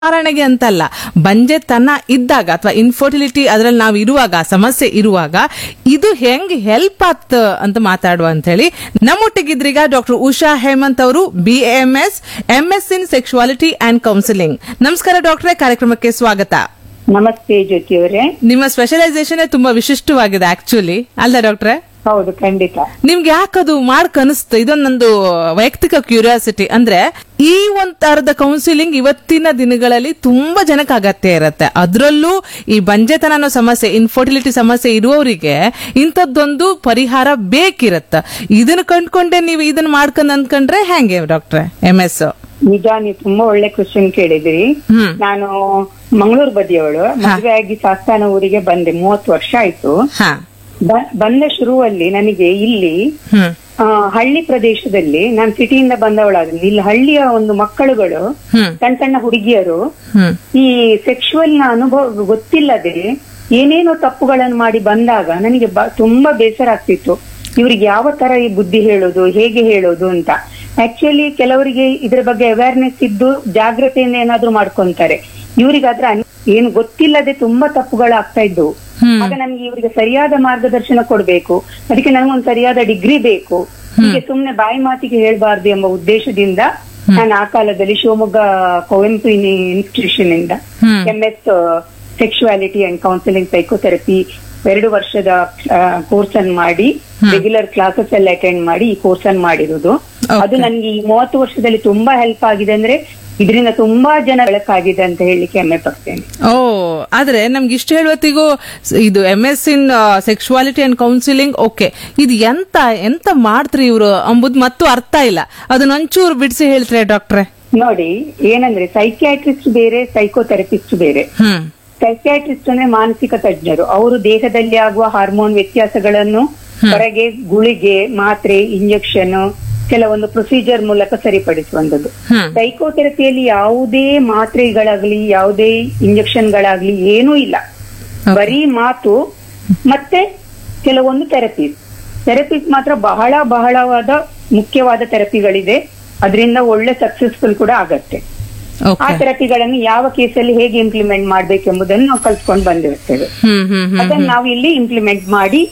ನಿವಾರಣೆಗೆ ಅಂತಲ್ಲ ಬಂಜೆತನ ಇದ್ದಾಗ ಅಥವಾ ಇನ್ಫರ್ಟಿಲಿಟಿ ಅದ್ರಲ್ಲಿ ನಾವು ಇರುವಾಗ ಆ ಸಮಸ್ಯೆ ಇರುವಾಗ ಇದು ಹೆಂಗ್ ಹೆಲ್ಪ್ ಆತ್ ಅಂತ ಮಾತಾಡುವ ಅಂತ ಹೇಳಿ ನಮ್ಮೊಟ್ಟಿಗಿದ್ರೀಗ ಡಾಕ್ಟರ್ ಉಷಾ ಹೇಮಂತ್ ಅವರು B M S M S in sexuality and counselling ನಮಸ್ಕಾರ ಡಾಕ್ಟ್ರೆ ಕಾರ್ಯಕ್ರಮಕ್ಕೆ ಸ್ವಾಗತ ನಮಸ್ತೆ ಜ್ಯೋತಿ ಅವರೇ ನಿಮ್ಮ ಸ್ಪೆಷಲೈಸೇಷನ್ ತುಂಬಾ ವಿಶಿಷ್ಟವಾಗಿದೆ ಆಕ್ಚುಲಿ ಅಲ್ಲ ಡಾಕ್ಟ್ರೆ ಹೌದು ಖಂಡಿತ ನಿಮ್ಗೆ ಯಾಕದು ಮಾಡಕ್ ಅನಿಸ್ತು ಇದೊಂದು ನಂದು ವೈಯಕ್ತಿಕ ಕ್ಯೂರಿಯಾಸಿಟಿ ಅಂದ್ರೆ ಈ ಒಂದ್ ತರದ ಕೌನ್ಸಿಲಿಂಗ್ ಇವತ್ತಿನ ದಿನಗಳಲ್ಲಿ ತುಂಬಾ ಜನಕ್ಕೆ ಅಗತ್ಯ ಇರತ್ತೆ ಅದ್ರಲ್ಲೂ ಈ ಬಂಜೆತನ ಅನ್ನೋ ಸಮಸ್ಯೆ ಇನ್ಫರ್ಟಿಲಿಟಿ ಸಮಸ್ಯೆ ಇರುವವರಿಗೆ ಇಂಥದ್ದೊಂದು ಪರಿಹಾರ ಬೇಕಿರತ್ತ ಇದನ್ನ ಕಂಡ್ಕೊಂಡೆ ನೀವು ಇದನ್ನ ಮಾಡ್ಕೊಂಡ್ ಅಂದ್ಕೊಂಡ್ರೆ ಹೆಂಗೆ ಡಾಕ್ಟ್ರೆ ಎಂ ಎಸ್ ನಿಜ ನೀವು ತುಂಬಾ ಒಳ್ಳೆ ಕ್ವಶನ್ ಕೇಳಿದ್ರಿ ಹ್ಮ್ ನಾನು ಮಂಗಳೂರು ಬದಿಯವಳು ಮದುವೆ ಆಗಿ ಸಾಸ್ತಾನ ಊರಿಗೆ ಬಂದೆ ಮೂವತ್ತು ವರ್ಷ ಆಯ್ತು ಹಾ ಬ- ಬಂದ ಶುರುವಲ್ಲಿ ನನಗೆ ಇಲ್ಲಿ ಹ್ಮ್ ಆ, ಹಳ್ಳಿ ಪ್ರದೇಶದಲ್ಲಿ ನಾನು ಸಿಟಿಯಿಂದ ಬಂದವಳಾದ್ರಿಂದ ಇಲ್ಲಿ ಹಳ್ಳಿಯ ಒಂದು ಮಕ್ಕಳುಗಳು ಹ್ಮ್ ಸಣ್ಣ ಸಣ್ಣ ಹುಡುಗಿಯರು ಹ್ಮ್ ಈ ಸೆಕ್ಷುವಲ್ ನ ಅನುಭವ ಗೊತ್ತಿಲ್ಲದೆ ಏನೇನೋ ತಪ್ಪುಗಳನ್ನು ಮಾಡಿ ಬಂದಾಗ ನನಗೆ ಬ- ತುಂಬಾ ಬೇಸರ ಆಗ್ತಿತ್ತು ಇವ್ರಿಗೆ ಯಾವ ತರ ಈ ಬುದ್ಧಿ ಹೇಳೋದು ಹೇಗೆ ಹೇಳೋದು ಅಂತ ಆಕ್ಚುಲಿ ಕೆಲವರಿಗೆ ಇದ್ರ ಬಗ್ಗೆ ಅವೇರ್ನೆಸ್ ಇದ್ದು ಜಾಗ್ರತೆಯಿಂದ ಏನಾದ್ರೂ ಮಾಡ್ಕೊಂತಾರೆ ಇವ್ರಿಗಾದ್ರೆ ಅನ್- ಏನು ಗೊತ್ತಿಲ್ಲದೆ ತುಂಬಾ ತಪ್ಪುಗಳಾಗ್ತಾ ಇದ್ದವು ಹ್ಮ್ ಆಗ ನನ್ಗೆ ಇವರಿಗೆ ಸರಿಯಾದ ಮಾರ್ಗದರ್ಶನ ಕೊಡ್ಬೇಕು ಅದಕ್ಕೆ ನನಗೊಂದು ಸರಿಯಾದ ಡಿಗ್ರಿ ಬೇಕು ಹೀಗೆ ಸುಮ್ನೆ ಬಾಯಿ ಮಾತಿಗೆ ಹೇಳ್ಬಾರ್ದು ಎಂಬ ಉದ್ದೇಶದಿಂದ ನಾನು ಆ ಕಾಲದಲ್ಲಿ ಶಿವಮೊಗ್ಗ ಕುವೆಂಪು ಇನ್ಸ್ಟಿಟ್ಯೂಷನ್ ಇಂದ ಹ್ಮ್ M S sexuality and counselling psychotherapy ಎರಡು ವರ್ಷದ ಕೋರ್ಸ್ ಅನ್ನು ಮಾಡಿ ರೆಗ್ಯುಲರ್ ಕ್ಲಾಸಸ್ ಎಲ್ಲ ಅಟೆಂಡ್ ಮಾಡಿ ಈ ಕೋರ್ಸ್ ಅನ್ನು ಮಾಡಿರೋದು ಅದು ನನ್ಗೆ ಈ ಮೂವತ್ತು ವರ್ಷದಲ್ಲಿ ತುಂಬಾ ಹೆಲ್ಪ್ ಆಗಿದೆ ಅಂದ್ರೆ ಇದರಿಂದ ತುಂಬಾ ಜನ ಬೆಳಕಾಗಿದೆ ಅಂತ ಹೇಳಲಿಕ್ಕೆ ಹೆಮ್ಮೆ ಪಡ್ತೇನೆ ಓ ಆದ್ರೆ ನಮ್ಗೆ ಇಷ್ಟ ಹೇಳುವತ್ತಿಗೂ ಇದು M S in sexuality and counselling okay ಇದು ಎಂತ ಎಂತ ಮಾಡ್ತ್ರಿ ಇವ್ರು ಅಂಬುದು ಮತ್ತು ಅರ್ಥ ಇಲ್ಲ ಅದನ್ನ ಒಂಚೂರು ಬಿಡಿಸಿ ಹೇಳ್ತಾರೆ ಡಾಕ್ಟ್ರೆ ನೋಡಿ ಏನಂದ್ರೆ ಸೈಕ್ಯಾಟ್ರಿಸ್ಟ್ ಬೇರೆ ಸೈಕೋಥೆರಪಿಸ್ಟ್ ಬೇರೆ ಹ್ಮ್ ಸೈಕ್ಯಾಟ್ರಿಸ್ಟ್ ಅಂದ್ರೆ ಮಾನಸಿಕ ತಜ್ಞರು ಅವರು ದೇಹದಲ್ಲಿ ಆಗುವ ಹಾರ್ಮೋನ್ ವ್ಯತ್ಯಾಸಗಳನ್ನು ಹೊರಗೆ ಗುಳಿಗೆ ಮಾತ್ರೆ ಇಂಜೆಕ್ಷನ್ ಕೆಲವೊಂದು ಪ್ರೊಸೀಜರ್ ಮೂಲಕ ಸರಿಪಡಿಸುವಂತದ್ದು ಹ್ಮ್ ಸೈಕೋಥೆರಪಿಯಲ್ಲಿ ಯಾವುದೇ ಮಾತ್ರೆಗಳಾಗ್ಲಿ ಯಾವುದೇ ಇಂಜೆಕ್ಷನ್ಗಳಾಗ್ಲಿ ಏನೂ ಇಲ್ಲ ಬರೀ ಮಾತು ಮತ್ತೆ ಕೆಲವೊಂದು ಥೆರಪೀಸ್ ಥೆರಪೀಸ್ ಮಾತ್ರ ಬಹಳ ಬಹಳವಾದ ಮುಖ್ಯವಾದ ಥೆರಪಿಗಳಿದೆ ಅದರಿಂದ ಒಳ್ಳೆ ಸಕ್ಸಸ್ಫುಲ್ ಕೂಡ ಆಗತ್ತೆ ಆ ಓಕೆ ಥೆರಪಿಗಳನ್ನು ಯಾವ ಕೇಸಲ್ಲಿ ಹೇಗೆ ಇಂಪ್ಲಿಮೆಂಟ್ ಮಾಡ್ಬೇಕೆಂಬುದನ್ನು ನಾವು ಕಲ್ತ್ಕೊಂಡು ಬಂದಿರ್ತೇವೆ ಹ್ಮ್ ಹ್ಮ್ ಹ್ಮ್ ಅದನ್ನ ನಾವು ಇಲ್ಲಿ ಇಂಪ್ಲಿಮೆಂಟ್ ಮಾಡಿ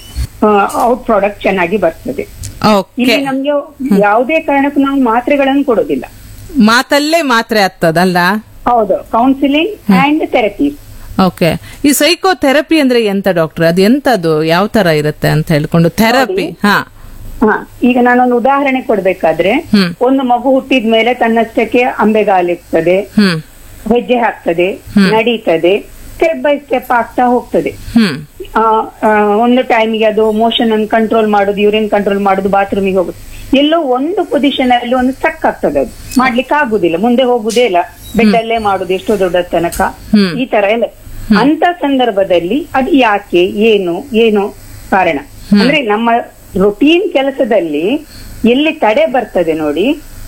ಔಟ್ ಪ್ರಾಡಕ್ಟ್ ಚೆನ್ನಾಗಿ ಬರ್ತದೆ ಓಕೆ ಇಲ್ಲಿ ನಮ್ಗೆ ಯಾವುದೇ ಕಾರಣಕ್ಕೂ ನಾವು ಮಾತ್ರೆಗಳನ್ನು ಕೊಡೋದಿಲ್ಲ ಮಾತಲ್ಲೇ ಮಾತ್ರೆ ಆಗ್ತದಲ್ಲ ಹೌದು ಕೌನ್ಸಿಲಿಂಗ್ ಅಂಡ್ ಥೆರಪಿ ಓಕೆ ಈ ಸೈಕೋ ಥೆರಪಿ ಅಂದ್ರೆ ಎಂತ ಡಾಕ್ಟರ್ ಅದು ಎಂತದು ಯಾವ ತರ ಇರುತ್ತೆ ಅಂತ ಹೇಳ್ಕೊಂಡು ಥೆರಪಿ ಹಾ ಹಾ ಈಗ ನಾನೊಂದು ಉದಾಹರಣೆ ಕೊಡ್ಬೇಕಾದ್ರೆ ಹ್ಮ್ ಒಂದು ಮಗು ಹುಟ್ಟಿದ ಮೇಲೆ ತನ್ನಷ್ಟಕ್ಕೆ ಅಂಬೆಗಾಲಿರ್ತದೆ ಹ್ಮ್ ಹೆಜ್ಜೆ ಹಾಕ್ತದೆ ನಡೀತದೆ ಸ್ಟೆಪ್ ಬೈ ಸ್ಟೆಪ್ ಆಗ್ತಾ ಹೋಗ್ತದೆ ಹ್ಮ್ ಆ, ಆ, ಒಂದು ಟೈಮಿಗೆ ಅದು ಮೋಷನ್ ಅನ್ನು ಕಂಟ್ರೋಲ್ ಮಾಡೋದು ಯೂರಿನ್ ಕಂಟ್ರೋಲ್ ಮಾಡೋದು ಬಾತ್ರೂಮಿಗೆ ಹೋಗುದು ಎಲ್ಲೋ ಒಂದು ಪೊಸಿಷನ್ ಅಲ್ಲಿ ಒಂದು ಸ್ಟಕ್ ಆಗ್ತದೆ ಅದು ಮಾಡ್ಲಿಕ್ಕೆ ಆಗುದಿಲ್ಲ ಮುಂದೆ ಹೋಗುದೇ ಇಲ್ಲ ಬೆಡ್ ಅಲ್ಲೇ ಮಾಡುದು ಎಷ್ಟೋ ದೊಡ್ಡ ತನಕ ಹ್ಮ್. ಈ ತರ ಎಲ್ಲ ಅಂತ ಸಂದರ್ಭದಲ್ಲಿ ಅದು ಯಾಕೆ ಏನು ಏನು ಕಾರಣ ಅಂದ್ರೆ ನಮ್ಮ ರೊಟೀನ್ ಕೆಲಸದಲ್ಲಿ ಎಲ್ಲಿ ತಡೆ ಬರ್ತದೆ ನೋಡಿ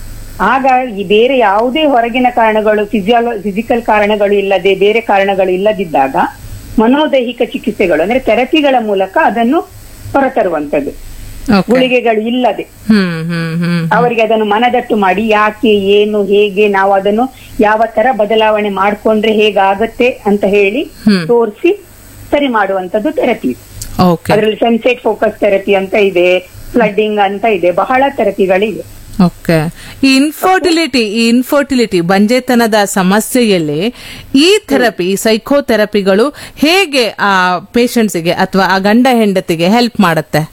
ಆಗ ಈ ಬೇರೆ ಯಾವುದೇ ಹೊರಗಿನ ಕಾರಣಗಳು ಫಿಸಿಯಾಲ ಫಿಸಿಕಲ್ ಕಾರಣಗಳು ಇಲ್ಲದೆ ಬೇರೆ ಕಾರಣಗಳು ಇಲ್ಲದಿದ್ದಾಗ ಮನೋದೈಹಿಕ ಚಿಕಿತ್ಸೆಗಳು ಅಂದ್ರೆ ಥೆರಪಿಗಳ ಮೂಲಕ ಅದನ್ನು ಹೊರತರುವಂತದ್ದು ಓಕೆ ಗುಳಿಗೆಗಳು ಇಲ್ಲದೆ ಹ್ಮ್ ಹ್ಮ್ ಹ್ಮ್ ಅವರಿಗೆ ಅದನ್ನು ಮನದಟ್ಟು ಮಾಡಿ ಯಾಕೆ ಏನು ಹೇಗೆ ನಾವು ಅದನ್ನು ಯಾವ ತರ ಬದಲಾವಣೆ ಮಾಡ್ಕೊಂಡ್ರೆ ಹೇಗಾಗತ್ತೆ ಅಂತ ಹೇಳಿ ಹ್ಮ್. ತೋರಿಸಿ ಸರಿ ಮಾಡುವಂತದ್ದು ಥೆರಪಿ ಓಕೆ ಅದರಲ್ಲಿ ಸೆನ್ಸೇಟ್ ಫೋಕಸ್ ಥೆರಪಿ ಅಂತ ಇದೆ ಫ್ಲಡ್ಡಿಂಗ್ ಅಂತ ಇದೆ ಬಹಳ ಥೆರಪಿಗಳಿವೆ ಓಕೆ ಈ ಇನ್ಫರ್ಟಿಲಿಟಿ ಈ ಇನ್ಫರ್ಟಿಲಿಟಿ ಬಂಜೆತನದ ಸಮಸ್ಯೆಯಲ್ಲಿ ಈ ಥೆರಪಿ ಸೈಕೋ ಥೆರಪಿಗಳು ಹೇಗೆ ಆ ಪೇಷಂಟ್ಸಿಗೆ ಅಥವಾ ಆ ಗಂಡ ಹೆಂಡತಿಗೆ ಹೆಲ್ಪ್ ಮಾಡುತ್ತೆ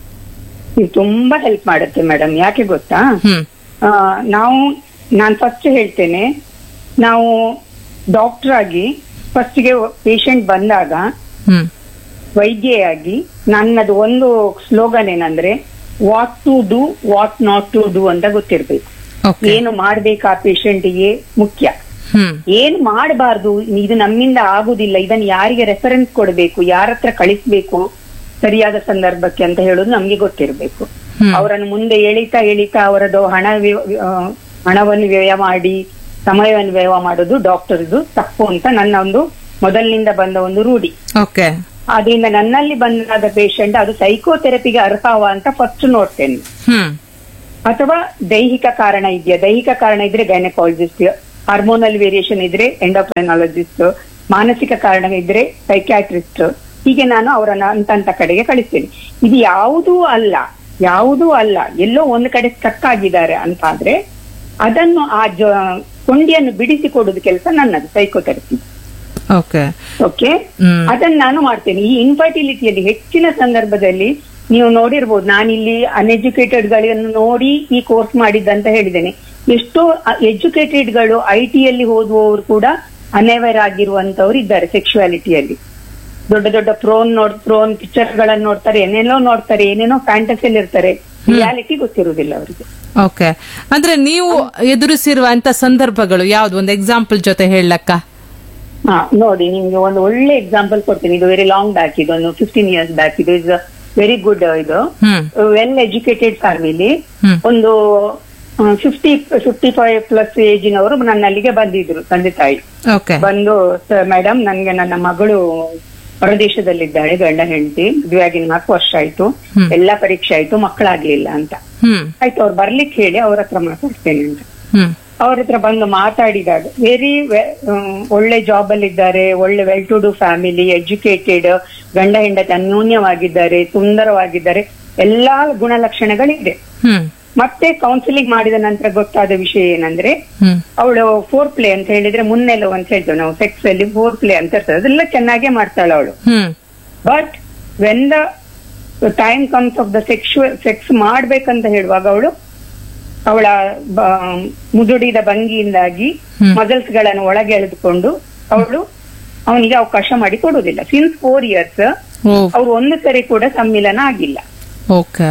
ಇದು ತುಂಬಾ ಹೆಲ್ಪ್ ಮಾಡುತ್ತೆ ಮೇಡಮ್ ಯಾಕೆ ಗೊತ್ತಾ ಹ್ಮ್ ಆ, ನಾವು ನಾನು ಫಸ್ಟ್ ಹೇಳ್ತೇನೆ ನಾವು ಡಾಕ್ಟರ್ ಆಗಿ ಫಸ್ಟ್ಗೆ ಪೇಷಂಟ್ ಬಂದಾಗ ಹ್ಮ್ ವೈದ್ಯೆಯಾಗಿ ನನ್ನದು ಒಂದು ಸ್ಲೋಗನ್ ಏನಂದ್ರೆ what to do what not to do ಅಂತ ಗೊತ್ತಿರ್ಬೇಕು ಓಕೆ ಏನು ಮಾಡ್ಬೇಕು ಆ ಪೇಷಂಟ್ಗೆ ಮುಖ್ಯ ಹ್ಮ್ ಏನ್ ಮಾಡಬಾರ್ದು ಇದು ನಮ್ಮಿಂದ ಆಗುದಿಲ್ಲ ಇದನ್ನ ಯಾರಿಗೆ ರೆಫರೆನ್ಸ್ ಕೊಡಬೇಕು ಯಾರ ಹತ್ರ ಕಳಿಸ್ಬೇಕು ಸರಿಯಾದ ಸಂದರ್ಭಕ್ಕೆ ಅಂತ ಹೇಳೋದು ನಮ್ಗೆ ಗೊತ್ತಿರಬೇಕು ಹ್ಮ್. ಅವರನ್ನು ಮುಂದೆ ಎಳಿತಾ ಎಳಿತಾ ಅವರದ್ದು ಹಣ ವ್ಯ- ಆ, ಹಣವನ್ನು ವ್ಯಯ ಮಾಡಿ ಸಮಯವನ್ನು ವ್ಯಯ ಮಾಡೋದು ಡಾಕ್ಟರ್ದು ತಪ್ಪು ಅಂತ ನನ್ನ ಒಂದು ಮೊದಲಿನಿಂದ ಬಂದ ಒಂದು ರೂಢಿ ಓಕೆ ಆದ್ರಿಂದ ನನ್ನಲ್ಲಿ ಬಂದಾದ ಪೇಷಂಟ್ ಅದು ಸೈಕೋಥೆರಪಿಗೆ ಅರ್ಹವ ಅಂತ ಫಸ್ಟ್ ನೋಡ್ತೇನೆ ಹ್ಮ್ ಅಥವಾ ದೈಹಿಕ ಕಾರಣ ಇದೆಯಾ ದೈಹಿಕ ಕಾರಣ ಇದ್ರೆ ಗೈನಕಾಲಜಿಸ್ಟ್ ಹಾರ್ಮೋನಲ್ ವೇರಿಯೇಷನ್ ಇದ್ರೆ ಎಂಡೋಕ್ರೈನಾಲಜಿಸ್ಟ್ ಮಾನಸಿಕ ಕಾರಣ ಇದ್ರೆ ಸೈಕ್ಯಾಟ್ರಿಸ್ಟ್ ಹೀಗೆ ನಾನು ಅವರನ್ನ ಅಂತ ಅಂತ ಕಡೆಗೆ ಕಳಿಸ್ತೇನೆ ಇದು ಯಾವುದೂ ಅಲ್ಲ ಯಾವುದೂ ಅಲ್ಲ ಎಲ್ಲೋ ಒಂದು ಕಡೆ ಸ್ಟಕ್ ಆಗಿದ್ದಾರೆ ಅಂತ ಆದ್ರೆ ಅದನ್ನು ಆ ಜ ಕೊಂಡಿಯನ್ನು ಬಿಡಿಸಿ ಕೊಡುದು ಕೆಲಸ ನನ್ನದು ಸೈಕೋಥೆರಪಿ ಓಕೆ ಓಕೆ ಹ್ಮ್. ಅದನ್ನ ನಾನು ಮಾಡ್ತೇನೆ ಈ ಇನ್ಫರ್ಟಿಲಿಟಿಯಲ್ಲಿ ಹೆಚ್ಚಿನ ಸಂದರ್ಭದಲ್ಲಿ ನೀವು ನೋಡಿರ್ಬೋದು ನಾನಿಲ್ಲಿ ಅನ್ಎಜುಕೇಟೆಡ್ ಗಳನ್ನು ನೋಡಿ ಈ ಕೋರ್ಸ್ ಮಾಡಿದ್ದಂತ ಹೇಳಿದ್ದೇನೆ ಎಷ್ಟೋ ಎಜುಕೇಟೆಡ್ ಗಳು ಐ ಟಿಯಲ್ಲಿ ಓದುವವರು ಕೂಡ ಅನೇವರ್ ಆಗಿರುವಂತವ್ರು ಇದ್ದಾರೆ ಸೆಕ್ಷುವಾಲಿಟಿಯಲ್ಲಿ ದೊಡ್ಡ ದೊಡ್ಡ ಪ್ರೋನ್ ನೋಡ್ ಪ್ರೋನ್ ಪಿಕ್ಚರ್ ಗಳನ್ನ ನೋಡ್ತಾರೆ ಏನೇನೋ ನೋಡ್ತಾರೆ ಏನೇನೋ ಫ್ಯಾಂಟಸಿಯಲ್ಲಿ ಇರ್ತಾರೆ ರಿಯಾಲಿಟಿ ಗೊತ್ತಿರುವುದಿಲ್ಲ ಅವರಿಗೆ ಓಕೆ ಅಂದ್ರೆ ನೀವು ಎದುರಿಸಿರುವಂತ ಸಂದರ್ಭಗಳು ಯಾವ್ದು ಒಂದು ಎಕ್ಸಾಂಪಲ್ ಜೊತೆ ಹೇಳಕ್ಕ ಹಾ ನೋಡಿ ನಿಮ್ಗೆ ಒಂದು ಒಳ್ಳೆ ಎಕ್ಸಾಂಪಲ್ ಕೊಡ್ತೀನಿ ಇದು ವೆರಿ ಲಾಂಗ್ ಬ್ಯಾಕ್ ಇದು ಒಂದು ಫಿಫ್ಟೀನ್ ಇಯರ್ಸ್ ಬ್ಯಾಕ್ ಇದು ಇಸ್ ವೆರಿ ಗುಡ್ ಇದು hmm well educated family hmm. ಒಂದು ಫಿಫ್ಟಿ ಫಿಫ್ಟಿ ಫೈವ್ ಪ್ಲಸ್ ಏಜಿನವರು ನನ್ನಲ್ಲಿಗೆ ಬಂದಿದ್ರು ತಂದೆ ತಾಯಿ ಓಕೆ ಬಂದು ಮೇಡಮ್ ನನ್ಗೆ ನನ್ನ ಮಗಳು ಹೊರದೇಶದಲ್ಲಿದ್ದಾಳೆ ಗಂಡ ಹೆಂಡತಿ ಮದುವೆಯಾಗಿ ನಾಲ್ಕು ವರ್ಷ ಆಯ್ತು ಹ್ಮ್. ಎಲ್ಲಾ ಪರೀಕ್ಷೆ ಆಯ್ತು ಮಕ್ಕಳಾಗ್ಲಿಲ್ಲ ಅಂತ ಹ್ಮ್ ಆಯ್ತು ಅವ್ರು ಬರ್ಲಿಕ್ಕೆ ಹೇಳಿ ಅವ್ರ ಹತ್ರ ಮಾತಾಡ್ತೇನೆ ಅಂತ ಹ್ಮ್ ಅವ್ರ ಹತ್ರ ಬಂದು ಮಾತಾಡಿದಾಗ ವೆರಿ ಒಳ್ಳೆ ಜಾಬ್ ಅಲ್ಲಿ ಇದ್ದಾರೆ ಒಳ್ಳೆ well to do family educated ಗಂಡ ಹೆಂಡತಿ ಅನ್ಯೋನ್ಯವಾಗಿದ್ದಾರೆ ಸುಂದರವಾಗಿದ್ದಾರೆ ಎಲ್ಲಾ ಗುಣಲಕ್ಷಣಗಳಿದೆ ಹ್ಮ್ ಮತ್ತೆ ಕೌನ್ಸಿಲಿಂಗ್ ಮಾಡಿದ ನಂತರ ಗೊತ್ತಾದ ವಿಷಯ ಏನಂದ್ರೆ ಹ್ಮ್ ಅವಳು ಫೋರ್ ಪ್ಲೇ ಅಂತ ಹೇಳಿದ್ರೆ ಮುನ್ನೆಲ್ಲ ಅಂತ ಹೇಳ್ತೇವೆ ನಾವು ಸೆಕ್ಸ್ ಅಲ್ಲಿ ಫೋರ್ ಪ್ಲೇ ಅಂತ ಇರ್ತದೆ ಅದೆಲ್ಲ ಚೆನ್ನಾಗೇ ಮಾಡ್ತಾಳೆ ಅವಳು hmm but when the time comes of the sexual sex ಮಾಡ್ಬೇಕಂತ ಹೇಳುವಾಗ ಅವಳು ಅವಳ ಬ- ಮುದುಡಿದ ಭಂಗಿಯಿಂದಾಗಿ ಹ್ಮ್. ಮಜಲ್ಸ್ ಗಳನ್ನು ಒಳಗೆ ಎಳೆದುಕೊಂಡು ಅವಳು ಅವನಿಗೆ ಅವಕಾಶ ಮಾಡಿ ಕೊಡುವುದಿಲ್ಲ ಸಿನ್ಸ್ ಫೋರ್ ಇಯರ್ಸ್ ಓ ಅವ್ರು ಒಂದು ಸರಿ ಕೂಡ ಸಮ್ಮಿಲನ ಆಗಿಲ್ಲ ಓಕೆ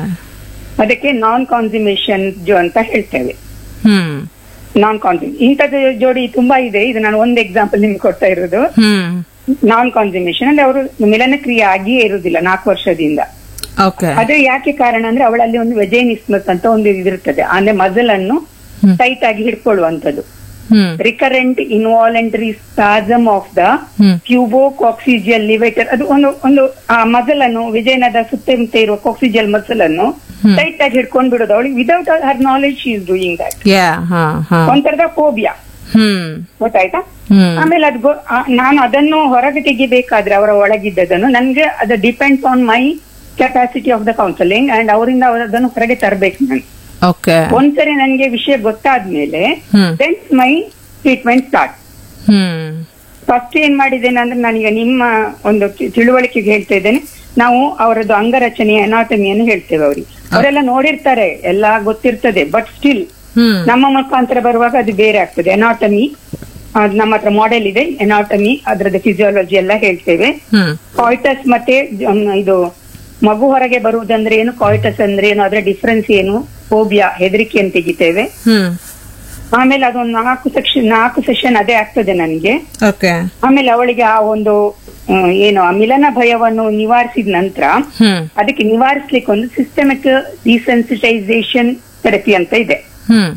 ಅದಕ್ಕೆ ನಾನ್ ಕಾನ್ಸಿಮೇಷನ್ ಜೋ ಅಂತ ಹೇಳ್ತೇವೆ ಹ್ಮ್ ನಾನ್ ಕಾನ್ಸಿಮ್ ಇಂಥದ್ದು ಜೋಡಿ ತುಂಬಾ ಇದೆ ಇದು ನಾನು ಒಂದು ಎಕ್ಸಾಂಪಲ್ ನಿಮ್ಗೆ ಕೊಡ್ತಾ ಇರೋದು ಹ್ಮ್ ನಾನ್ ಕಾನ್ಸಿಮೇಷನ್ ಅಂದ್ರೆ ಅವರು ಮಿಲನ ಕ್ರಿಯೆ ಆಗಿಯೇ ಇರುವುದಿಲ್ಲ ನಾಲ್ಕು ವರ್ಷದಿಂದ ಓಕೆ ಅದೇ ಯಾಕೆ ಕಾರಣ ಅಂದ್ರೆ ಅವಳಲ್ಲಿ ಒಂದು ವೆಜೈನಿಸ್ಮಸ್ ಅಂತ ಒಂದು ಇದಿರ್ತದೆ ಅಂದ್ರೆ ಮಜಲ್ ಅನ್ನು ಹ್ಮ್. ಟೈಟ್ ಆಗಿ ಹಿಡ್ಕೊಳ್ಳುವಂತದ್ದು hmm recurrent involuntary spasm of the hmm pubococcygeal levator ಅದು ಒಂದು ಒಂದು ಆ ಮಜಲ್ ಅನ್ನು ವಿಜಯನದ ಸುತ್ತಮುತ್ತ ಇರುವ ಕಾಕ್ಸಿಜಿಯಲ್ ಮಸಲ್ ಅನ್ನು ಹ್ಮ್. ಟೈಟ್ ಆಗಿ ಹಿಡ್ಕೊಂಡು ಬಿಡೋದು ಅವಳಿಗೆ without her knowledge she is doing that yeah ಹಾ ಹಾ ಒಂಥರದ ಫೋಬಿಯಾ ಹ್ಮ್ ಗೊತ್ತಾಯ್ತಾ ಹ್ಮ್ ಆಮೇಲೆ ಅದು ಗೊ- ಆ, ನಾನು ಅದನ್ನು ಹೊರಗೆ ತೆಗಿಬೇಕಾದ್ರೆ ಅವರ ಒಳಗಿದ್ದದನ್ನು ನನ್ಗೆ ಅದು depends on my capacity of the counselling and ಅವರಿಂದ ಅವರು ಅದನ್ನು ಹೊರಗೆ ತರಬೇಕು ನಾನು ಓಕೆ ಒಂದ್ಸರಿ ನನಗೆ ವಿಷಯ ಗೊತ್ತಾದ್ಮೇಲೆ hmm then my treatment start hmm first ಏನ್ ಮಾಡಿದ್ದೇನೆ ಅಂದ್ರೆ ನಾನೀಗ ನಿಮ್ಮ ಒಂದು ತಿ- ತಿಳುವಳಿಕೆಗೆ ಹೇಳ್ತಾ ಇದ್ದೇನೆ ನಾವು ಅವರದ್ದು ಅಂಗರಚನೆಯ ಅನಾಟಮಿಯನ್ನು ಹೇಳ್ತೇವೆ ಅವ್ರಿಗೆ ಅವರೆಲ್ಲ ನೋಡಿರ್ತಾರೆ ಎಲ್ಲ ಗೊತ್ತಿರ್ತದೆ ಬಟ್ ಸ್ಟಿಲ್ ಹ್ಮ್ ನಮ್ಮ ಮುಖಾಂತರ ಬರುವಾಗ ಅದು ಬೇರೆ ಆಗ್ತದೆ ಎನಾಟಮಿ ನಮ್ಮ ಹತ್ರ ಮಾಡೆಲ್ ಇದೆ ಎನಾಟಮಿ ಅದರದ್ದು ಫಿಸಿಯಾಲಜಿ ಎಲ್ಲ ಹೇಳ್ತೇವೆ ಹ್ಮ್ ಕಾಯ್ಟಸ್ ಮತ್ತೆ ಜ- ಇದು ಮಗು ಹೊರಗೆ ಬರುವುದಂದ್ರೆ ಏನು ಕಾಯ್ಟಸ್ ಅಂದ್ರೆ ಏನು ಅದರ ಡಿಫ್ರೆನ್ಸ್ ಏನು ಫೋಬಿಯಾ ಹೆದರಿಕೆಯನ್ನು ತೆಗಿತೇವೆ ಹ್ಮ್ ಆಮೇಲೆ ಅದೊಂದು ನಾಲ್ಕು ಸೆಕ್ಷನ್ ನಾಲ್ಕು ಸೆಷನ್ ಅದೇ ಆಗ್ತದೆ ನನಗೆ ಓಕೆ ಆಮೇಲೆ ಅವಳಿಗೆ ಆ ಒಂದು ಆ, ಏನು ಆ ಮಿಲನ ಭಯವನ್ನು ನಿವಾರಿಸಿದ ನಂತರ ಹ್ಮ್ ಅದಕ್ಕೆ ನಿವಾರಿಸ್ಲಿಕ್ಕೆ ಒಂದು ಸಿಸ್ಟಮಿಕ್ ಡಿಸೆನ್ಸಿಟೈಸೇಷನ್ ಥೆರಪಿ ಅಂತ ಇದೆ ಹ್ಮ್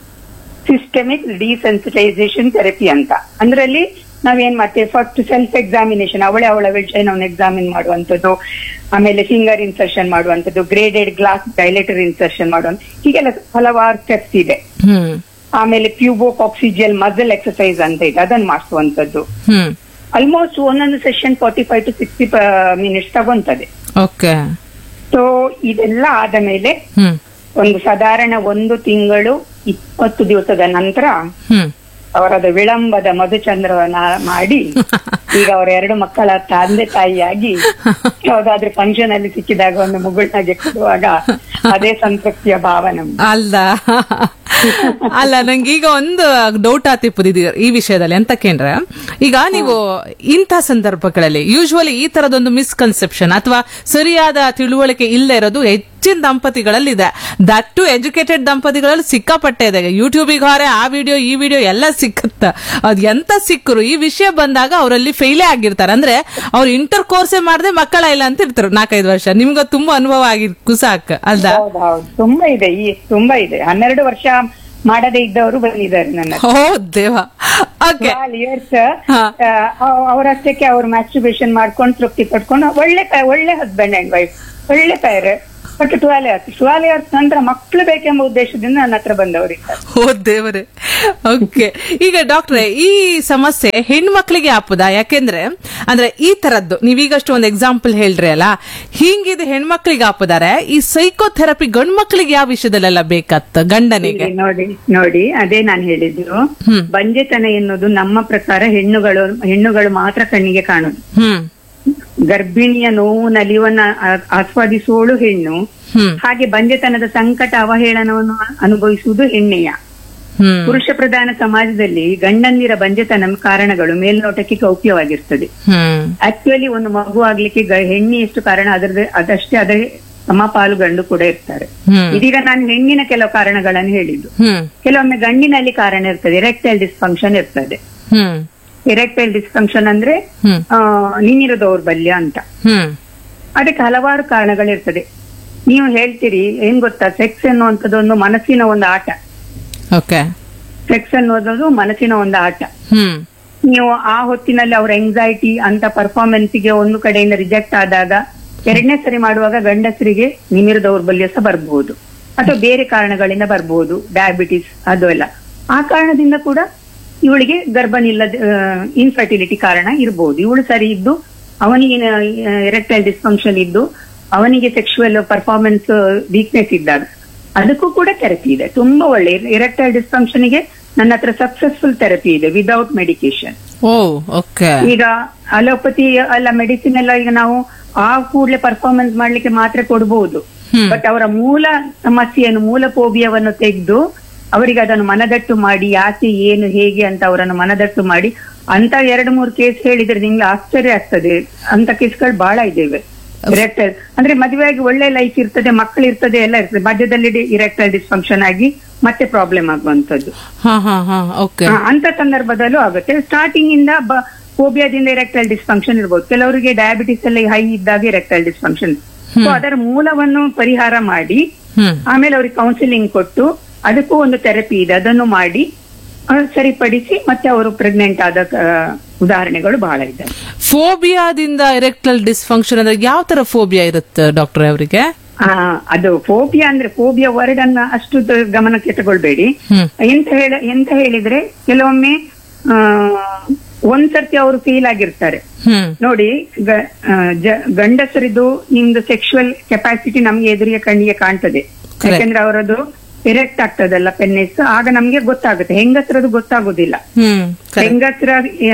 ಸಿಸ್ಟಮಿಕ್ ಡಿಸೆನ್ಸಿಟೈಸೇಷನ್ ಥೆರಪಿ ಅಂತ ಅಂದ್ರಲ್ಲಿ ನಾವೇನ್ ಮಾಡ್ತೇವೆ ಫಸ್ಟ್ ಸೆಲ್ಫ್ ಎಕ್ಸಾಮಿನೇಷನ್ ಅವಳೆ ಅವಳ ವಿಷಯವನ್ನು ಎಕ್ಸಾಮಿನ್ ಮಾಡುವಂಥದ್ದು ಆಮೇಲೆ ಫಿಂಗರ್ ಇನ್ಸರ್ಷನ್ ಮಾಡುವಂಥದ್ದು ಗ್ರೇಡೆಡ್ ಗ್ಲಾಸ್ ಡೈಲೇಟರ್ ಇನ್ಸರ್ಷನ್ ಮಾಡುವಂತ ಹೀಗೆಲ್ಲ ಹಲವಾರು ಸ್ಟೆಪ್ಸ್ ಇದೆ ಹ್ಮ್ ಆಮೇಲೆ ಪ್ಯೂಬೋಕ್ ಆಕ್ಸಿಜಿಯಲ್ ಮಸಲ್ ಎಕ್ಸರ್ಸೈಸ್ ಅಂತ ಇದೆ ಅದನ್ನ ಮಾಡಿಸುವಂತದ್ದು ಹ್ಮ್ ಆಲ್ಮೋಸ್ಟ್ ಒಂದೊಂದು session forty five to sixty minutes ತಗೊಂತದೆ ಓಕೆ ಸೊ ಇದೆಲ್ಲ ಆದ ಮೇಲೆ ಹ್ಮ್ ಒಂದು ಸಾಧಾರಣ ಒಂದು ತಿಂಗಳು ಇಪ್ಪತ್ತು ದಿವಸದ ನಂತರ ಹ್ಮ್ ಅವರದ ವಿಳಂಬದ ಮಧುಚಂದ್ರವನ್ನ ಮಾಡಿ ಈಗ ಅವರ ಎರಡು ಮಕ್ಕಳ ತಂದೆ ತಾಯಿಯಾಗಿ ಯಾವ್ದಾದ್ರು ಫಂಕ್ಷನ್ ಅಲ್ಲಿ ಸಿಕ್ಕಿದಾಗ ಒಂದು ಮುಗುಳ್ನಾಗೆ ಕೊಡುವಾಗ ಅದೇ ಸಂತೃಪ್ತಿಯ ಭಾವ ನಮ್ದು ಅಲ್ಲ ಅಲ್ಲ ನಂಗೆ ಈಗ ಒಂದು ಡೌಟ್ ಆತಿಪ್ಪದು ಇದು ಈ ವಿಷಯದಲ್ಲಿ ಎಂತಕ್ಕೇಂದ್ರೆ ಈಗ ನೀವು ಇಂಥ ಸಂದರ್ಭಗಳಲ್ಲಿ ಯೂಶುವಲಿ ಈ ತರದೊಂದು ಮಿಸ್ಕನ್ಸೆಪ್ಷನ್ ಅಥವಾ ಸರಿಯಾದ ತಿಳುವಳಿಕೆ ಇಲ್ಲದೆ ಇರೋದು ಹೆಚ್ಚಿನ ದಂಪತಿಗಳಲ್ಲಿದೆ ದಟ್ ಟು ಎಜುಕೇಟೆಡ್ ದಂಪತಿಗಳಲ್ಲಿ ಸಿಕ್ಕಾಪಟ್ಟೆ ಇದೆ ಯೂಟ್ಯೂಬಿಗೆ ಹೊರೆ ಆ ವಿಡಿಯೋ ಈ ವಿಡಿಯೋ ಎಲ್ಲ ಸಿಕ್ಕುತ್ತ ಅದ್ ಎಂತ ಸಿಕ್ಕರು ಈ ವಿಷಯ ಬಂದಾಗ ಅವರಲ್ಲಿ ಫೇಲೇ ಆಗಿರ್ತಾರೆ ಅಂದ್ರೆ ಅವ್ರು ಇಂಟರ್ ಕೋರ್ಸೇ ಮಾಡದೆ ಮಕ್ಕಳ ಇಲ್ಲ ಅಂತ ಇರ್ತಾರೆ ನಾಲ್ಕೈದು ವರ್ಷ ನಿಮ್ಗೆ ತುಂಬಾ ಅನುಭವ ಆಗಿ ಕುಸಾಕ್ ಅಲ್ದಾ ಹೌದು ಹೌದು ತುಂಬಾ ಇದೆ ಈ ತುಂಬಾ ಇದೆ ಹನ್ನೆರಡು ವರ್ಷ ಮಾಡದೇ ಇದ್ದವರು ಬಂದಿದ್ದಾರೆ ನನ್ನ ಓ ದೇವ ಓಕೆ ಇಯರ್ಸ್ ಹಾ. ಅವರಷ್ಟಕ್ಕೆ ಅವ್ರು ಮ್ಯಾಸ್ಟ್ರಿಬ್ಯೂಷನ್ ಮಾಡ್ಕೊಂಡು ತೃಪ್ತಿ ಪಡ್ಕೊಂಡು ಒಳ್ಳೆ ಪ- ಒಳ್ಳೆ ಹಸ್ಬೆಂಡ್ ಅಂಡ್ ವೈಫ್ ಒಳ್ಳೆ pair but twelve years twelve years ನಂತರ ಮಕ್ಕಳು ಬೇಕೆಂಬ ಉದ್ದೇಶದಿಂದ ನನ್ನ ಹತ್ರ ಬಂದವರಿದ್ದಾರೆ ಓ ದೇವರೇ ಓಕೆ ಈಗ ಡಾಕ್ಟ್ರೆ ಈ ಸಮಸ್ಯೆ ಹೆಣ್ಮಕ್ಳಿಗೆ ಆಪದ ಯಾಕೆಂದ್ರೆ ಅಂದ್ರೆ ಈ ತರದ್ದು ನೀವೀಗಷ್ಟು ಒಂದು ಎಕ್ಸಾಂಪಲ್ ಹೇಳ್ರಿ ಅಲ್ಲ ಹಿಂಗಿದು ಹೆಣ್ಮಕ್ಳಿಗೆ ಆಪದಾರೆ ಈ ಸೈಕೋಥೆರಪಿ ಗಂಡ್ ಮಕ್ಳಿಗೆ ಯಾವ ವಿಷಯದಲ್ಲೆಲ್ಲ ಬೇಕತ್ತ ಗಂಡನಿಗೆ ಇಲ್ಲಿ ನೋಡಿ ನೋಡಿ ಅದೇ ನಾನು ಹೇಳಿದ್ದು ಬಂಜೆತನ ಎನ್ನುವುದು ನಮ್ಮ ಪ್ರಕಾರ ಹೆಣ್ಣುಗಳು ಹೆಣ್ಣುಗಳು ಮಾತ್ರ ಕಣ್ಣಿಗೆ ಕಾಣುದು ಹ್ಮ್ ಗರ್ಭಿಣಿಯ ನೋವು ನಲಿವನ್ನ ಆ- ಆಸ್ವಾದಿಸುವಳು ಹೆಣ್ಣು ಹ್ಮ್ ಹಾಗೆ ಬಂಜೆತನದ ಸಂಕಟ ಅವಹೇಳನವನ್ನು ಅನುಭವಿಸುವುದು ಹೆಣ್ಣೆಯ ಹ್ಮ್ ಪುರುಷ ಪ್ರಧಾನ ಸಮಾಜದಲ್ಲಿ ಗಂಡಂದಿರ ಬಂಜೆತನ ಕಾರಣಗಳು ಮೇಲ್ನೋಟಕ್ಕೆ ಗೌಪ್ಯವಾಗಿರ್ತದೆ ಹ್ಮ್ ಆಕ್ಚುಲಿ ಒಂದು ಮಗು ಆಗ್ಲಿಕ್ಕೆ ಗ- ಹೆಣ್ಣಿ ಎಷ್ಟು ಕಾರಣ ಅದರದೇ ಅದಷ್ಟೇ ಅದೇ ಸಮಪಾಲು ಗಂಡು ಕೂಡ ಇರ್ತಾರೆ ಹ್ಮ್ ಇದೀಗ ನಾನು ಹೆಣ್ಣಿನ ಕೆಲವು ಕಾರಣಗಳನ್ನು ಹೇಳಿದ್ದು ಹ್ಮ್ ಕೆಲವೊಮ್ಮೆ ಗಂಡಿನಲ್ಲಿ ಕಾರಣ ಇರ್ತದೆ ಎರೆಕ್ಟೈಲ್ ಡಿಸ್ಫಂಕ್ಷನ್ ಇರ್ತದೆ ಹ್ಮ್ ಎರೆಕ್ಟೈಲ್ ಡಿಸ್ಫಂಕ್ಷನ್ ಅಂದ್ರೆ ಹ್ಮ್ ಆ, ನೀರಿನ ದೌರ್ಬಲ್ಯ ಅಂತ ಹ್ಮ್ ಅದಕ್ಕೆ ಹಲವಾರು ಕಾರಣಗಳಿರ್ತದೆ ನೀವು ಹೇಳ್ತೀರಿ ಏನ್ ಗೊತ್ತಾ ಸೆಕ್ಸ್ ಎನ್ನುವಂಥದ್ದು ಒಂದು ಮನಸ್ಸಿನ ಒಂದು ಆಟ ಓಕೆ ಸೆಕ್ಸ್ ಅನ್ನೋದು ಮನಸ್ಸಿನ ಒಂದು ಆಟ ಹ್ಮ್ ನೀವು ಆ ಹೊತ್ತಿನಲ್ಲಿ ಅವ್ರ ಎಂಗ್ಸೈಟಿ ಅಂತ ಪರ್ಫಾರ್ಮೆನ್ಸ್ ಗೆ ಒಂದು ಕಡೆಯಿಂದ ರಿಜೆಕ್ಟ್ ಆದಾಗ ಎರಡನೇ ಸರಿ ಮಾಡುವಾಗ ಗಂಡಸರಿಗೆ ನಿಮಿರ ದೌರ್ಬಲ್ಯ ಸಹ ಬರಬಹುದು ಅಥವಾ ಬೇರೆ ಕಾರಣಗಳಿಂದ ಬರಬಹುದು ಡಯಾಬಿಟಿಸ್ ಅದು ಎಲ್ಲ ಆ ಕಾರಣದಿಂದ ಕೂಡ ಇವಳಿಗೆ ಗರ್ಭ ನಿಲ್ಲದ ಇನ್ಫರ್ಟಿಲಿಟಿ ಕಾರಣ ಇರಬಹುದು ಇವಳು ಸರಿ ಇದ್ದು ಅವನಿಗೆ ಎರೆಕ್ಟೈಲ್ ಡಿಸ್ಫಂಕ್ಷನ್ ಇದ್ದು ಅವನಿಗೆ ಸೆಕ್ಷುವಲ್ ಪರ್ಫಾರ್ಮೆನ್ಸ್ ವೀಕ್ನೆಸ್ ಇದ್ದಾಗ ಅದಕ್ಕೂ ಕೂಡ ಥೆರಪಿ ಇದೆ ತುಂಬಾ ಒಳ್ಳೆ ಎರೆಕ್ಟೈಲ್ ಡಿಸ್ಫಂಕ್ಷನ್ ಗೆ ನನ್ನ ಹತ್ರ ಸಕ್ಸಸ್ಫುಲ್ ಥೆರಪಿ ಇದೆ ವಿದೌಟ್ ಮೆಡಿಕೇಶನ್ ಓ ಓಕೆ ಈಗ ಅಲೋಪತಿ ಅಲ್ಲ ಮೆಡಿಸಿನ್ ಎಲ್ಲ ಈಗ ನಾವು ಆ ಕೂಡಲೇ ಪರ್ಫಾರ್ಮೆನ್ಸ್ ಮಾಡ್ಲಿಕ್ಕೆ ಮಾತ್ರ ಕೊಡಬಹುದು ಹ್ಮ್. ಬಟ್ ಅವರ ಮೂಲ ಸಮಸ್ಯೆಯನ್ನು ಮೂಲ ಫೋಬಿಯಾವನ್ನು ತೆಗೆದು ಅವರಿಗೆ ಅದನ್ನು ಮನದಟ್ಟು ಮಾಡಿ ಯಾಕೆ ಏನು ಹೇಗೆ ಅಂತ ಅವರನ್ನು ಮನದಟ್ಟು ಮಾಡಿ ಅಂತ ಎರಡು ಮೂರು ಕೇಸ್ ಹೇಳಿದ್ರೆ ನಿಮ್ಗೆ ಆಶ್ಚರ್ಯ ಆಗ್ತದೆ ಅಂತ ಕೇಸ್ಗಳು ಬಹಳ ಇದ್ದೇವೆ ಇರೆಕ್ಟೈಲ್ ಅಂದ್ರೆ ಮದುವೆಯಾಗಿ ಒಳ್ಳೆ ಲೈಫ್ ಇರ್ತದೆ ಮಕ್ಕಳು ಇರ್ತದೆ ಎಲ್ಲ ಇರ್ತದೆ ಮಧ್ಯದಲ್ಲಿ ಇರೆಕ್ಟೈಲ್ ಡಿಸ್ಫಂಕ್ಷನ್ ಆಗಿ ಮತ್ತೆ ಪ್ರಾಬ್ಲಮ್ ಆಗುವಂತದ್ದು ಹಾ ಹಾ ಹಾ ಓಕೆ ಹಾ, ಅಂತ ಸಂದರ್ಭದಲ್ಲೂ ಆಗುತ್ತೆ ಸ್ಟಾರ್ಟಿಂಗ್ ಇಂದ ಫೋಬಿಯಾದಿಂದ ಇರೆಕ್ಟೈಲ್ ಡಿಸ್ಫಂಕ್ಷನ್ ಇರ್ಬೋದು ಕೆಲವರಿಗೆ ಡಯಾಬಿಟಿಸ್ ಎಲ್ಲ ಹೈ ಇದ್ದಾಗ ಇರೆಕ್ಟೈಲ್ ಡಿಸ್ಫಂಕ್ಷನ್ ಸೊ ಅದರ ಮೂಲವನ್ನು ಪರಿಹಾರ ಮಾಡಿ ಹ್ಮ್ ಆಮೇಲೆ ಅವ್ರಿಗೆ ಕೌನ್ಸಿಲಿಂಗ್ ಕೊಟ್ಟು ಅದಕ್ಕೂ ಒಂದು ಥೆರಪಿ ಇದೆ ಅದನ್ನು ಮಾಡಿ ಆ, ಸರಿಪಡಿಸಿ ಮತ್ತೆ ಅವರು ಪ್ರೆಗ್ನೆಂಟ್ ಆದ ಆ, ಉದಾಹರಣೆಗಳು ಬಹಳ ಇದೆ ಫೋಬಿಯಾದಿಂದ ಎರೆಕ್ಟಲ್ ಡಿಸ್ಫಂಕ್ಷನ್ ಅಂದ್ರೆ ಯಾವ ತರ ಫೋಬಿಯಾ ಇರುತ್ತೆ ಡಾಕ್ಟರ್ ಅವರಿಗೆ ಆ, ಅದು ಫೋಬಿಯಾ ಅಂದ್ರೆ ಫೋಬಿಯಾ ವರ್ಡ್ ಅನ್ನ ಅಷ್ಟು ದ- ಗಮನಕ್ಕೆ ತಗೊಳ್ಬೇಡಿ ಹ್ಮ್ ಎಂತ ಹೇಳ ಎಂತ ಹೇಳಿದ್ರೆ ಕೆಲವೊಮ್ಮೆ ಆ, ಒಂದ್ಸರ್ತಿ ಅವರು ಫೀಲ್ ಆಗಿರ್ತಾರೆ ಹ್ಮ್ ನೋಡಿ ಗ- ಆ, ಜ- ಗಂಡಸರಿದು ನಿಮ್ದು ಸೆಕ್ಷುವಲ್ ಕೆಪಾಸಿಟಿ ನಮ್ಗೆ ಎದುರಿಗೆ ಕಣ್ಣಿಗೆ ಕಾಣ್ತದೆ Correct. ಯಾಕಂದ್ರೆ ಅವರದು ಎರೆಕ್ಟ್ ಆಗ್ತದಲ್ಲ ಪೆನ್ನೆಸ್ ಆಗ ನಮ್ಗೆ ಗೊತ್ತಾಗುತ್ತೆ ಹೆಂಗಸರದು ಗೊತ್ತಾಗುದಿಲ್ಲ ಹ್ಮ್ correct. ಹೆಂಗಸರ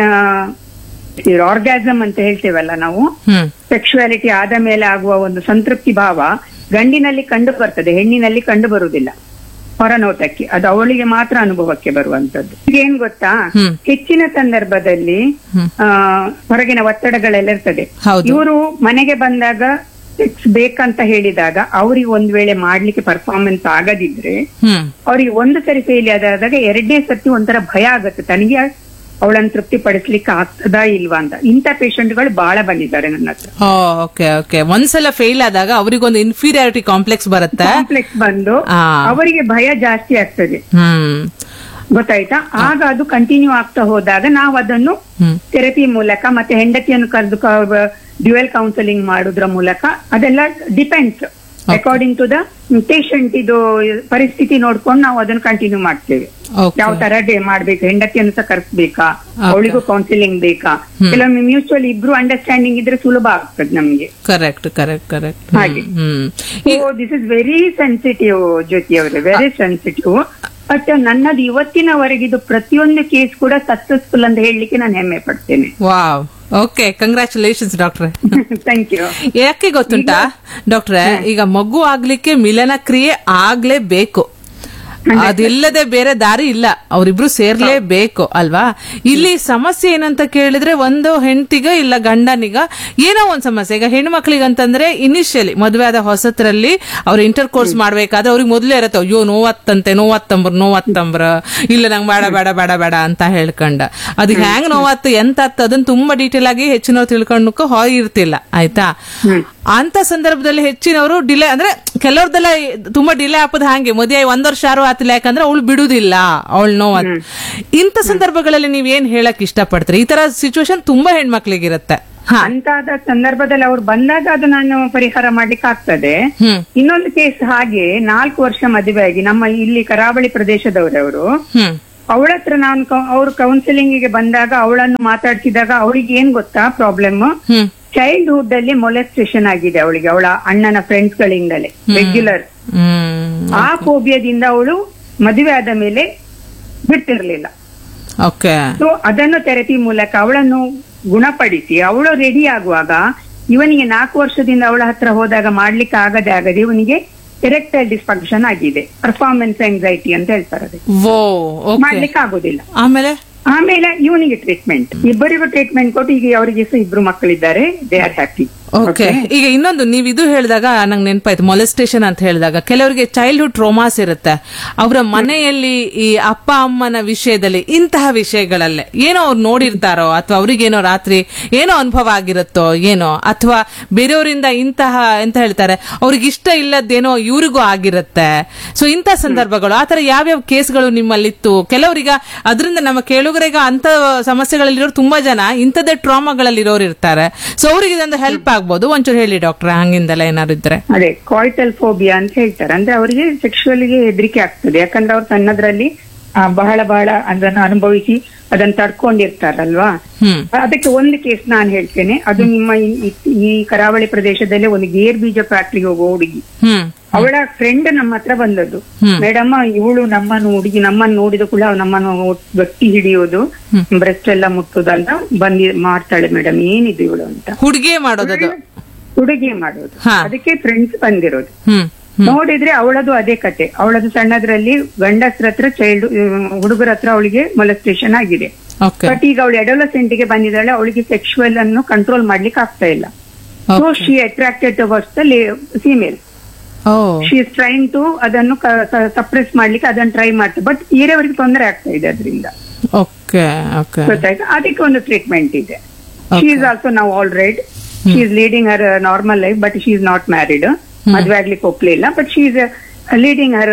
ಆರ್ಗ್ಯಾಸಮ್ ಅಂತ ಹೇಳ್ತೇವಲ್ಲ ನಾವು ಹ್ಮ್ ಸೆಕ್ಷುವಾಲಿಟಿ ಆದ ಮೇಲೆ ಆಗುವ ಒಂದು ಸಂತೃಪ್ತಿ ಭಾವ ಗಂಡಿನಲ್ಲಿ ಕಂಡು ಬರ್ತದೆ ಹೆಣ್ಣಿನಲ್ಲಿ ಕಂಡು ಬರುವುದಿಲ್ಲ ಹೊರನೋಟಕ್ಕೆ ಅದು ಅವಳಿಗೆ ಮಾತ್ರ ಅನುಭವಕ್ಕೆ ಬರುವಂತದ್ದು ಈಗ ಏನ್ ಗೊತ್ತಾ ಹ್ಮ್. ಹೆಚ್ಚಿನ ಸಂದರ್ಭದಲ್ಲಿ ಹ್ಮ್. ಆ ಹೊರಗಿನ ಒತ್ತಡಗಳೆಲ್ಲ ಇರ್ತದೆ ಹೌದು. ಇವರು ಮನೆಗೆ ಬಂದಾಗ ಸೆಕ್ಸ್ ಬೇಕಂತ ಹೇಳಿದಾಗ ಅವ್ರಿಗೆ ಒಂದ್ ವೇಳೆ ಮಾಡ್ಲಿಕ್ಕೆ ಪರ್ಫಾರ್ಮೆನ್ಸ್ ಆಗದಿದ್ರೆ ಹ್ಮ್ ಅವ್ರಿಗೆ ಒಂದು ಸರಿ ಫೇಲ್ ಆದಾಗ ಎರಡನೇ ಸರ್ತಿ ಒಂಥರ ಭಯ ಆಗುತ್ತೆ ತನಗೆ ಅವಳನ್ನು ತೃಪ್ತಿ ಪಡಿಸ್ಲಿಕ್ಕೆ ಆಗ್ತದಾ ಇಲ್ವಾ ಅಂತ ಇಂಥ ಪೇಷಂಟ್ಗಳು ಬಹಳ ಬಂದಿದ್ದಾರೆ ನನ್ನ ಹತ್ರ ಓಕೆ ಓಕೆ ಒಂದ್ಸಲ ಫೇಲ್ ಆದಾಗ ಅವರಿಗೊಂದು ಇನ್ಫೀರಿಯಾರಿಟಿ ಕಾಂಪ್ಲೆಕ್ಸ್ ಬರುತ್ತೆ ಕಾಂಪ್ಲೆಕ್ಸ್ ಬಂದು ಆ. ಅವರಿಗೆ ಭಯ ಜಾಸ್ತಿ ಆಗ್ತದೆ ಹ್ಮ್ ಗೊತ್ತಾಯ್ತಾ ಆಗ ಅದು ಕಂಟಿನ್ಯೂ ಆಗ್ತಾ ಹೋದಾಗ ನಾವು ಅದನ್ನು ಹ್ಮ್ ಥೆರಪಿ ಮೂಲಕ ಮತ್ತೆ ಹೆಂಡತಿಯನ್ನು ಕರೆದು ಡ್ಯುಯಲ್ ಕೌನ್ಸಲಿಂಗ್ ಮಾಡೋದ್ರ ಮೂಲಕ ಅದೆಲ್ಲ depends according to the patient ಇದು ಪರಿಸ್ಥಿತಿ ನೋಡ್ಕೊಂಡು ನಾವು ಅದನ್ನು ಕಂಟಿನ್ಯೂ ಮಾಡ್ತೇವೆ ಓಕೆ ಯಾವ ತರ ಡೇ ಮಾಡ್ಬೇಕು ಹೆಂಡತಿಯನ್ನು ಸಹ ಕರೆಸ್ಬೇಕಾ Okay. ಅವಳಿಗೂ ಕೌನ್ಸಿಲಿಂಗ್ ಬೇಕಾ ಕೆಲವೊಮ್ಮೆ ಮ್ಯೂಚುವಲ್ ಇಬ್ರು ಅಂಡರ್ಸ್ಟ್ಯಾಂಡಿಂಗ್ ಇದ್ರೆ ಸುಲಭ ಆಗ್ತದೆ ನಮ್ಗೆ ಕರೆಕ್ಟ್ ಕರೆಕ್ಟ್ ಕರೆಕ್ಟ್ ಹಾಗೆ. Hmm this is very sensitive Jyothi ಅವರೇ ವೆರಿ ಸೆನ್ಸಿಟಿವ್ ಬಟ್ ನನ್ನದು ಇವತ್ತಿನವರೆಗಿದು ಪ್ರತಿಯೊಂದು ಕೇಸ್ ಕೂಡ ಸಕ್ಸಸ್ಫುಲ್ ಅಂತ ಹೇಳಲಿಕ್ಕೆ ನಾನು ಹೆಮ್ಮೆ ಪಡ್ತೇನೆ ವಾವ್ ಓಕೆ ಕಂಗ್ರಾಚುಲೇಷನ್ಸ್ ಡಾಕ್ಟ್ರೆ ಥ್ಯಾಂಕ್ ಯು ಯಾಕೆ ಗೊತ್ತುಂಟಾ ಡಾಕ್ಟ್ರೆ ಈಗ ಮಗು ಆಗ್ಲಿಕ್ಕೆ ಮಿಲನ ಕ್ರಿಯೆ ಆಗ್ಲೇಬೇಕು ಅದಿಲ್ಲದೆ ಬೇರೆ ದಾರಿ ಇಲ್ಲ ಅವರಿಬ್ರು ಸೇರ್ಲೇಬೇಕು ಅಲ್ವಾ ಇಲ್ಲಿ ಸಮಸ್ಯೆ ಏನಂತ ಕೇಳಿದ್ರೆ ಒಂದು ಹೆಂಡತಿಗ ಇಲ್ಲ ಗಂಡನಿಗ ಏನೋ ಒಂದ್ ಸಮಸ್ಯೆ ಈಗ ಹೆಣ್ಮಕ್ಳಿಗಂತಂದ್ರೆ ಇನಿಷಿಯಲಿ ಮದುವೆ ಆದ ಹೊಸತ್ರಲ್ಲಿ ಅವ್ರು ಇಂಟರ್ ಕೋರ್ಸ್ ಮಾಡ್ಬೇಕಾದ್ರೆ ಅವ್ರಿಗೆ ಮೊದ್ಲೇ ಇರತ್ತೆ ಅಯ್ಯೋ ನೋವತ್ತಂತೆ ನೋವತ್ತಂಬ್ರ ನೋವತ್ತಂಬ್ರ ಇಲ್ಲ ನಂಗೆ ಬೇಡ ಬೇಡ ಬೇಡ ಬೇಡ ಅಂತ ಹೇಳ್ಕೊಂಡ ಅದು ಹ್ಯಾಂಗ್ ನೋವತ್ತು ಎಂತ ಅತ್ತ ಅದನ್ನ ತುಂಬಾ ಡೀಟೇಲ್ ಆಗಿ ಹೆಚ್ಚಿನವ್ರು ತಿಳ್ಕೊಂಡಕ್ಕೂ ಹೊಯ್ ಇರ್ತಿಲ್ಲ ಆಯ್ತಾ ಅಂತ ಸಂದರ್ಭದಲ್ಲಿ ಹೆಚ್ಚಿನವರು ಡಿಲೇ ಅಂದ್ರೆ ಕೆಲವ್ರದೆಲ್ಲ ತುಂಬಾ ಡಿಲೇ ಹಾಪದ ಹಾಗೆ ಮದುವೆ ಒಂದ್ ವರ್ಷ ಆರು ಆತಿಲ್ಲ ಯಾಕಂದ್ರೆ ಅವಳು ಬಿಡುದಿಲ್ಲ ಅವಳು ನೋವು ಇಂಥ ಸಂದರ್ಭಗಳಲ್ಲಿ ನೀವ್ ಏನ್ ಹೇಳಕ್ ಇಷ್ಟಪಡ್ತೀರಿ ಈ ತರ ಸಿಚುವೇಶನ್ ತುಂಬಾ ಹೆಣ್ಮಕ್ಳಿಗಿರುತ್ತೆ ಹಾ. ಅಂತಾದ ಸಂದರ್ಭದಲ್ಲಿ ಅವ್ರು ಬಂದಾಗ ಅದು ನಾನು ಪರಿಹಾರ ಮಾಡ್ಲಿಕ್ಕೆ ಆಗ್ತದೆ ಹ್ಮ್ ಇನ್ನೊಂದು ಕೇಸ್ ಹಾಗೆ ನಾಲ್ಕು ವರ್ಷ ಮದುವೆ ಆಗಿ ನಮ್ಮ ಇಲ್ಲಿ ಕರಾವಳಿ ಪ್ರದೇಶದವರವರು ಹ್ಮ್ ಅವಳ ಹತ್ರ ನಾನು ಅವ್ರು ಕೌನ್ಸಿಲಿಂಗ್ ಗೆ ಬಂದಾಗ ಅವಳನ್ನು ಮಾತಾಡ್ಸಿದಾಗ ಅವಳಿಗೆ ಏನ್ ಗೊತ್ತಾ ಪ್ರಾಬ್ಲಮ್ ಹ್ಮ್ ಚೈಲ್ಡ್ಹುಡ್ ಅಲ್ಲಿ ಮೊಲೆಸ್ಟೇಷನ್ ಆಗಿದೆ ಅವಳಿಗೆ ಅವಳ ಅಣ್ಣನ ಫ್ರೆಂಡ್ಸ್ ಗಳಿಂದಲೇ ರೆಗ್ಯುಲರ್ ಹ್ಮ್ ಆ ಫೋಬಿಯಾದಿಂದ ಅವಳು ಮದುವೆ ಆದ ಮೇಲೆ ಬಿಡ್ತಿರ್ಲಿಲ್ಲ ಓಕೆ ಸೊ ಅದನ್ನು ಥೆರಪಿ ಮೂಲಕ ಅವಳನ್ನು ಗುಣಪಡಿಸಿ ಅವಳು ರೆಡಿ ಆಗುವಾಗ ಇವನಿಗೆ ನಾಲ್ಕು ವರ್ಷದಿಂದ ಅವಳ ಹತ್ರ ಹೋದಾಗ ಮಾಡ್ಲಿಕ್ಕೆ ಆಗದೆ ಆಗದೆ ಇವನಿಗೆ ಎರೆಕ್ಟೈಲ್ ಡಿಸ್ಫಂಕ್ಷನ್ ಆಗಿದೆ ಪರ್ಫಾರ್ಮೆನ್ಸ್ ಎಂಗ್ಸೈಟಿ ಅಂತ ಹೇಳ್ತಾರೆ ಅದಕ್ಕೆ. ವೋ ಓಕೆ ಮಾಡ್ಲಿಕ್ಕೆ ಆಗೋದಿಲ್ಲ ಆಮೇಲೆ ಆಮೇಲೆ ಇವನಿಗೆ ಟ್ರೀಟ್ಮೆಂಟ್ ಇಬ್ಬರಿಗೂ ಟ್ರೀಟ್ಮೆಂಟ್ ಕೊಟ್ಟು ಈಗ ಅವರಿಗೆ ಸಹ ಇಬ್ರು ಮಕ್ಕಳಿದ್ದಾರೆ ದೇ ಆರ್ ಹ್ಯಾಪಿ ಓಕೆ ಈಗ ಇನ್ನೊಂದು ನೀವು ಇದು ಹೇಳಿದಾಗ ನಂಗೆ ನೆನಪಾಯ್ತು ಮೊಲೆಸ್ಟೇಷನ್ ಅಂತ ಹೇಳಿದಾಗ ಕೆಲವರಿಗೆ ಚೈಲ್ಡ್ಹುಡ್ ಟ್ರೋಮಾಸ್ ಇರುತ್ತೆ ಅವರ ಮನೆಯಲ್ಲಿ ಈ ಅಪ್ಪ ಅಮ್ಮನ ವಿಷಯದಲ್ಲಿ ಇಂತಹ ವಿಷಯಗಳಲ್ಲೇ ಏನೋ ಅವ್ರು ನೋಡಿರ್ತಾರೋ ಅಥವಾ ಅವ್ರಿಗೇನೋ ರಾತ್ರಿ ಏನೋ ಅನುಭವ ಆಗಿರುತ್ತೋ ಏನೋ ಅಥವಾ ಬೇರೆಯವರಿಂದ ಇಂತಹ ಎಂತ ಹೇಳ್ತಾರೆ ಅವ್ರಿಗೆ ಇಷ್ಟ ಇಲ್ಲದ್ದೇನೋ ಇವ್ರಿಗೂ ಆಗಿರುತ್ತೆ ಸೊ ಇಂಥ ಸಂದರ್ಭಗಳು ಆತರ ಯಾವ್ಯಾವ ಕೇಸ್ಗಳು ನಿಮ್ಮಲ್ಲಿತ್ತು ಕೆಲವರೀಗ ಅದರಿಂದ ನಮ್ಮ ಕೇಳುಗರೀಗ ಅಂತ ಸಮಸ್ಯೆಗಳಲ್ಲಿರೋರು ತುಂಬಾ ಜನ ಇಂಥದ್ದೇ ಟ್ರಾಮಾಗಳಲ್ಲಿರೋರು ಇರ್ತಾರೆ ಸೊ ಅವರಿಗೆ ಇದೊಂದು ಹೆಲ್ಪ್ ಆಗ್ಬೋದು ಒಂಚೂರು ಹೇಳಿ ಡಾಕ್ಟರ್ ಹಂಗಿಂದೆಲ್ಲ ಏನಾದ್ರು ಇದ್ರೆ ಅದೇ ಕಾಯ್ಟಲ್ ಫೋಬಿಯಾ ಅಂತ ಹೇಳ್ತಾರೆ ಅಂದ್ರೆ ಅವರಿಗೆ ಸೆಕ್ಷುವಲ್ಗೆ ಹೆದರಿಕೆ ಆಗ್ತದೆ ಯಾಕಂದ್ರೆ ಅವ್ರು ಸಣ್ಣದ್ರಲ್ಲಿ ಆ, ಬಹಳ ಬಹಳ ಅದನ್ನು ಅನುಭವಿಸಿ ಅದನ್ನ ತಡ್ಕೊಂಡಿರ್ತಾರಲ್ವಾ ಹ್ಮ್ ಅದಕ್ಕೆ ಒಂದು ಕೇಸ್ ನಾನು ಹೇಳ್ತೇನೆ ಅದು ನಿಮ್ಮ ಈ- ಈ- ಈ ಕರಾವಳಿ ಪ್ರದೇಶದಲ್ಲಿ ಒಂದು ಗೇರ್ ಬೀಜ ಫ್ಯಾಕ್ಟ್ರಿಗೆ ಹೋಗುವ ಹುಡುಗಿ ಹ್ಮ್ ಅವಳ ಫ್ರೆಂಡ್ ನಮ್ಮ ಹತ್ರ ಬಂದದ್ದು ಹ್ಮ್. ಮೇಡಮ್ ಇವಳು ನಮ್ಮನ್ನು ಹುಡುಗಿ ನಮ್ಮನ್ನು ನೋಡಿದ ಕೂಡ ಅವ್ಳು ನಮ್ಮನ್ನು ಒಟ್- ಗಟ್ಟಿ ಹಿಡಿಯೋದು ಬ್ರೆಸ್ಟ್ ಎಲ್ಲ ಮುಟ್ಟುದು ಅಂತ ಬಂದಿ ಮಾಡ್ತಾಳೆ ಮೇಡಮ್ ಏನಿದು ಇವಳು ಅಂತ ಹುಡುಗಿಯೇ ಮಾಡೋದದು ಹುಡುಗಿ ಮಾಡೋದು ಹಾ. ಅದಕ್ಕೆ ಫ್ರೆಂಡ್ಸ್ ಬಂದಿರೋದು ಹ್ಮ್ ನೋಡಿದ್ರೆ ಅವಳದು ಅದೇ ಕತೆ ಅವಳದು ಸಣ್ಣದ್ರಲ್ಲಿ ಗಂಡಸ್ರ ಹತ್ರ ಚೈಲ್ಡ್ ಹುಡುಗರ ಹತ್ರ ಅವಳಿಗೆ ಮೊಲೆಸ್ಟೇಷನ್ ಆಗಿದೆ ಓಕೆ ಬಟ್ ಈಗ ಅವಳು ಎಡೋಲಸೆಂಟ್ ಗೆ ಬಂದಿದ್ದಾಳೆ ಅವಳಿಗೆ ಸೆಕ್ಷುವಲ್ ಅನ್ನು ಕಂಟ್ರೋಲ್ ಮಾಡ್ಲಿಕ್ಕೆ ಆಗ್ತಾ ಇಲ್ಲ so she attracted towards the female oh she is trying to ಅದನ್ನು ಸಪ್ರೆಸ್ ಮಾಡ್ಲಿಕ್ಕೆ ಅದನ್ನು ಟ್ರೈ ಮಾಡ್ತಾರೆ ಬಟ್ ಬೇರೆಯವರಿಗೆ ತೊಂದರೆ ಆಗ್ತಾ ಇದೆ ಅದರಿಂದ ಓಕೆ ಓಕೆ ಗೊತ್ತಾಯ್ತು ಅದಕ್ಕೆ ಒಂದು ಟ್ರೀಟ್ಮೆಂಟ್ ಇದೆ ಶಿ ಇಸ್ ಆಲ್ಸೋ ನಾವು all right she is leading her normal life but she is not married ಮದ್ವೆ ಆಗ್ಲಿಕ್ಕೆ ಒಪ್ಲಿಲ್ಲ but she is leading her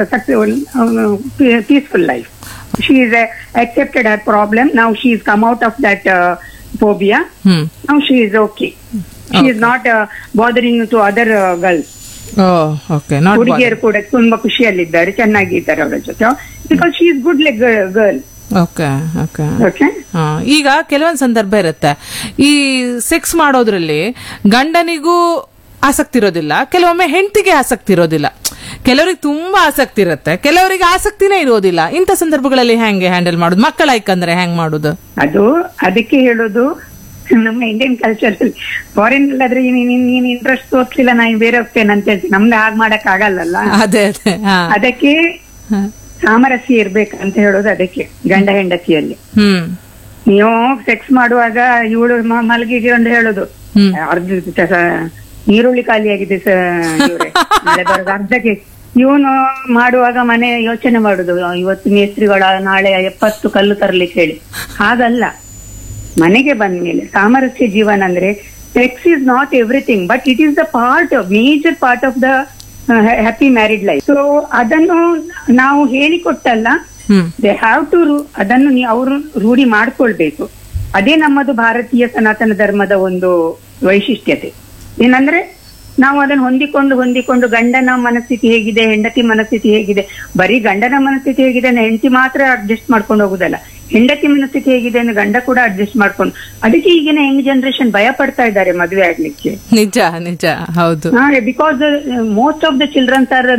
peaceful life she is accepted her problem now she is come out of that uh, phobia hmm now she is okay she is not uh, bothering to other uh, girls oh okay not ಹುಡುಗಿಯರು ಕೂಡ ತುಂಬಾ ಖುಷಿಯಲ್ಲಿದ್ದಾರೆ ಚೆನ್ನಾಗಿದ್ದಾರೆ ಅವರ ಜೊತೆ because she is good like girl okay okay okay ಆ, ಈಗ ಕೆಲವೊಂದು ಸಂದರ್ಭ ಇರುತ್ತೆ ಈ ಸೆಕ್ಸ್ ಮಾಡೋದ್ರಲ್ಲಿ ಗಂಡನಿಗೂ ಆಸಕ್ತಿ ಇರೋದಿಲ್ಲ ಕೆಲವೊಮ್ಮೆ ಹೆಂಡತಿಗೆ ಆಸಕ್ತಿ ಇರೋದಿಲ್ಲ ಕೆಲವರಿಗೆ ತುಂಬಾ ಆಸಕ್ತಿ ಇರುತ್ತೆ ಕೆಲವರಿಗೆ ಆಸಕ್ತಿನೇ ಇರೋದಿಲ್ಲ ಇಂಥ ಸಂದರ್ಭಗಳಲ್ಲಿ ಹೆಂಗೆ ಹ್ಯಾಂಡಲ್ ಮಾಡೋದು ಮಕ್ಕಳ ಐಕಂದ್ರೆ ಹೆಂಗ್ ಮಾಡೋದು ಅದು ಅದಕ್ಕೆ ಹೇಳೋದು ನಮ್ಮ ಇಂಡಿಯನ್ ಕಲ್ಚರ್ ಫಾರಿನ್ ಅಲ್ಲಾದ್ರೆ ನೀನ್ ಇಂಟ್ರೆಸ್ಟ್ ತೋರ್ಸ್ಲಿಲ್ಲ ನಾನು ಬೇರೆ ಹೋಗ್ತೇನೆ ಅಂತ ಹೇಳ್ತೀನಿ ನಮ್ದು ಹಾಗೆ ಮಾಡಕ್ ಆಗಲ್ಲಲ್ಲ ಅದೇ ಅದೇ ಹಾ ಅದಕ್ಕೆ ಹಾ. ಸಾಮರಸ್ಯ ಇರ್ಬೇಕಂತ ಹೇಳೋದು ಅದಕ್ಕೆ ಗಂಡ ಹೆಂಡತಿಯಲ್ಲಿ ಹ್ಮ್ ನೀವು ಸೆಕ್ಸ್ ಮಾಡುವಾಗ ಇವಳು ಮ- ಮಲಗಿಕೊಂಡು ಹೇಳೋದು ಹ್ಮ್. ಅರ್ಧ ಸ- ಈರುಳ್ಳಿ ಖಾಲಿಯಾಗಿದೆ ಸ ಇವ್ರೆ. ನಾಳೆ ಬರೋದು ಅರ್ಧಕ್ಕೆ ಇವನು ಮಾಡುವಾಗ ಮನೆ ಯೋಚನೆ ಮಾಡುದು ಇವತ್ತು ಮೇಸ್ತ್ರಿಗಳ ನಾಳೆ ಎಪ್ಪತ್ತು ಕಲ್ಲು ತರ್ಲಿಕ್ಕೆ ಹೇಳಿ ಹಾಗಲ್ಲ ಮನೆಗೆ ಬಂದ್ಮೇಲೆ ಸಾಮರಸ್ಯ ಜೀವನ ಅಂದ್ರೆ sex is not everything but it is the part major part of the happy married life so ಅದನ್ನು ನಾವು ಹೇಳಿಕೊಟ್ಟಲ್ಲ ಹ್ಮ್ ದೇ ಹ್ಯಾವ್ ಟು ಅದನ್ನು ನೀವು ಅವರು ರೂಢಿ ಮಾಡ್ಕೊಳ್ಬೇಕು ಅದೇ ನಮ್ಮದು ಭಾರತೀಯ ಸನಾತನ ಧರ್ಮದ ಒಂದು ವೈಶಿಷ್ಟ್ಯತೆ ಏನಂದ್ರೆ ನಾವು ಅದನ್ನು ಹೊಂದಿಕೊಂಡು ಹೊಂದಿಕೊಂಡು ಗಂಡನ ಮನಸ್ಥಿತಿ ಹೇಗಿದೆ ಹೆಂಡತಿ ಮನಸ್ಥಿತಿ ಹೇಗಿದೆ ಬರೀ ಗಂಡನ ಮನಸ್ಥಿತಿ ಹೇಗಿದೆ ಅಂದ್ರೆ ಹೆಂಡತಿ ಮಾತ್ರ ಅಡ್ಜಸ್ಟ್ ಮಾಡ್ಕೊಂಡು ಹೋಗುದಲ್ಲ ಹೆಂಡತಿ ಮನಸ್ಥಿತಿ ಹೇಗಿದೆ ಅಂದ್ರೆ ಗಂಡ ಕೂಡ ಅಡ್ಜಸ್ಟ್ ಮಾಡ್ಕೊಂಡು ಅದಕ್ಕೆ ಈಗಿನ ಯಂಗ್ ಜನರೇಷನ್ ಭಯ ಪಡ್ತಾ ಇದ್ದಾರೆ ಮದುವೆ ಆಗ್ಲಿಕ್ಕೆ ನಿಜ ನಿಜ ಹೌದು because most of the childrens are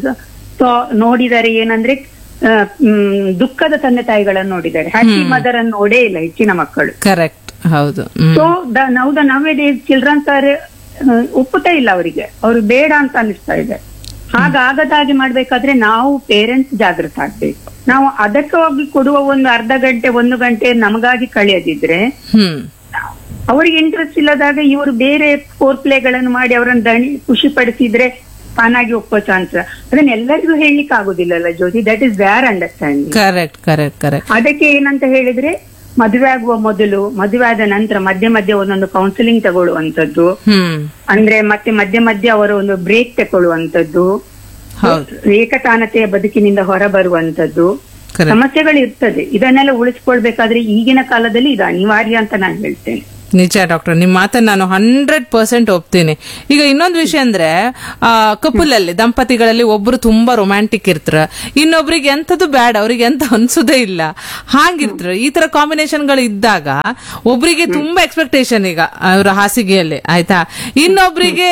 ನೋಡಿದ್ದಾರೆ ಏನಂದ್ರೆ ಆ, ಮ್, ದುಃಖದ ತಂದೆ ತಾಯಿಗಳನ್ನು ನೋಡಿದ್ದಾರೆ ಹ್ಯಾಪಿ ಮದರ್ ಅನ್ನು ನೋಡೇ ಇಲ್ಲ ಹೆಚ್ಚಿನ ಮಕ್ಕಳು ಕರೆಕ್ಟ್ ಹೌದು hmm so the now the now days childrens are ಒಪ್ಪುತ್ತಾ ಇಲ್ಲ ಅವರಿಗೆ ಅವರು ಬೇಡ ಅಂತ ಅನಿಸ್ತಾ ಇದೆ ಹಾಗಾಗದ ಹಾಗೆ ಮಾಡ್ಬೇಕಾದ್ರೆ ನಾವು ಪೇರೆಂಟ್ಸ್ ಜಾಗೃತ ಆಗ್ಬೇಕು ನಾವು ಅದಕ್ಕಾಗಿ ಕೊಡುವ ಒಂದು ಅರ್ಧ ಗಂಟೆ ಒಂದು ಗಂಟೆ ನಮಗಾಗಿ ಕಳೆಯದಿದ್ರೆ ಹ್ಮ್ ಅವರಿಗೆ ಇಂಟ್ರೆಸ್ಟ್ ಇಲ್ಲದಾಗ ಇವರು ಬೇರೆ ಫೋರ್ ಪ್ಲೇಗಳನ್ನು ಮಾಡಿ ಅವರನ್ನು ದಣಿ ಖುಷಿ ಪಡಿಸಿದ್ರೆ ತಾನಾಗಿ ಒಪ್ಪೋ ಚಾನ್ಸ್ ಅದನ್ನ ಎಲ್ಲರಿಗೂ ಹೇಳಲಿಕ್ಕೆ ಆಗುದಿಲ್ಲಲ್ಲ Jyoti that is where understanding correct correct correct ಅದಕ್ಕೆ ಏನಂತ ಹೇಳಿದ್ರೆ ಮದುವೆ ಆಗುವ ಮೊದಲು ಮದುವೆ ಆದ ನಂತರ ಮಧ್ಯೆ ಮಧ್ಯೆ ಒಂದೊಂದು ಕೌನ್ಸಿಲಿಂಗ್ ತಗೊಳ್ಳುವಂತದ್ದು ಹ್ಮ್ ಅಂದ್ರೆ ಮತ್ತೆ ಮಧ್ಯೆ ಮಧ್ಯೆ ಅವರ ಒಂದು ಬ್ರೇಕ್ ತಗೊಳ್ಳುವಂತದ್ದು ಹೌದು ಏಕತಾನತೆಯ ಬದುಕಿನಿಂದ ಹೊರ ಬರುವಂತದ್ದು ಕರೆಕ್ಟ್ ಸಮಸ್ಯೆಗಳು ಇರ್ತದೆ ಇದನ್ನೆಲ್ಲ ಉಳಿಸ್ಕೊಳ್ಬೇಕಾದ್ರೆ ಈಗಿನ ಕಾಲದಲ್ಲಿ ಇದು ಅನಿವಾರ್ಯ ಅಂತ ನಾನು ಹೇಳ್ತೇನೆ ನಿಜ ಡಾಕ್ಟರ್ ನಿಮ್ ಮಾತನ್ನ ನಾನು ಹಂಡ್ರೆಡ್ ಪರ್ಸೆಂಟ್ ಒಪ್ತೀನಿ ಈಗ ಇನ್ನೊಂದು ವಿಷಯ ಅಂದ್ರೆ ಕಪಲ್ ಅಲ್ಲಿ ದಂಪತಿಗಳಲ್ಲಿ ಒಬ್ರು ತುಂಬಾ ರೊಮ್ಯಾಂಟಿಕ್ ಇರ್ತಾರ ಇನ್ನೊಬ್ರಿಗೆ ಎಂಥದ್ದು ಬ್ಯಾಡ್ ಅವ್ರಿಗೆ ಎಂತ ಅನ್ಸುದೇ ಇಲ್ಲ ಹಾಗಿರ್ತಾರ ಈ ತರ ಕಾಂಬಿನೇಷನ್ ಗಳು ಇದ್ದಾಗ ಒಬ್ರಿಗೆ ತುಂಬಾ ಎಕ್ಸ್ಪೆಕ್ಟೇಷನ್ ಈಗ ಅವ್ರ ಹಾಸಿಗೆಯಲ್ಲಿ ಆಯ್ತಾ ಇನ್ನೊಬ್ರಿಗೆ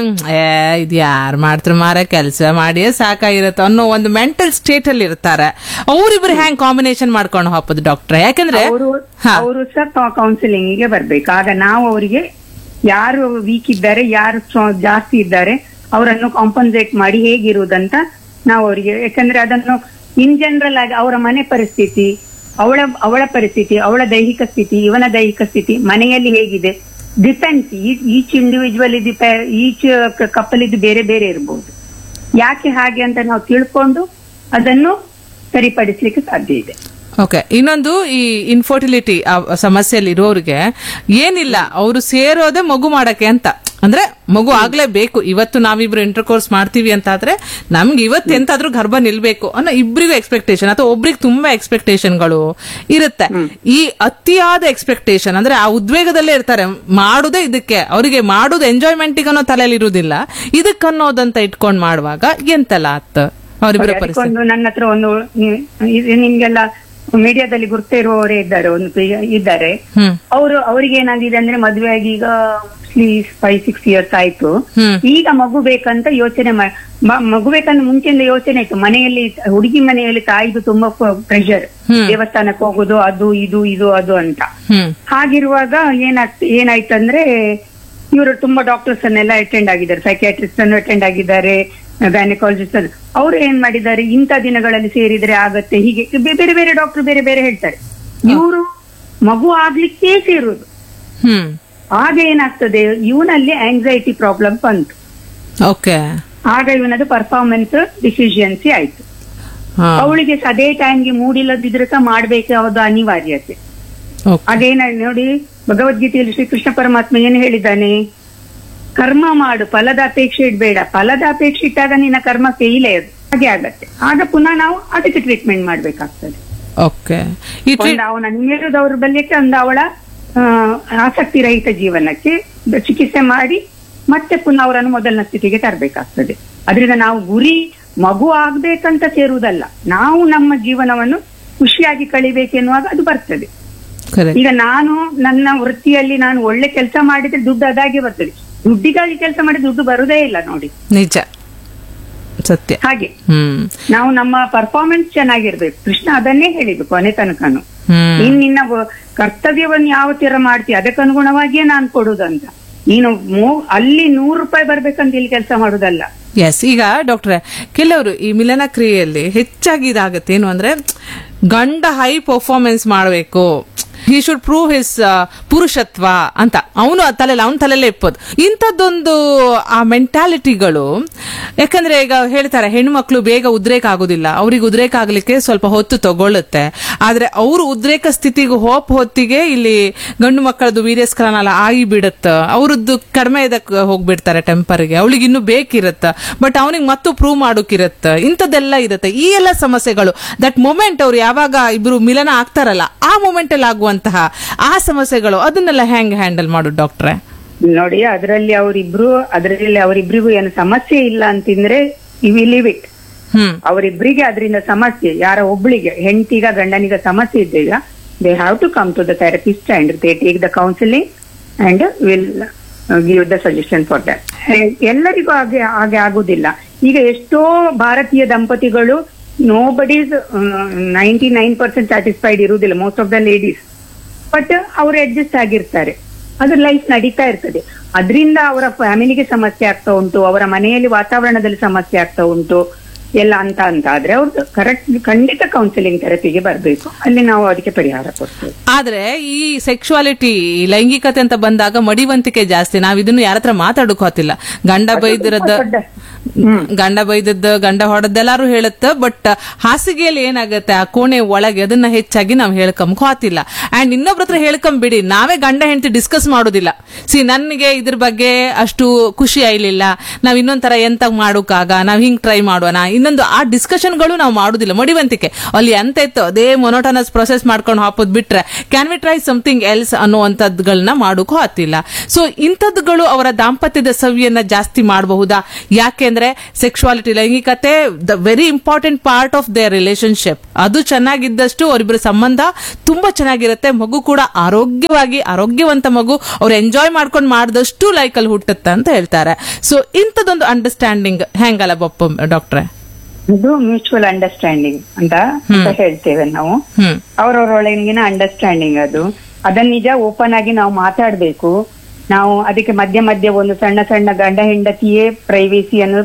ಏ ಇದು ಯಾರು ಮಾಡ್ತಾರ ಮಾರ ಕೆಲಸ ಮಾಡಿಯೇ ಸಾಕಾಗಿರತ್ತೆ ಅನ್ನೋ ಒಂದು ಮೆಂಟಲ್ ಸ್ಟೇಟ್ ಅಲ್ಲಿ ಇರ್ತಾರೆ ಅವ್ರಿಬ್ರು ಹ್ಯಾಂಗ್ ಕಾಂಬಿನೇಷನ್ ಮಾಡ್ಕೊಂಡು ಹೋಗ್ಬೋದು ಡಾಕ್ಟ್ರೆ ಯಾಕಂದ್ರೆ ಅವರು ಹಾ ಅವರು ಸಹ ಕೌನ್ಸಿಲಿಂಗ್ ಗೆ ಬರ್ಬೇಕು ಆಗ ನಾವು ಅವರಿಗೆ ಯಾರು ವೀಕ್ ಇದ್ದಾರೆ ಯಾರು ಸ್ಟ್ರಾ- ಜಾಸ್ತಿ ಇದ್ದಾರೆ ಅವರನ್ನು ಕಾಂಪನ್ಸೇಟ್ ಮಾಡಿ ಹೇಗಿರುವುದಂತ ನಾವು ಅವರಿಗೆ ಯಾಕಂದ್ರೆ ಅದನ್ನು ಇನ್ ಜನರಲ್ ಆಗಿ ಅವರ ಮನೆ ಪರಿಸ್ಥಿತಿ ಅವಳ ಅವಳ ಪರಿಸ್ಥಿತಿ ಅವಳ ದೈಹಿಕ ಸ್ಥಿತಿ ಇವನ ದೈಹಿಕ ಸ್ಥಿತಿ ಮನೆಯಲ್ಲಿ ಹೇಗಿದೆ ಡಿಪೆಂಡ್ಸ್ ಈಚ್ ಇಂಡಿವಿಜುವಲ್ ಇದು ಈಚ್ ಕಪಲ್ ಇದು ಬೇರೆ ಬೇರೆ ಇರಬಹುದು ಯಾಕೆ ಹಾಗೆ ಅಂತ ನಾವು ತಿಳ್ಕೊಂಡು ಅದನ್ನು ಸರಿಪಡಿಸ್ಲಿಕ್ಕೆ ಸಾಧ್ಯ ಇದೆ ಓಕೆ ಇನ್ನೊಂದು ಈ ಇನ್ಫರ್ಟಿಲಿಟಿ ಸಮಸ್ಯೆಯಲ್ಲಿ ಇರೋರಿಗೆ ಏನಿಲ್ಲ ಅವರು ಸೇರೋದೇ ಮಗು ಮಾಡಕ್ಕೆ ಅಂತ ಅಂದ್ರೆ ಮಗು ಆಗ್ಲೇಬೇಕು ಇವತ್ತು ನಾವಿಬ್ರು ಇಂಟರ್ ಕೋರ್ಸ್ ಮಾಡ್ತೀವಿ ಅಂತ ಆದ್ರೆ ನಮ್ಗೆ ಇವತ್ತು ಎಂತಾದ್ರೂ ಗರ್ಭ ನಿಲ್ಬೇಕು ಅನ್ನೋ ಇಬ್ರಿಗೂ ಎಕ್ಸ್ಪೆಕ್ಟೇಷನ್ ಅಥವಾ ಒಬ್ರಿಗೆ ತುಂಬಾ ಎಕ್ಸ್ಪೆಕ್ಟೇಷನ್ಗಳು ಇರುತ್ತೆ ಈ ಅತಿಯಾದ ಎಕ್ಸ್ಪೆಕ್ಟೇಷನ್ ಅಂದ್ರೆ ಆ ಉದ್ವೇಗದಲ್ಲೇ ಇರ್ತಾರೆ ಮಾಡುದೇ ಇದಕ್ಕೆ ಅವರಿಗೆ ಮಾಡುದು ಎಂಜಾಯ್ಮೆಂಟಿಗೆ ಅನ್ನೋ ತಲೆಯಲ್ಲಿ ಇರುವುದಿಲ್ಲ ಇದಕ್ಕನ್ನೋದಂತ ಇಟ್ಕೊಂಡ್ ಮಾಡುವಾಗ ಎಂತೆಲ್ಲ ಆತ್ ಅವರಿಬ್ಬರ ಪರಿಸ್ಥಿತಿ ಅದಕ್ಕೊಂದು ನನ್ನ ಹತ್ರ ಒಂದು ನಿ- ಇದು ನಿಮ್ಗೆಲ್ಲ ಮೀಡಿಯಾದಲ್ಲಿ ಗುರ್ತಿರುವವರೇ ಇದ್ದಾರೆ ಒಂದು ಪಿ- ಇದ್ದಾರೆ ಹ್ಮ್ ಅವರು ಅವರಿಗೆ ಏನಾಗಿದೆ ಅಂದ್ರೆ ಮದುವೆ ಆಗಿ ಈಗ ಫೈವ್ ಸಿಕ್ಸ್ ಇಯರ್ಸ್ ಆಯ್ತು ಹ್ಮ್ ಈಗ ಮಗು ಬೇಕಂತ ಯೋಚನೆ ಮಾ- ಮ- ಮಗು ಬೇಕಂತ ಮುಂಚೆಯಿಂದ ಯೋಚನೆ ಇತ್ತು ಮನೆಯಲ್ಲಿ ಹುಡುಗಿ ಮನೆಯಲ್ಲಿ ತಾಯಿದು ತುಂಬಾ ಪ್ರೆಷರ್ ಹ್ಮ್. ದೇವಸ್ಥಾನಕ್ಕೆ ಹೋಗುದು ಅದು ಇದು ಇದು ಅದು ಅಂತ ಹ್ಮ್ ಹಾಗಿರುವಾಗ ಏನಾಗ್ತ ಏನಾಯ್ತಂದ್ರೆ ಇವರು ತುಂಬಾ ಡಾಕ್ಟರ್ಸ್ ಅನ್ನೆಲ್ಲ ಅಟೆಂಡ್ ಆಗಿದ್ದಾರೆ ಸೈಕ್ಯಾಟ್ರಿಸ್ಟ್ ಅನ್ನು ಅಟೆಂಡ್ ಆಗಿದ್ದಾರೆ ಗೈನಕಾಲಜಿಸ್ಟ್ ಅವರು ಏನ್ ಮಾಡಿದ್ದಾರೆ ಇಂಥ ದಿನಗಳಲ್ಲಿ ಸೇರಿದ್ರೆ ಆಗತ್ತೆ ಹೀಗೆ ಬೆ- ಬೇರೆ ಬೇರೆ ಡಾಕ್ಟರ್ ಬೇರೆ ಬೇರೆ ಹೇಳ್ತಾರೆ ಇವರು ಮಗು ಆಗ್ಲಿಕ್ಕೇ ಸೇರುದು ಹ್ಮ್ ಆಗ ಏನಾಗ್ತದೆ ಇವನಲ್ಲಿ ಆಂಗ್ಸೈಟಿ ಪ್ರಾಬ್ಲಮ್ ಬಂತು ಓಕೆ ಆಗ ಇವನದು ಪರ್ಫಾರ್ಮೆನ್ಸ್ ಡಿಫಿಷಿಯನ್ಸಿ ಆಯ್ತು ಹಾ ಅವಳಿಗೆ ಅದೇ ಟೈಮ್ಗೆ ಮೂಡಿಲ್ಲದಿದ್ರೆ ಸಹ ಮಾಡ್ಬೇಕಾದ ಅನಿವಾರ್ಯತೆ ಓಕೆ ಹಾಗೇನ ನೋಡಿ ಭಗವದ್ಗೀತೆಯಲ್ಲಿ ಶ್ರೀಕೃಷ್ಣ ಪರಮಾತ್ಮ ಏನು ಹೇಳಿದ್ದಾನೆ ಕರ್ಮ ಮಾಡು ಫಲದ ಅಪೇಕ್ಷೆ ಇಡಬೇಡ ಫಲದ ಅಪೇಕ್ಷೆ ಇಟ್ಟಾಗ ನಿನ್ನ ಕರ್ಮ ಫೇಲೇ ಅದು ಹಾಗೆ ಆಗತ್ತೆ ಆಗ ಪುನಃ ನಾವು ಅದಕ್ಕೆ ಟ್ರೀಟ್ಮೆಂಟ್ ಮಾಡ್ಬೇಕಾಗ್ತದೆ ಓಕೆ ಈ ಟ್ರೀ ಒಂದು ಅವನ ನೀರು ದೌರ್ಬಲ್ಯಕ್ಕೆ ಒಂದು ಅವಳ ಆ, ಆಸಕ್ತಿ ರಹಿತ ಜೀವನಕ್ಕೆ ದ- ಚಿಕಿತ್ಸೆ ಮಾಡಿ ಮತ್ತೆ ಪುನಃ ಅವರನ್ನು ಮೊದಲನ ಸ್ಥಿತಿಗೆ ತರಬೇಕಾಗ್ತದೆ ಅದರಿಂದ ನಾವು ಗುರಿ ಮಗು ಆಗ್ಬೇಕಂತ ಸೇರುವುದಲ್ಲ ನಾವು ನಮ್ಮ ಜೀವನವನ್ನು ಖುಷಿಯಾಗಿ ಕಳಿಬೇಕೆನ್ನುವಾಗ ಅದು ಬರ್ತದೆ ಕರೆಕ್ಟ್ ಈಗ ನಾನು ನನ್ನ ವೃತ್ತಿಯಲ್ಲಿ ನಾನು ಒಳ್ಳೆ ಕೆಲಸ ಮಾಡಿದ್ರೆ ದುಡ್ಡು ಅದಾಗೆ ಬರ್ತದೆ ದುಡ್ಡಿಗಾಗಿ ಕೆಲಸ ಮಾಡಿ ದುಡ್ಡು ಬರುದೇ ಇಲ್ಲ ನೋಡಿ ನಿಜ ಸತ್ಯ ಹಾಗೆ ಹ್ಮ್ ನಾವು ನಮ್ಮ ಪರ್ಫಾರ್ಮೆನ್ಸ್ ಚೆನ್ನಾಗಿರ್ಬೇಕು ಕೃಷ್ಣ ಅದನ್ನೇ ಹೇಳಿದ್ದು ಕೊನೆ ತನಕನು ಹ್ಮ್ ನೀನ್ ನಿನ್ನ ವ- ಕರ್ತವ್ಯವನ್ನು ಯಾವ ತರ ಮಾಡ್ತೀಯ ಅದಕ್ಕನುಗುಣವಾಗಿಯೇ ನಾನು ಕೊಡುದಂತ ನೀನು ಮೂ- ಅಲ್ಲಿ ನೂರು ರೂಪಾಯಿ ಬರ್ಬೇಕಂತ ಇಲ್ಲಿ ಕೆಲಸ ಮಾಡುದಲ್ಲ ಎಸ್ ಈಗ ಡಾಕ್ಟ್ರೆ ಕೆಲವರು ಈ ಮಿಲನ ಕ್ರಿಯೆಯಲ್ಲಿ ಹೆಚ್ಚಾಗಿ ಇದಾಗತ್ತೆ ಏನು ಅಂದ್ರೆ ಗಂಡ ಹೈ ಪರ್ಫಾರ್ಮೆನ್ಸ್ ಮಾಡಬೇಕು ಹಿ ಶುಡ್ ಪ್ರೂವ್ ಹಿಸ್ ಪುರುಷತ್ವ ಅಂತ ಅವನು ತಲೆಲ್ಲ ಅವನ ತಲೆಲ್ಲೇ ಇಪ್ಪದು ಇಂಥದ್ದೊಂದು ಆ ಮೆಂಟಾಲಿಟಿಗಳು ಯಾಕಂದ್ರೆ ಈಗ ಹೇಳ್ತಾರೆ ಹೆಣ್ಮಕ್ಳು ಬೇಗ ಉದ್ರೇಕ ಆಗೋದಿಲ್ಲ ಅವ್ರಿಗೆ ಉದ್ರೇಕ ಆಗ್ಲಿಕ್ಕೆ ಸ್ವಲ್ಪ ಹೊತ್ತು ತಗೊಳ್ಳುತ್ತೆ ಆದ್ರೆ ಅವರು ಉದ್ರೇಕ ಸ್ಥಿತಿಗೆ ಹೋಪ್ ಹೊತ್ತಿಗೆ ಇಲ್ಲಿ ಗಂಡು ಮಕ್ಕಳದು ವೀರ್ಯಸ್ಖಲನ ಆಗಿ ಬಿಡುತ್ತ ಅವ್ರದ್ದು ಕಡಿಮೆ ಇದಕ್ಕೆ ಹೋಗ್ಬಿಡ್ತಾರೆ ಟೆಂಪರ್ಗೆ ಅವಳಿಗೆ ಇನ್ನೂ ಬೇಕಿರತ್ತ ಬಟ್ ಅವನಿಗೆ ಮತ್ತು ಪ್ರೂವ್ ಮಾಡೋಕಿರತ್ತ ಇಂಥದ್ದೆಲ್ಲ ಇರುತ್ತೆ ಈ ಎಲ್ಲ ಸಮಸ್ಯೆಗಳು ದಟ್ ಮೊಮೆಂಟ್ ಅವ್ರು ಯಾವಾಗ ಇಬ್ರು ಮಿಲನ ಆಗ್ತಾರಲ್ಲ ಆ ಮೊಮೆಂಟ್ ಅಲ್ಲಿ ಆಗುವಂತಹ ಆ ಸಮಸ್ಯೆಗಳು ಅದನ್ನೆಲ್ಲ ಹೆಂಗ್ ಹ್ಯಾಂಡಲ್ ಮಾಡೋದು ಡಾಕ್ಟ್ರೆ ನೋಡಿ ಅದರಲ್ಲಿ ಅವರಿಬ್ರು ಅದರಲ್ಲಿ ಅವರಿಬ್ರಿಗೂ ಏನು ಸಮಸ್ಯೆ ಇಲ್ಲ ಅಂತಂದ್ರೆ ಇವಿ ಲಿವ್ ಇಟ್ ಹ್ಮ್ ಅವರಿಬ್ರಿಗೆ ಅದರಿಂದ ಸಮಸ್ಯೆ ಯಾರ ಒಬ್ಳಿಗೆ ಹೆಂಡತಿಗ ಗಂಡನಿಗ ಸಮಸ್ಯೆ ಇದ್ದೀಗ they have to come to the therapist and they take the counselling and will give the suggestion for that ಎಲ್ಲರಿಗೂ ಹಾಗೆ ಹಾಗೆ ಆಗುದಿಲ್ಲ ಈಗ ಎಷ್ಟೋ ಭಾರತೀಯ ದಂಪತಿಗಳು nobody's ninety nine percent satisfied ಇರುವುದಿಲ್ಲ most of the ladies but ಅವರು ಅಡ್ಜಸ್ಟ್ ಆಗಿರ್ತಾರೆ ಅದು ಲೈಫ್ ನಡೀತಾ ಇರ್ತದೆ ಅದರಿಂದ ಅವರ ಫ್ಯಾಮಿಲಿಗೆ ಸಮಸ್ಯೆ ಆಗ್ತಾ ಉಂಟು ಅವರ ಮನೆಯಲ್ಲಿ ವಾತಾವರಣದಲ್ಲಿ ಸಮಸ್ಯೆ ಆಗ್ತಾ ಉಂಟು ಎಲ್ಲ ಅಂತ ಅಂತ ಆದ್ರೆ ಅವ್ರದ್ದು ಕರೆಕ್ಟ್ ಖಂಡಿತ ಕೌನ್ಸಿಲಿಂಗ್ ಥೆರಪಿಗೆ ಬರಬೇಕು ಅಲ್ಲಿ ನಾವು ಅದಕ್ಕೆ ಪರಿಹಾರ ಕೊಡ್ತೇವೆ ಆದ್ರೆ ಈ ಸೆಕ್ಸುವಾಲಿಟಿ ಲೈಂಗಿಕತೆ ಅಂತ ಬಂದಾಗ ಮಡಿವಂತಿಕೆ ಜಾಸ್ತಿ ನಾವ್ ಇದನ್ನು ಯಾರ ಹತ್ರ ಮಾತಾಡೋಕೋತಿಲ್ಲ ಗಂಡ ಬೈದಿರದ ದೊಡ್ಡ ಗಂಡ ಬೈದದ್ದು ಗಂಡ ಹೊಡೆದೆಲ್ಲಾರು ಹೇಳುತ್ತ ಬಟ್ ಹಾಸಿಗೆಯಲ್ಲಿ ಏನಾಗತ್ತೆ ಆ ಕೋಣೆ ಒಳಗೆ ಅದನ್ನ ಹೆಚ್ಚಾಗಿ ನಾವ್ ಹೇಳ್ಕೊಂಬ ಹೋತಿಲ್ಲ ಅಂಡ್ ಇನ್ನೊಬ್ರ ಹತ್ರ ಹೇಳ್ಕೊಂಡ್ ಬಿಡಿ ನಾವೇ ಗಂಡ ಹೆಂಡತಿ ಡಿಸ್ಕಸ್ ಮಾಡೋದಿಲ್ಲ ಸಿ ನನ್ಗೆ ಇದ್ರ ಬಗ್ಗೆ ಅಷ್ಟು ಖುಷಿ ಆಯ್ಲಿಲ್ಲ ನಾವ್ ಇನ್ನೊಂದ್ ತರ ಎಂತ ಮಾಡೋಕಾಗ ನಾವ್ ಹಿಂಗ್ ಟ್ರೈ ಮಾಡೋಣ ಇನ್ನೊಂದು ಆ ಡಿಸ್ಕಷನ್ಗಳು ನಾವು ಮಾಡುದಿಲ್ಲ ಮಡಿವಂತಿಕೆ ಅಲ್ಲಿ ಎಂತ ಇತ್ತು ಅದೇ ಮೊನೋಟನಸ್ ಪ್ರೊಸೆಸ್ ಮಾಡ್ಕೊಂಡು ಹಾಕೋದ್ ಬಿಟ್ರೆ can we try something else ಅನ್ನುವಂಥದ್ಗಳನ್ನ ಮಾಡೋಕ್ಕೂ ಹತ್ತಿಲ್ಲ ಸೊ ಇಂಥದ್ದುಗಳು ಅವರ ದಾಂಪತ್ಯದ ಸವಿಯನ್ನ ಜಾಸ್ತಿ ಮಾಡಬಹುದಾ ಯಾಕೆಂದ್ರೆ ಸೆಕ್ಷುವಾಲಿಟಿ ಲೈಂಗಿಕತೆ the very important part of their relationship ಅದು ಚೆನ್ನಾಗಿದ್ದಷ್ಟು ಅವರಿಬ್ಬರ ಸಂಬಂಧ ತುಂಬಾ ಚೆನ್ನಾಗಿರುತ್ತೆ ಮಗು ಕೂಡ ಆರೋಗ್ಯವಾಗಿ ಆರೋಗ್ಯವಂತ ಮಗು ಅವ್ರು ಎಂಜಾಯ್ ಮಾಡ್ಕೊಂಡು ಮಾಡಿದಷ್ಟು ಲೈಕಲ್ಲಿ ಹುಟ್ಟುತ್ತೆ ಅಂತ ಹೇಳ್ತಾರೆ ಸೊ ಇಂಥದ್ದೊಂದು ಅಂಡರ್ಸ್ಟ್ಯಾಂಡಿಂಗ್ ಹೆಂಗಲ್ಲ ಬಪ್ಪ ಡಾಕ್ಟ್ರೆ ಅದು ಮ್ಯೂಚುವಲ್ ಅಂಡರ್ಸ್ಟ್ಯಾಂಡಿಂಗ್ ಅಂತ ಅಂತ ಹೇಳ್ತೇವೆ ನಾವು ಹ್ಮ್ ಅವರವರೊಳಗಿನ ಅಂಡರ್ಸ್ಟ್ಯಾಂಡಿಂಗ್ ಅದು ಅದನ್ನ ನಿಜ ಓಪನ್ ಆಗಿ ನಾವು ಮಾತಾಡ್ಬೇಕು ನಾವು ಅದಕ್ಕೆ ಮಧ್ಯ ಮಧ್ಯ ಒಂದು ಸಣ್ಣ ಸಣ್ಣ ಗಂಡ ಹೆಂಡತಿಯೇ ಪ್ರೈವೇಸಿಯನ್ನು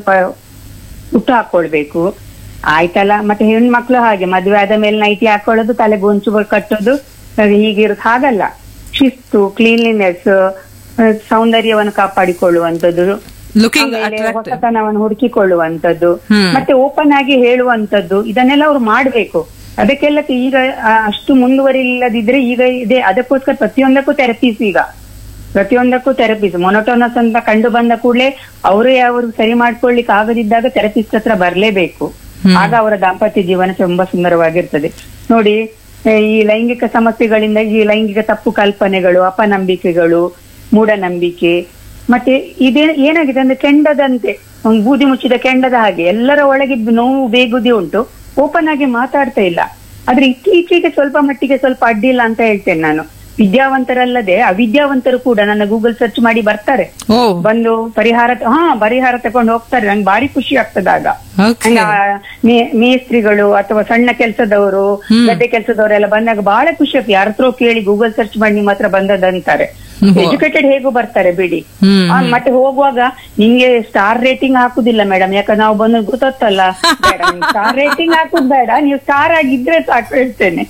ಹುಟ್ಟು ಹಾಕೊಳ್ಬೇಕು ಆಯ್ತಲ್ಲ ಮತ್ತೆ ಹೆಣ್ಮಕ್ಳು ಹಾಗೆ ಮದುವೆ ಆದ ಮೇಲೆ ನೈಟಿ ಹಾಕೊಳ್ಳೋದು ತಲೆ ಗೊಂಚುಗಳು ಕಟ್ಟೋದು ಅದು ಹೀಗಿರೋದು ಹಾಗಲ್ಲ ಶಿಸ್ತು ಕ್ಲೀನ್ಲಿನೆಸ್ ಸೌಂದರ್ಯವನ್ನು ಕಾಪಾಡಿಕೊಳ್ಳುವಂಥದ್ದು ಲುಕಿಂಗ್ ಆಮೇಲೆ ಅಟ್ರಾಕ್ಟಿವ್ ಹೊಸತನವನ್ನು ಹುಡುಕಿಕೊಳ್ಳುವಂಥದ್ದು ಹ್ಮ್. ಮತ್ತೆ ಓಪನ್ ಆಗಿ ಹೇಳುವಂತದ್ದು ಇದನ್ನೆಲ್ಲ ಅವ್ರು ಮಾಡ್ಬೇಕು ಅದಕ್ಕೆಲ್ಲ ಈಗ ಆ, ಅಷ್ಟು ಮುಂದುವರಿಲ್ಲದಿದ್ರೆ ಈಗ ಇದೆ ಅದಕ್ಕೋಸ್ಕರ ಪ್ರತಿಯೊಂದಕ್ಕೂ ಥೆರಪೀಸ್ ಈಗ ಪ್ರತಿಯೊಂದಕ್ಕೂ ಥೆರಪೀಸ್ ಮೊನೋಟೋನಸ್ ಅಂತ ಕಂಡು ಬಂದ ಕೂಡಲೇ ಅವರೇ ಅವರು ಸರಿ ಮಾಡ್ಕೊಳ್ಳಿಕ್ಕೆ ಆಗದಿದ್ದಾಗ ಥೆರಪಿಸ್ಟ್ ಹತ್ರ ಬರ್ಲೇಬೇಕು ಆಗ ಅವರ ದಾಂಪತ್ಯ ಜೀವನ ತುಂಬಾ ಸುಂದರವಾಗಿರ್ತದೆ ನೋಡಿ ಆ, ಈ ಲೈಂಗಿಕ ಸಮಸ್ಯೆಗಳಿಂದ ಈ ಲೈಂಗಿಕ ತಪ್ಪು ಕಲ್ಪನೆಗಳು ಅಪನಂಬಿಕೆಗಳು ಮೂಢನಂಬಿಕೆ ಮತ್ತೆ ಇದೇ ಏನಾಗಿದೆ ಅಂದ್ರೆ ಕೆಂಡದಂತೆ ಒಂದು ಬೂದಿ ಮುಚ್ಚಿದ ಕೆಂಡದ ಹಾಗೆ ಎಲ್ಲರ ಒಳಗೆ ನೋವು ಬೇಗುದಿ ಉಂಟು ಓಪನ್ ಆಗಿ ಮಾತಾಡ್ತಾ ಇಲ್ಲ ಆದ್ರೆ ಇತ್ತೀಚೆಗೆ ಸ್ವಲ್ಪ ಮಟ್ಟಿಗೆ ಸ್ವಲ್ಪ ಅಡ್ಡಿಲ್ಲ ಅಂತ ಹೇಳ್ತೇನೆ ನಾನು ವಿದ್ಯಾವಂತರಲ್ಲದೆ ಅವಿದ್ಯಾವಂತರು ಕೂಡ ನನ್ನ ಗೂಗಲ್ ಸರ್ಚ್ ಮಾಡಿ ಬರ್ತಾರೆ ಓ ಬಂದು ಪರಿಹಾರ ತ- ಹಾ ಪರಿಹಾರ ತಕೊಂಡು ಹೋಗ್ತಾರೆ ನಂಗೆ ಭಾರಿ ಖುಷಿ ಆಗ್ತದಾಗ ಓಕೆ ಹಂಗ ಮೇ- ಮೇಸ್ತ್ರಿಗಳು ಅಥವಾ ಸಣ್ಣ ಕೆಲಸದವರು ಗದ್ದೆ ಕೆಲಸದವರೆಲ್ಲ ಬಂದಾಗ ಬಹಳ ಖುಷಿ ಆಗ್ತದೆ ಯಾರ ಹತ್ರ ಕೇಳಿ ಗೂಗಲ್ ಸರ್ಚ್ ಮಾಡಿ ನಿಮ್ಮ ಹತ್ರ ಬಂದದಂತಾರೆ ಎಜುಕೇಟೆಡ್ ಹೇಗೂ ಬರ್ತಾರೆ ಬಿಡಿ ಹ್ಮ್ ಆ, ಮತ್ತೆ ಹೋಗುವಾಗ ನಿಂಗೆ ಸ್ಟಾರ್ ರೇಟಿಂಗ್ ಹಾಕುದಿಲ್ಲ ಮೇಡಮ್ ಯಾಕಂದ್ರೆ ನಾವು ಬಂದು ಗೊತ್ತಲ್ಲ ಸ್ಟಾರ್ ರೇಟಿಂಗ್ ಹಾಕುದ್ ಬೇಡ ನೀವು ಸ್ಟಾರ್ ಆಗಿದ್ರೆ ಸಾಕು ಹೇಳ್ತೇನೆ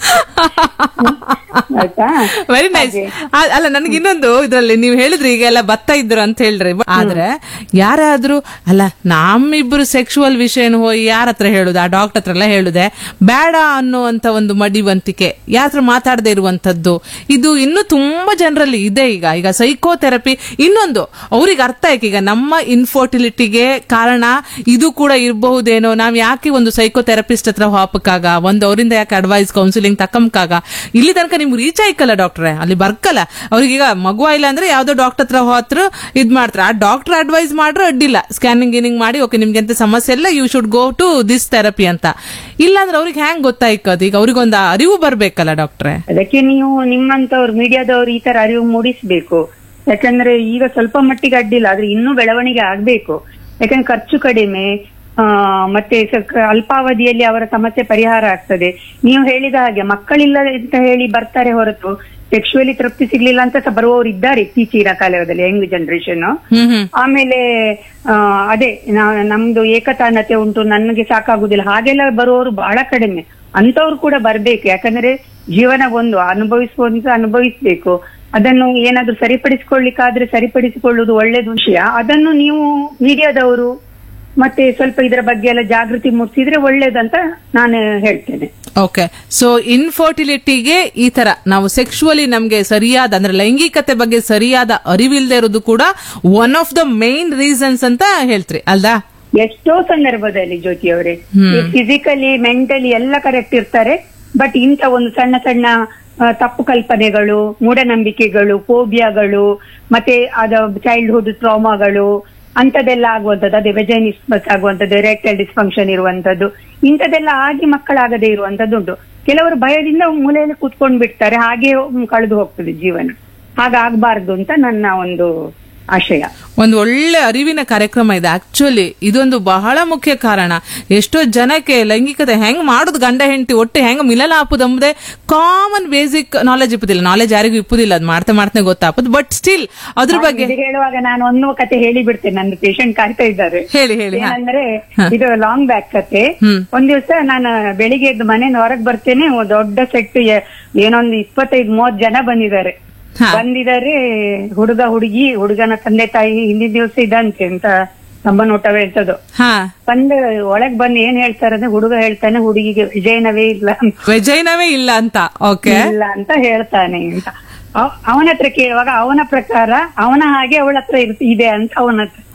ಆಯ್ತಾ ವೆರಿ ನೈಸ್ ಅಲ್ಲ ನನಗೆ ಇನ್ನೊಂದು ಇದ್ರಲ್ಲಿ ನೀವು ಹೇಳಿದ್ರಿ ಈಗ ಎಲ್ಲ ಬತ್ತಾ ಇದ್ರು ಅಂತ ಹೇಳ್ರಿ ಆದ್ರೆ ಯಾರಾದ್ರೂ ಅಲ್ಲ ನಮ್ಮಿಬ್ರು ಸೆಕ್ಷುವಲ್ ವಿಷಯನ ಹೋಗಿ ಯಾರ ಹತ್ರ ಹೇಳುದು ಆ ಡಾಕ್ಟರ್ ಹತ್ರ ಎಲ್ಲ ಹೇಳುದೆ ಬೇಡ ಅನ್ನುವಂತ ಒಂದು ಮಡಿವಂತಿಕೆ ಯಾರ ಹತ್ರ ಮಾತಾಡದೆ ಇರುವಂತದ್ದು ಇದು ಇನ್ನು ತುಂಬಾ ಜನರಲ್ಲಿ ಇದೆ ಈಗ ಈಗ ಸೈಕೋಥೆರಪಿ ಇನ್ನೊಂದು ಅವ್ರಿಗೆ ಅರ್ಥ ಆಯ್ಕೆ ಈಗ ನಮ್ಮ ಇನ್ಫರ್ಟಿಲಿಟಿಗೆ ಕಾರಣ ಇದು ಕೂಡ ಇರಬಹುದೇನೋ ನಾವ್ ಯಾಕೆ ಒಂದು ಸೈಕೋಥೆರಪಿಸ್ಟ್ ಹತ್ರ ಹೋಗಕ್ಕಾಗ ಒಂದು ಅವರಿಂದ ಯಾಕೆ ಅಡ್ವೈಸ್ ಕೌನ್ಸಿಲಿಂಗ್ ತಕ್ಕಂಕಾಗ ಇಲ್ಲಿ ತನಕ ನಿಮ್ಗೆ ರೀಚ್ ಆಯ್ಕಲ್ಲ ಡಾಕ್ಟ್ರೆ ಅಲ್ಲಿ ಬರ್ಕಲ್ಲ ಅವ್ರಿಗೀಗ ಮಗು ಇಲ್ಲ ಅಂದ್ರೆ ಯಾವ್ದೋ ಡಾಕ್ಟರ್ ಹತ್ರ ಹೋತ್ರ ಇದ್ ಮಾಡ್ತಾರೆ ಆ ಡಾಕ್ಟರ್ ಅಡ್ವೈಸ್ ಮಾಡ್ರೆ ಅಡ್ಡಿಲ್ಲ ಸ್ಕ್ಯಾನಿಂಗ್ ಗಿನಿಂಗ್ ಮಾಡಿ ಓಕೆ ನಿಮ್ಗೆ ಎಂತ ಸಮಸ್ಯೆ ಇಲ್ಲ you should go to this therapy ಅಂತ ಇಲ್ಲಾಂದ್ರೆ ಅವ್ರಿಗೆ ಹ್ಯಾಂಗ್ ಗೊತ್ತಾಯ್ಕದು ಈಗ ಅವ್ರಿಗೊಂದು ಅರಿವು ಬರ್ಬೇಕಲ್ಲ ಡಾಕ್ಟ್ರೆ ಅದಕ್ಕೆ ನೀವು ನಿಮ್ಮಂತವ್ರು ಮೀಡಿಯಾದವ್ರು ಈ ತರ ಅರಿವು ಮೂಡಿಸ್ಬೇಕು ಯಾಕಂದ್ರೆ ಈಗ ಸ್ವಲ್ಪ ಮಟ್ಟಿಗೆ ಅಡ್ಡಿಲ್ಲ ಆದ್ರೆ ಇನ್ನೂ ಬೆಳವಣಿಗೆ ಆಗ್ಬೇಕು ಯಾಕಂದ್ರೆ ಖರ್ಚು ಕಡಿಮೆ ಆ ಮತ್ತೆ ಸ- ಅಲ್ಪಾವಧಿಯಲ್ಲಿ ಅವರ ಸಮಸ್ಯೆ ಪರಿಹಾರ ಆಗ್ತದೆ ನೀವು ಹೇಳಿದ ಹಾಗೆ ಮಕ್ಕಳಿಲ್ಲ ಅಂತ ಹೇಳಿ ಬರ್ತಾರೆ ಹೊರತು ಸೆಕ್ಷುವಲಿ ತೃಪ್ತಿ ಸಿಗ್ಲಿಲ್ಲ ಅಂತ ಸಹ ಬರುವವರು ಇದ್ದಾರೆ ಇತ್ತೀಚಿನ ಕಾಲದಲ್ಲಿ ಯಂಗ್ ಜನರೇಷನ್ ಹ್ಮ್ ಹ್ಮ್ ಆಮೇಲೆ ಆ, ಅದೇ ನಾ- ನಮ್ದು ಏಕತಾನತೆ ಉಂಟು ನನಗೆ ಸಾಕಾಗುದಿಲ್ಲ ಹಾಗೆಲ್ಲ ಬರುವವರು ಬಹಳ ಕಡಿಮೆ ಅಂತವ್ರು ಕೂಡ ಬರ್ಬೇಕು ಯಾಕಂದ್ರೆ ಜೀವನ ಒಂದು ಅನುಭವಿಸುವಂತ ಅನುಭವಿಸ್ಬೇಕು ಅದನ್ನು ಏನಾದ್ರೂ ಸರಿಪಡಿಸಿಕೊಳ್ಳಿಕ್ಕಾದ್ರೆ ಸರಿಪಡಿಸಿಕೊಳ್ಳುವುದು ಒಳ್ಳೇದು ವಿಷಯ ಅದನ್ನು ನೀವು ಮೀಡಿಯಾದವರು ಮತ್ತೆ ಸ್ವಲ್ಪ ಇದರ ಬಗ್ಗೆ ಎಲ್ಲ ಜಾಗೃತಿ ಮೂಡಿಸಿದ್ರೆ ಒಳ್ಳೇದಂತ ನಾನು ಹೇಳ್ತೇನೆ ಓಕೆ ಸೊ ಇನ್ಫರ್ಟಿಲಿಟಿಗೆ ಈ ತರ ನಾವು ಸೆಕ್ಷುವಲಿ ನಮ್ಗೆ ಸರಿಯಾದ ಅಂದ್ರೆ ಲೈಂಗಿಕತೆ ಬಗ್ಗೆ ಸರಿಯಾದ ಅರಿವಿಲ್ದೇ ಇರೋದು ಕೂಡ one of the main reasons ಅಂತ ಹೇಳ್ತ್ರಿ ಅಲ್ದಾ ಎಷ್ಟೋ ಸಂದರ್ಭದಲ್ಲಿ ಜ್ಯೋತಿ ಅವರೇ ಫಿಸಿಕಲಿ ಮೆಂಟಲಿ ಎಲ್ಲ ಕರೆಕ್ಟ್ ಇರ್ತಾರೆ ಬಟ್ ಇಂಥ ಒಂದು ಸಣ್ಣ ಸಣ್ಣ ಆ, ತಪ್ಪು ಕಲ್ಪನೆಗಳು ಮೂಢನಂಬಿಕೆಗಳು ಫೋಬಿಯಾಗಳು ಮತ್ತೆ ಅದ ಚೈಲ್ಡ್ಹುಡ್ ಟ್ರಾಮಾಗಳು ಅಂತದೆಲ್ಲ ಆಗುವಂತದ್ದು ಅದೇ ವೆಜೈನಿಸ್ಮಸ್ ಆಗುವಂತದ್ದು ಎರೆಕ್ಟೈಲ್ ಡಿಸ್ಫಂಕ್ಷನ್ ಇರುವಂತದ್ದು ಇಂಥದೆಲ್ಲ ಆಗಿ ಮಕ್ಕಳಾಗದೇ ಇರುವಂತದ್ದು ಉಂಟು ಕೆಲವರು ಭಯದಿಂದ ಮೂಲೆಯಲ್ಲಿ ಕೂತ್ಕೊಂಡು ಬಿಡ್ತಾರೆ ಹಾಗೆ ಕಳೆದು ಹೋಗ್ತದೆ ಜೀವನ ಹಾಗಾಗಬಾರ್ದು ಅಂತ ನನ್ನ ಒಂದು ಆಶಯ ಒಂದು ಒಳ್ಳೆ ಅರಿವಿನ ಕಾರ್ಯಕ್ರಮ ಇದೆ ಆಕ್ಚುಲಿ ಇದೊಂದು ಬಹಳ ಮುಖ್ಯ ಕಾರಣ ಎಷ್ಟೋ ಜನಕ್ಕೆ ಲೈಂಗಿಕತೆ ಹೆಂಗ್ ಮಾಡುದು ಗಂಡ ಹೆಂಡತಿ ಒಟ್ಟು ಹೆಂಗ್ ಮಿಲನ ಹಾಪುದು ಎಂಬುದೇ ಕಾಮನ್ ಬೇಸಿಕ್ ನಾಲೆಜ್ ಇಪ್ಪುದಿಲ್ಲ ನಾಲೆಜ್ ಯಾರಿಗೂ ಇಪ್ಪುದಿಲ್ಲ ಅದು ಮಾಡ್ತಾ ಮಾಡ್ತಾ ಗೊತ್ತಾಪುದು ಬಟ್ ಸ್ಟಿಲ್ ಅದ್ರ ಬಗ್ಗೆ ಇದು ಹೇಳುವಾಗ ನಾನು ಒಂದು ಕತೆ ಹೇಳಿ ಬಿಡ್ತೇನೆ ನನ್ನ ಪೇಷಂಟ್ ಕಾಯ್ತಾ ಇದ್ದಾರೆ ಹೇಳಿ ಹೇಳಿ ಹಾ. ಏನಂದ್ರೆ ಇದು ಲಾಂಗ್ ಬ್ಯಾಕ್ ಕತೆ ಹ್ಮ್. ಒಂದ್ ದಿವಸ ನಾನು ಬೆಳಿಗ್ಗೆ ಎದ್ದು ಮನೆಯಿಂದ ಹೊರಗ್ ಬರ್ತೇನೆ ಒಂದ್ ದೊಡ್ಡ ಸೆಟ್ ಏನೊಂದು ಇಪ್ಪತ್ತೈದು ಮೂವತ್ ಜನ ಬಂದಿದ್ದಾರೆ ಹಾ. ಬಂದಿದ್ದಾರೆ ಹುಡುಗ ಹುಡುಗಿ ಹುಡುಗನ ತಂದೆ ತಾಯಿ ಹಿಂದಿನ ದಿವಸ ಇದಂತೆ ಅಂತ ಸಂಬನೋಟವೇ ಇರ್ತದೋ ಹಾ ಬಂದು ಒಳಗ್ ಬಂದು ಏನ್ ಹೇಳ್ತಾರೆ ಅಂದ್ರೆ ಹುಡುಗ ಹೇಳ್ತಾನೆ ಹುಡುಗಿಗೆ ವಿಜಯನವೇ ಇಲ್ಲ ಅಂತ. ವೆಜೈನವೇ ಇಲ್ಲ ಅಂತ ಓಕೆ ಇಲ್ಲ ಅಂತ ಹೇಳ್ತಾನೆ ಅಂತ ಅವ್- ಅವನ ಹತ್ರ ಕೇಳುವಾಗ ಅವನ ಪ್ರಕಾರ ಅವನ ಹಾಗೆ ಅವಳ ಹತ್ರ ಇರ್- ಇದೆ ಅಂತ ಅವನ ಹತ್ರ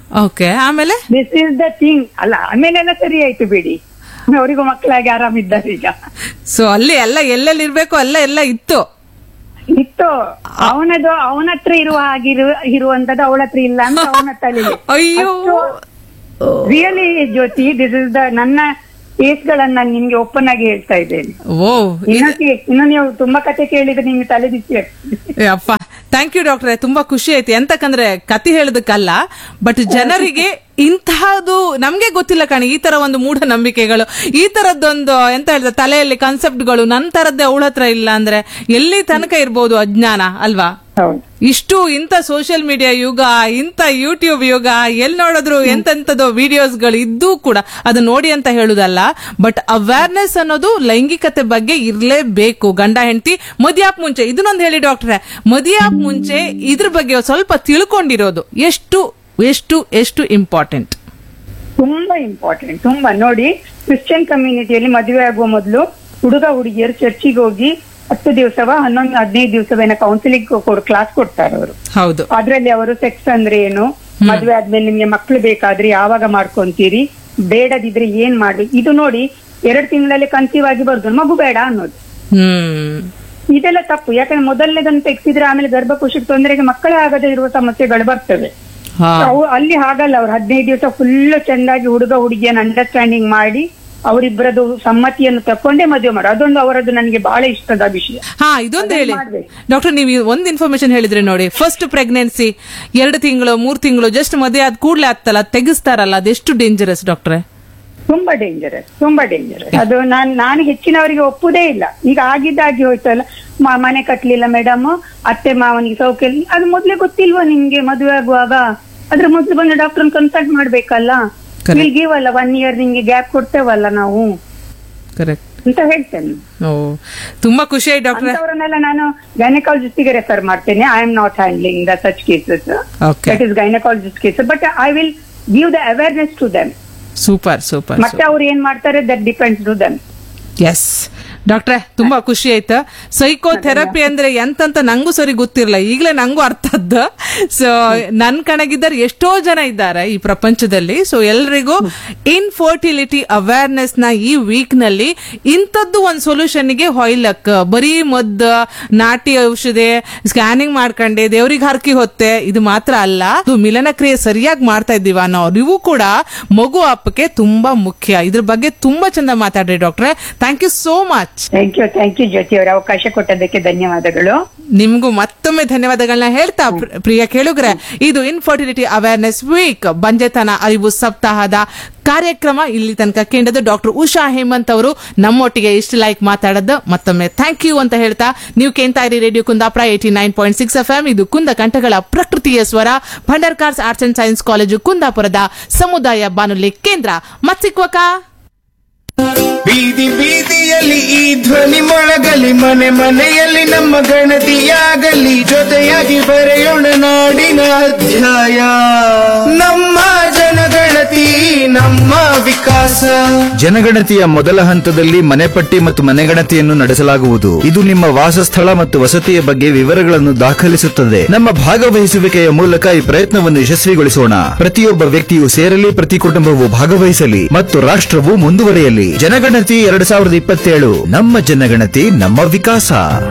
ಓಕೆ ಆಮೇಲೆ ದಿಸ್ ಇಸ್ ದ ಥಿಂಗ್ ಅಲ್ಲ ಆಮೇಲೆಲ್ಲ ಸರಿ ಆಯ್ತು ಬಿಡಿ ಅವರಿಗೂ ಮಕ್ಕಳಾಗಿ ಆರಾಮಿದ್ದಾರೆ ಈಗ ಸೊ ಅಲ್ಲಿ ಎಲ್ಲ ಎಲ್ಲೆಲ್ಲಿ ಇರ್ಬೇಕು ಅಲ್ಲ ಎಲ್ಲ ಇತ್ತು ಇತ್ತು ಅವನದು ಅವನ ಹತ್ರ ಇರುವ ಹಾಗಿರು ಇರುವಂತದ್ದು ಅವಳ ಹತ್ರ ಇಲ್ಲ ಅಂತ ಅವನ ತಲೆಗೆ ಅಯ್ಯೋ really Jyoti this is the ನನ್ನ ಕೇಸ್ಗಳನ್ನ ನಾನು ನಿಮ್ಗೆ ಓಪನ್ ಆಗಿ ಹೇಳ್ತಾ ಇದ್ದೇನೆ ಓ ಇನ್ನು ಕೇ- ಇನ್ನು ನೀವು ತುಂಬಾ ಕತೆ ಕೇಳಿದ್ರೆ ನಿಮ್ಗೆ ತಲೆ ಬಿಸಿ ಆಗ್ತದೆ ಅಪ್ಪ ಥ್ಯಾಂಕ್ ಯು ಡಾಕ್ಟ್ರೆ ತುಂಬಾ ಖುಷಿ ಆಯ್ತು ಎಂತಕಂದ್ರೆ ಕತಿ ಹೇಳೋದಕ್ಕಲ್ಲ ಬಟ್ ಜನರಿಗೆ ಇಂತಹದ್ದು ನಮ್ಗೆ ಗೊತ್ತಿಲ್ಲ ಕಣಿ ಈ ತರ ಒಂದು ಮೂಢನಂಬಿಕೆಗಳು ಈ ತರದ್ದೊಂದು ಎಂತ ಹೇಳಿದ್ರೆ ತಲೆಯಲ್ಲಿ ಕಾನ್ಸೆಪ್ಟ್ಗಳು ನನ್ ತರದ್ದೇ ಅವಳ ಹತ್ರ ಇಲ್ಲ ಅಂದ್ರೆ ಎಲ್ಲಿ ತನಕ ಇರ್ಬೋದು ಅಜ್ಞಾನ ಅಲ್ವಾ ಹೌದು ಇಷ್ಟು ಇಂಥ ಸೋಷಿಯಲ್ ಮೀಡಿಯಾ ಯುಗ ಇಂಥ ಯೂಟ್ಯೂಬ್ ಯುಗ ಎಲ್ಲಿ ನೋಡಿದ್ರು ಎಂತೆಂತದೋ ವಿಡಿಯೋಸ್ಗಳು ಇದ್ದೂ ಕೂಡ ಅದು ನೋಡಿ ಅಂತ ಹೇಳುದಲ್ಲ ಬಟ್ ಅವೇರ್ನೆಸ್ ಅನ್ನೋದು ಲೈಂಗಿಕತೆ ಬಗ್ಗೆ ಇರ್ಲೇಬೇಕು ಗಂಡ ಹೆಂಡತಿ ಮದುವೆಯಾಕ್ ಮುಂಚೆ ಇದನ್ನೊಂದು ಹೇಳಿ ಡಾಕ್ಟ್ರೆ ಮದುವೆಯಾಕ್ ಮುಂಚೆ ಇದ್ರ ಬಗ್ಗೆ ಸ್ವಲ್ಪ ತಿಳ್ಕೊಂಡಿರೋದು ಎಷ್ಟು ಎಷ್ಟು ಎಷ್ಟು ಇಂಪಾರ್ಟೆಂಟ್ ತುಂಬಾ ಇಂಪಾರ್ಟೆಂಟ್ ತುಂಬಾ ನೋಡಿ ಕ್ರಿಶ್ಚಿಯನ್ ಕಮ್ಯುನಿಟಿಯಲ್ಲಿ ಮದುವೆ ಆಗುವ ಮೊದಲು ಹುಡುಗ ಹುಡುಗಿಯರು ಚರ್ಚಿಗೆ ಹೋಗಿ ಹತ್ತು ದಿವಸವ ಹನ್ನೊಂದು ಹದಿನೈದು ದಿವಸವೇನ ಕೌನ್ಸಿಲಿಂಗ್ ಕೊಡ್ ಕ್ಲಾಸ್ ಕೊಡ್ತಾರೆ ಅವರು ಹೌದು ಅದ್ರಲ್ಲಿ ಅವರು ಸೆಕ್ಸ್ ಅಂದ್ರೆ ಏನು ಮದುವೆ ಆದ್ಮೇಲೆ ನಿಮ್ಗೆ ಮಕ್ಳು ಬೇಕಾದ್ರೆ ಯಾವಾಗ ಮಾಡ್ಕೊಂತೀರಿ ಬೇಡದಿದ್ರೆ ಏನ್ ಮಾಡಿ ಇದು ನೋಡಿ ಎರಡು ತಿಂಗಳಲ್ಲಿ ಕನ್ಸೀವ್ ಆಗಿ ಬರುದು ಮಗು ಬೇಡ ಅನ್ನೋದು ಹ್ಮ್ ಇದೆಲ್ಲ ತಪ್ಪು ಯಾಕಂದ್ರೆ ಮೊದಲನೇದನ್ನು ತೆಗ್ಸಿದ್ರೆ ಆಮೇಲೆ ಗರ್ಭಕೋಶಕ್ಕೆ ತೊಂದರೆಗೆ ಮಕ್ಕಳೇ ಆಗದೆ ಇರುವ ಸಮಸ್ಯೆಗಳು ಬರ್ತವೆ ಹಾ ಅವು ಅಲ್ಲಿ ಹಾಗಲ್ಲ ಅವ್ರು ಹದಿನೈದು ದಿವಸ ಫುಲ್ ಚೆಂದಾಗಿ ಹುಡುಗ ಹುಡುಗಿಯನ್ನು ಅಂಡರ್ಸ್ಟ್ಯಾಂಡಿಂಗ್ ಮಾಡಿ ಅವರಿಬ್ಬರದು ಸಮ್ಮತಿಯನ್ನು ತಕೊಂಡೇ ಮದುವೆ ಮಾಡಿ ಅದೊಂದು ಅವರದ್ದು ನನಗೆ ಬಹಳ ಇಷ್ಟದ ವಿಷಯ ಹಾ ಇದೊಂದು ಹೇಳಿ ಮಾಡ್ಬೇಕು. ಡಾಕ್ಟರ್ ನೀವು ಒಂದ್ ಇನ್ಫಾರ್ಮೇಶನ್ ಹೇಳಿದ್ರೆ ನೋಡಿ ಫಸ್ಟ್ ಪ್ರೆಗ್ನೆನ್ಸಿ ಎರಡು ತಿಂಗಳು ಮೂರ್ ತಿಂಗಳು ಜಸ್ಟ್ ಮದುವೆ ಆದ ಕೂಡ್ಲೆ ಆಗ್ತಲ್ಲ ತೆಗಿಸ್ತಾರಲ್ಲ ಅದೆಷ್ಟು ಡೇಂಜರಸ್ ಡಾಕ್ಟ್ರೆ ತುಂಬಾ ಡೇಂಜರಸ್ ತುಂಬಾ ಡೇಂಜರಸ್ ಅದು ನಾನ್ ನಾನು ಹೆಚ್ಚಿನವರಿಗೆ ಒಪ್ಪುದೇ ಇಲ್ಲ ಈಗ ಆಗಿದ್ದಾಗಿ ಹೋಯ್ತಲ್ಲ ಮ- ಮನೆ ಕಟ್ಲಿಲ್ಲ ಮೇಡಮ್ ಅತ್ತೆ ಮಾವನಿಗೆ ಸೌಖ್ಯ ಇಲ್ಲ. ಅದು ಮೊದ್ಲೇ ಗೊತ್ತಿಲ್ವಾ ನಿಮ್ಗೆ ಮದುವೆ ಆಗುವಾಗ ಅದ್ರ ಮೊದ್ಲು ಬಂದು ಡಾಕ್ಟರ್ ಕನ್ಸಲ್ಟ್ ಮಾಡ್ಬೇಕಲ್ಲ Correct. ವಿಲ್ ಗಿವ್ ಅಲ್ಲ ಒನ್ ಇಯರ್ ನಿಮ್ಗೆ ಗ್ಯಾಪ್ ಕೊಡ್ತೇವಲ್ಲ ನಾವು ಕರೆಕ್ಟ್ ಅಂತ ಹೇಳ್ತೇನೆ ಓ ತುಂಬಾ ಖುಷಿ ಆಯ್ತು ಡಾಕ್ಟ್ರೆ ಅಂತವರನ್ನೆಲ್ಲ ನಾನು ಗೈನಕಾಲಜಿಸ್ಟಿಗೆ ರೆಫರ್ ಮಾಡ್ತೇನೆ I am not handling the such cases okay that is gynaecologist case but I will give the awareness to them super super ಮತ್ತೆ ಅವ್ರು ಏನ್ ಮಾಡ್ತಾರೆ that depends to them yes ಡಾಕ್ಟ್ರೆ ತುಂಬಾ ಖುಷಿ ಆಯ್ತು ಸೈಕೋಥೆರಪಿ ಅಂದ್ರೆ ಎಂತಂತ ನಂಗೂ ಸರಿ ಗೊತ್ತಿರಲ್ಲ ಈಗಲೇ ನಂಗೂ ಅರ್ಥದ್ದ ಸೊ ನನ್ ಕಣಗಿದ್ದಾರೆ ಎಷ್ಟೋ ಜನ ಇದ್ದಾರೆ ಈ ಪ್ರಪಂಚದಲ್ಲಿ ಸೊ ಎಲ್ರಿಗೂ ಇನ್ಫರ್ಟಿಲಿಟಿ ಅವೇರ್ನೆಸ್ ನ ಈ ವೀಕ್ ನಲ್ಲಿ ಇಂಥದ್ದು ಒಂದು ಸೊಲ್ಯೂಷನ್ ಗೆ ಹೊಯ್ಲಕ್ ಬರೀ ಮದ್ದು ನಾಟಿ ಔಷಧಿ ಸ್ಕ್ಯಾನಿಂಗ್ ಮಾಡ್ಕೊಂಡೆ ದೇವ್ರಿಗೆ ಹರಕಿ ಹೊತ್ತೆ ಇದು ಮಾತ್ರ ಅಲ್ಲ ಇದು ಮಿಲನ ಕ್ರಿಯೆ ಸರಿಯಾಗಿ ಮಾಡ್ತಾ ಇದ್ದೀವ ಅನ್ನೋ ಅರಿವು ಕೂಡ ಮಗು ಅಪ್ಪಕ್ಕೆ ತುಂಬಾ ಮುಖ್ಯ ಇದ್ರ ಬಗ್ಗೆ ತುಂಬಾ ಚಂದ ಮಾತಾಡ್ರಿ ಡಾಕ್ಟ್ರೆ thank you so much thank you thank you Jyoti ಅವರ ಅವಕಾಶ ಕೊಟ್ಟದಕ್ಕೆ ಧನ್ಯವಾದಗಳು ನಿಮ್ಗೂ ಮತ್ತೊಮ್ಮೆ ಧನ್ಯವಾದಗಳನ್ನ ಹೇಳ್ತಾ ಪ್ರ- ಪ್ರಿಯ ಕೇಳುಗ್ರೆ ಇದು ಇನ್ಫರ್ಟಿಲಿಟಿ ಅವೇರ್ನೆಸ್ ವೀಕ್ ಬಂಜೆತನ ಅರಿವು ಸಪ್ತಾಹದ ಕಾರ್ಯಕ್ರಮ ಇಲ್ಲಿ ತನಕ ಕೇಂದ್ರದ ಡಾಕ್ಟರ್ ಉಷಾ ಹೇಮಂತ್ ಅವರು ನಮ್ಮೊಟ್ಟಿಗೆ ಇಷ್ಟು ಲೈಕ್ ಮಾತಾಡದ್ದು ಮತ್ತೊಮ್ಮೆ ಥ್ಯಾಂಕ್ ಯು ಅಂತ ಹೇಳ್ತಾ ನೀವು ಕೇಳ್ತಾ ಇರಿ radio Kundapura eighty nine point six F M ಇದು ಕುಂದ ಕಂಠಗಳ ಪ್ರಕೃತಿಯ ಸ್ವರ Bhandarkars arts and science college ಕುಂದಾಪುರದ ಸಮುದಾಯ ಬಾನುಲಿ ಕೇಂದ್ರ ಮತ್ ಸಿಕ್ವಕಾ ಬೀದಿ ಬೀದಿಯಲ್ಲಿ ಈ ಧ್ವನಿ ಮೊಳಗಲಿ ಮನೆ ಮನೆಯಲ್ಲಿ ನಮ್ಮ ಗಣತಿಯಾಗಲಿ ಜೊತೆಯಾಗಿ ಬರೆಯೋಣ ನಾಡಿನ ಅಧ್ಯಾಯ ನಮ್ಮ ಜನಗಣತಿ ನಮ್ಮ ವಿಕಾಸ ಜನಗಣತಿಯ ಮೊದಲ ಹಂತದಲ್ಲಿ ಮನೆಪಟ್ಟಿ ಮತ್ತು ಮನೆಗಣತಿಯನ್ನು ನಡೆಸಲಾಗುವುದು ಇದು ನಿಮ್ಮ ವಾಸಸ್ಥಳ ಮತ್ತು ವಸತಿಯ ಬಗ್ಗೆ ವಿವರಗಳನ್ನು ದಾಖಲಿಸುತ್ತದೆ ನಮ್ಮ ಭಾಗವಹಿಸುವಿಕೆಯ ಮೂಲಕ ಈ ಪ್ರಯತ್ನವನ್ನು ಯಶಸ್ವಿಗೊಳಿಸೋಣ ಪ್ರತಿಯೊಬ್ಬ ವ್ಯಕ್ತಿಯು ಸೇರಲಿ ಪ್ರತಿ ಕುಟುಂಬವು ಭಾಗವಹಿಸಲಿ ಮತ್ತು ರಾಷ್ಟ್ರವು ಮುಂದುವರಿಯಲಿ ಜನಗಣತಿ ಎರಡು ಸಾವಿರದ ಇಪ್ಪತ್ತೇಳು ನಮ್ಮ ಜನಗಣತಿ ನಮ್ಮ ವಿಕಾಸ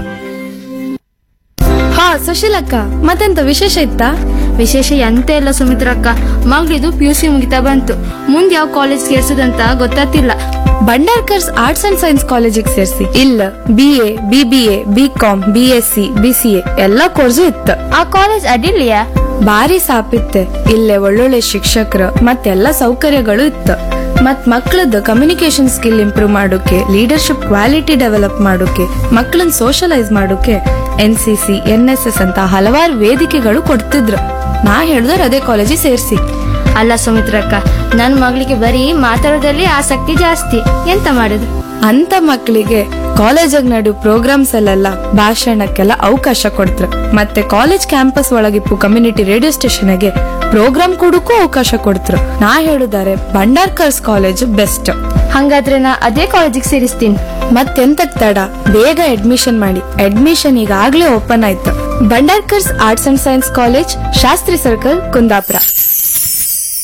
ಹಾ ಸುಶೀಲಕ್ಕ ಮತ್ತೆಂತ ವಿಶೇಷ ಇತ್ತಾ ವಿಶೇಷ ಎಂತ ಇಲ್ಲ ಸುಮಿತ್ರಕ್ಕ ಮಗಳಿದು ಪಿ ಯು ಸಿ ಮುಗಿತಾ ಬಂತು ಮುಂದೆ ಯಾವ ಕಾಲೇಜ್ ಸೇರ್ಸೋದಂತ ಗೊತ್ತಾತಿಲ್ಲ ಬಂಡಾರ್ಕರ್ಸ್ ಆರ್ಟ್ಸ್ ಅಂಡ್ ಸೈನ್ಸ್ ಕಾಲೇಜಿಗೆ ಸೇರಿಸಿ ಇಲ್ಲ B A B B A B com B S C B C A ಎಲ್ಲ ಕೋರ್ಸು ಇತ್ತು ಆ ಕಾಲೇಜ್ ಅಡ್ಡಿಲ್ಲೆಯಾ ಭಾರಿ ಸಾಪಿತ್ತೆ ಇಲ್ಲೇ ಒಳ್ಳೊಳ್ಳೆ ಶಿಕ್ಷಕರು ಮತ್ತೆಲ್ಲ ಸೌಕರ್ಯಗಳು ಇತ್ತು ಮತ್ ಮಕ್ಕಳದ್ದು ಕಮ್ಯುನಿಕೇಶನ್ ಸ್ಕಿಲ್ ಇಂಪ್ರೂವ್ ಮಾಡೋಕೆ ಲೀಡರ್ಶಿಪ್ ಕ್ವಾಲಿಟಿ ಡೆವಲಪ್ ಮಾಡೋಕೆ ಮಕ್ಕಳನ್ನ ಸೋಷಲೈಸ್ ಮಾಡೋಕೆ N C C N S S ಅಂತ ಹಲವಾರು ವೇದಿಕೆಗಳು ಕೊಡ್ತಿದ್ರು ನಾ ಹೇಳಿದ್ರೆ ಅದೇ ಕಾಲೇಜಿಗೆ ಸೇರಿಸಿ ಅಲ್ಲ ಸುಮಿತ್ರಕ್ಕ ನನ್ ಮಗಳಿಗೆ ಬರೀ ಮಾತಾಡೋದ್ರಲ್ಲಿ ಆಸಕ್ತಿ ಜಾಸ್ತಿ ಎಂತ ಮಾಡುದು ಅಂತ ಮಕ್ಕಳಿಗೆ ಕಾಲೇಜಾಗ ನಡು ಪ್ರೋಗ್ರಾಮ್ಸ್ ಅಲ್ಲೆಲ್ಲ ಭಾಷಣಕ್ಕೆಲ್ಲ ಅವಕಾಶ ಕೊಡ್ತ್ರ ಮತ್ತೆ ಕಾಲೇಜ್ ಕ್ಯಾಂಪಸ್ ಒಳಗಿಪ್ಪು ಕಮ್ಯುನಿಟಿ ರೇಡಿಯೋ ಸ್ಟೇಷನ್ಗೆ ಪ್ರೋಗ್ರಾಮ್ ಕೊಡಕ್ಕೂ ಅವಕಾಶ ಕೊಡ್ತ್ರ ನಾ ಹೇಳುದಾರೆ ಬಂಡಾರ್ಕರ್ಸ್ ಕಾಲೇಜ್ ಬೆಸ್ಟ್ ಹಂಗಾದ್ರೆ ನಾ ಅದೇ ಕಾಲೇಜಿಗೆ ಸೇರಿಸ್ತೀನಿ ಮತ್ತೆಂತಕ್ ತಡ ಬೇಗ ಅಡ್ಮಿಷನ್ ಮಾಡಿ ಅಡ್ಮಿಷನ್ ಈಗಾಗ್ಲೇ ಓಪನ್ ಆಯ್ತು Bhandarkars arts and science college Shastri circle Kundapura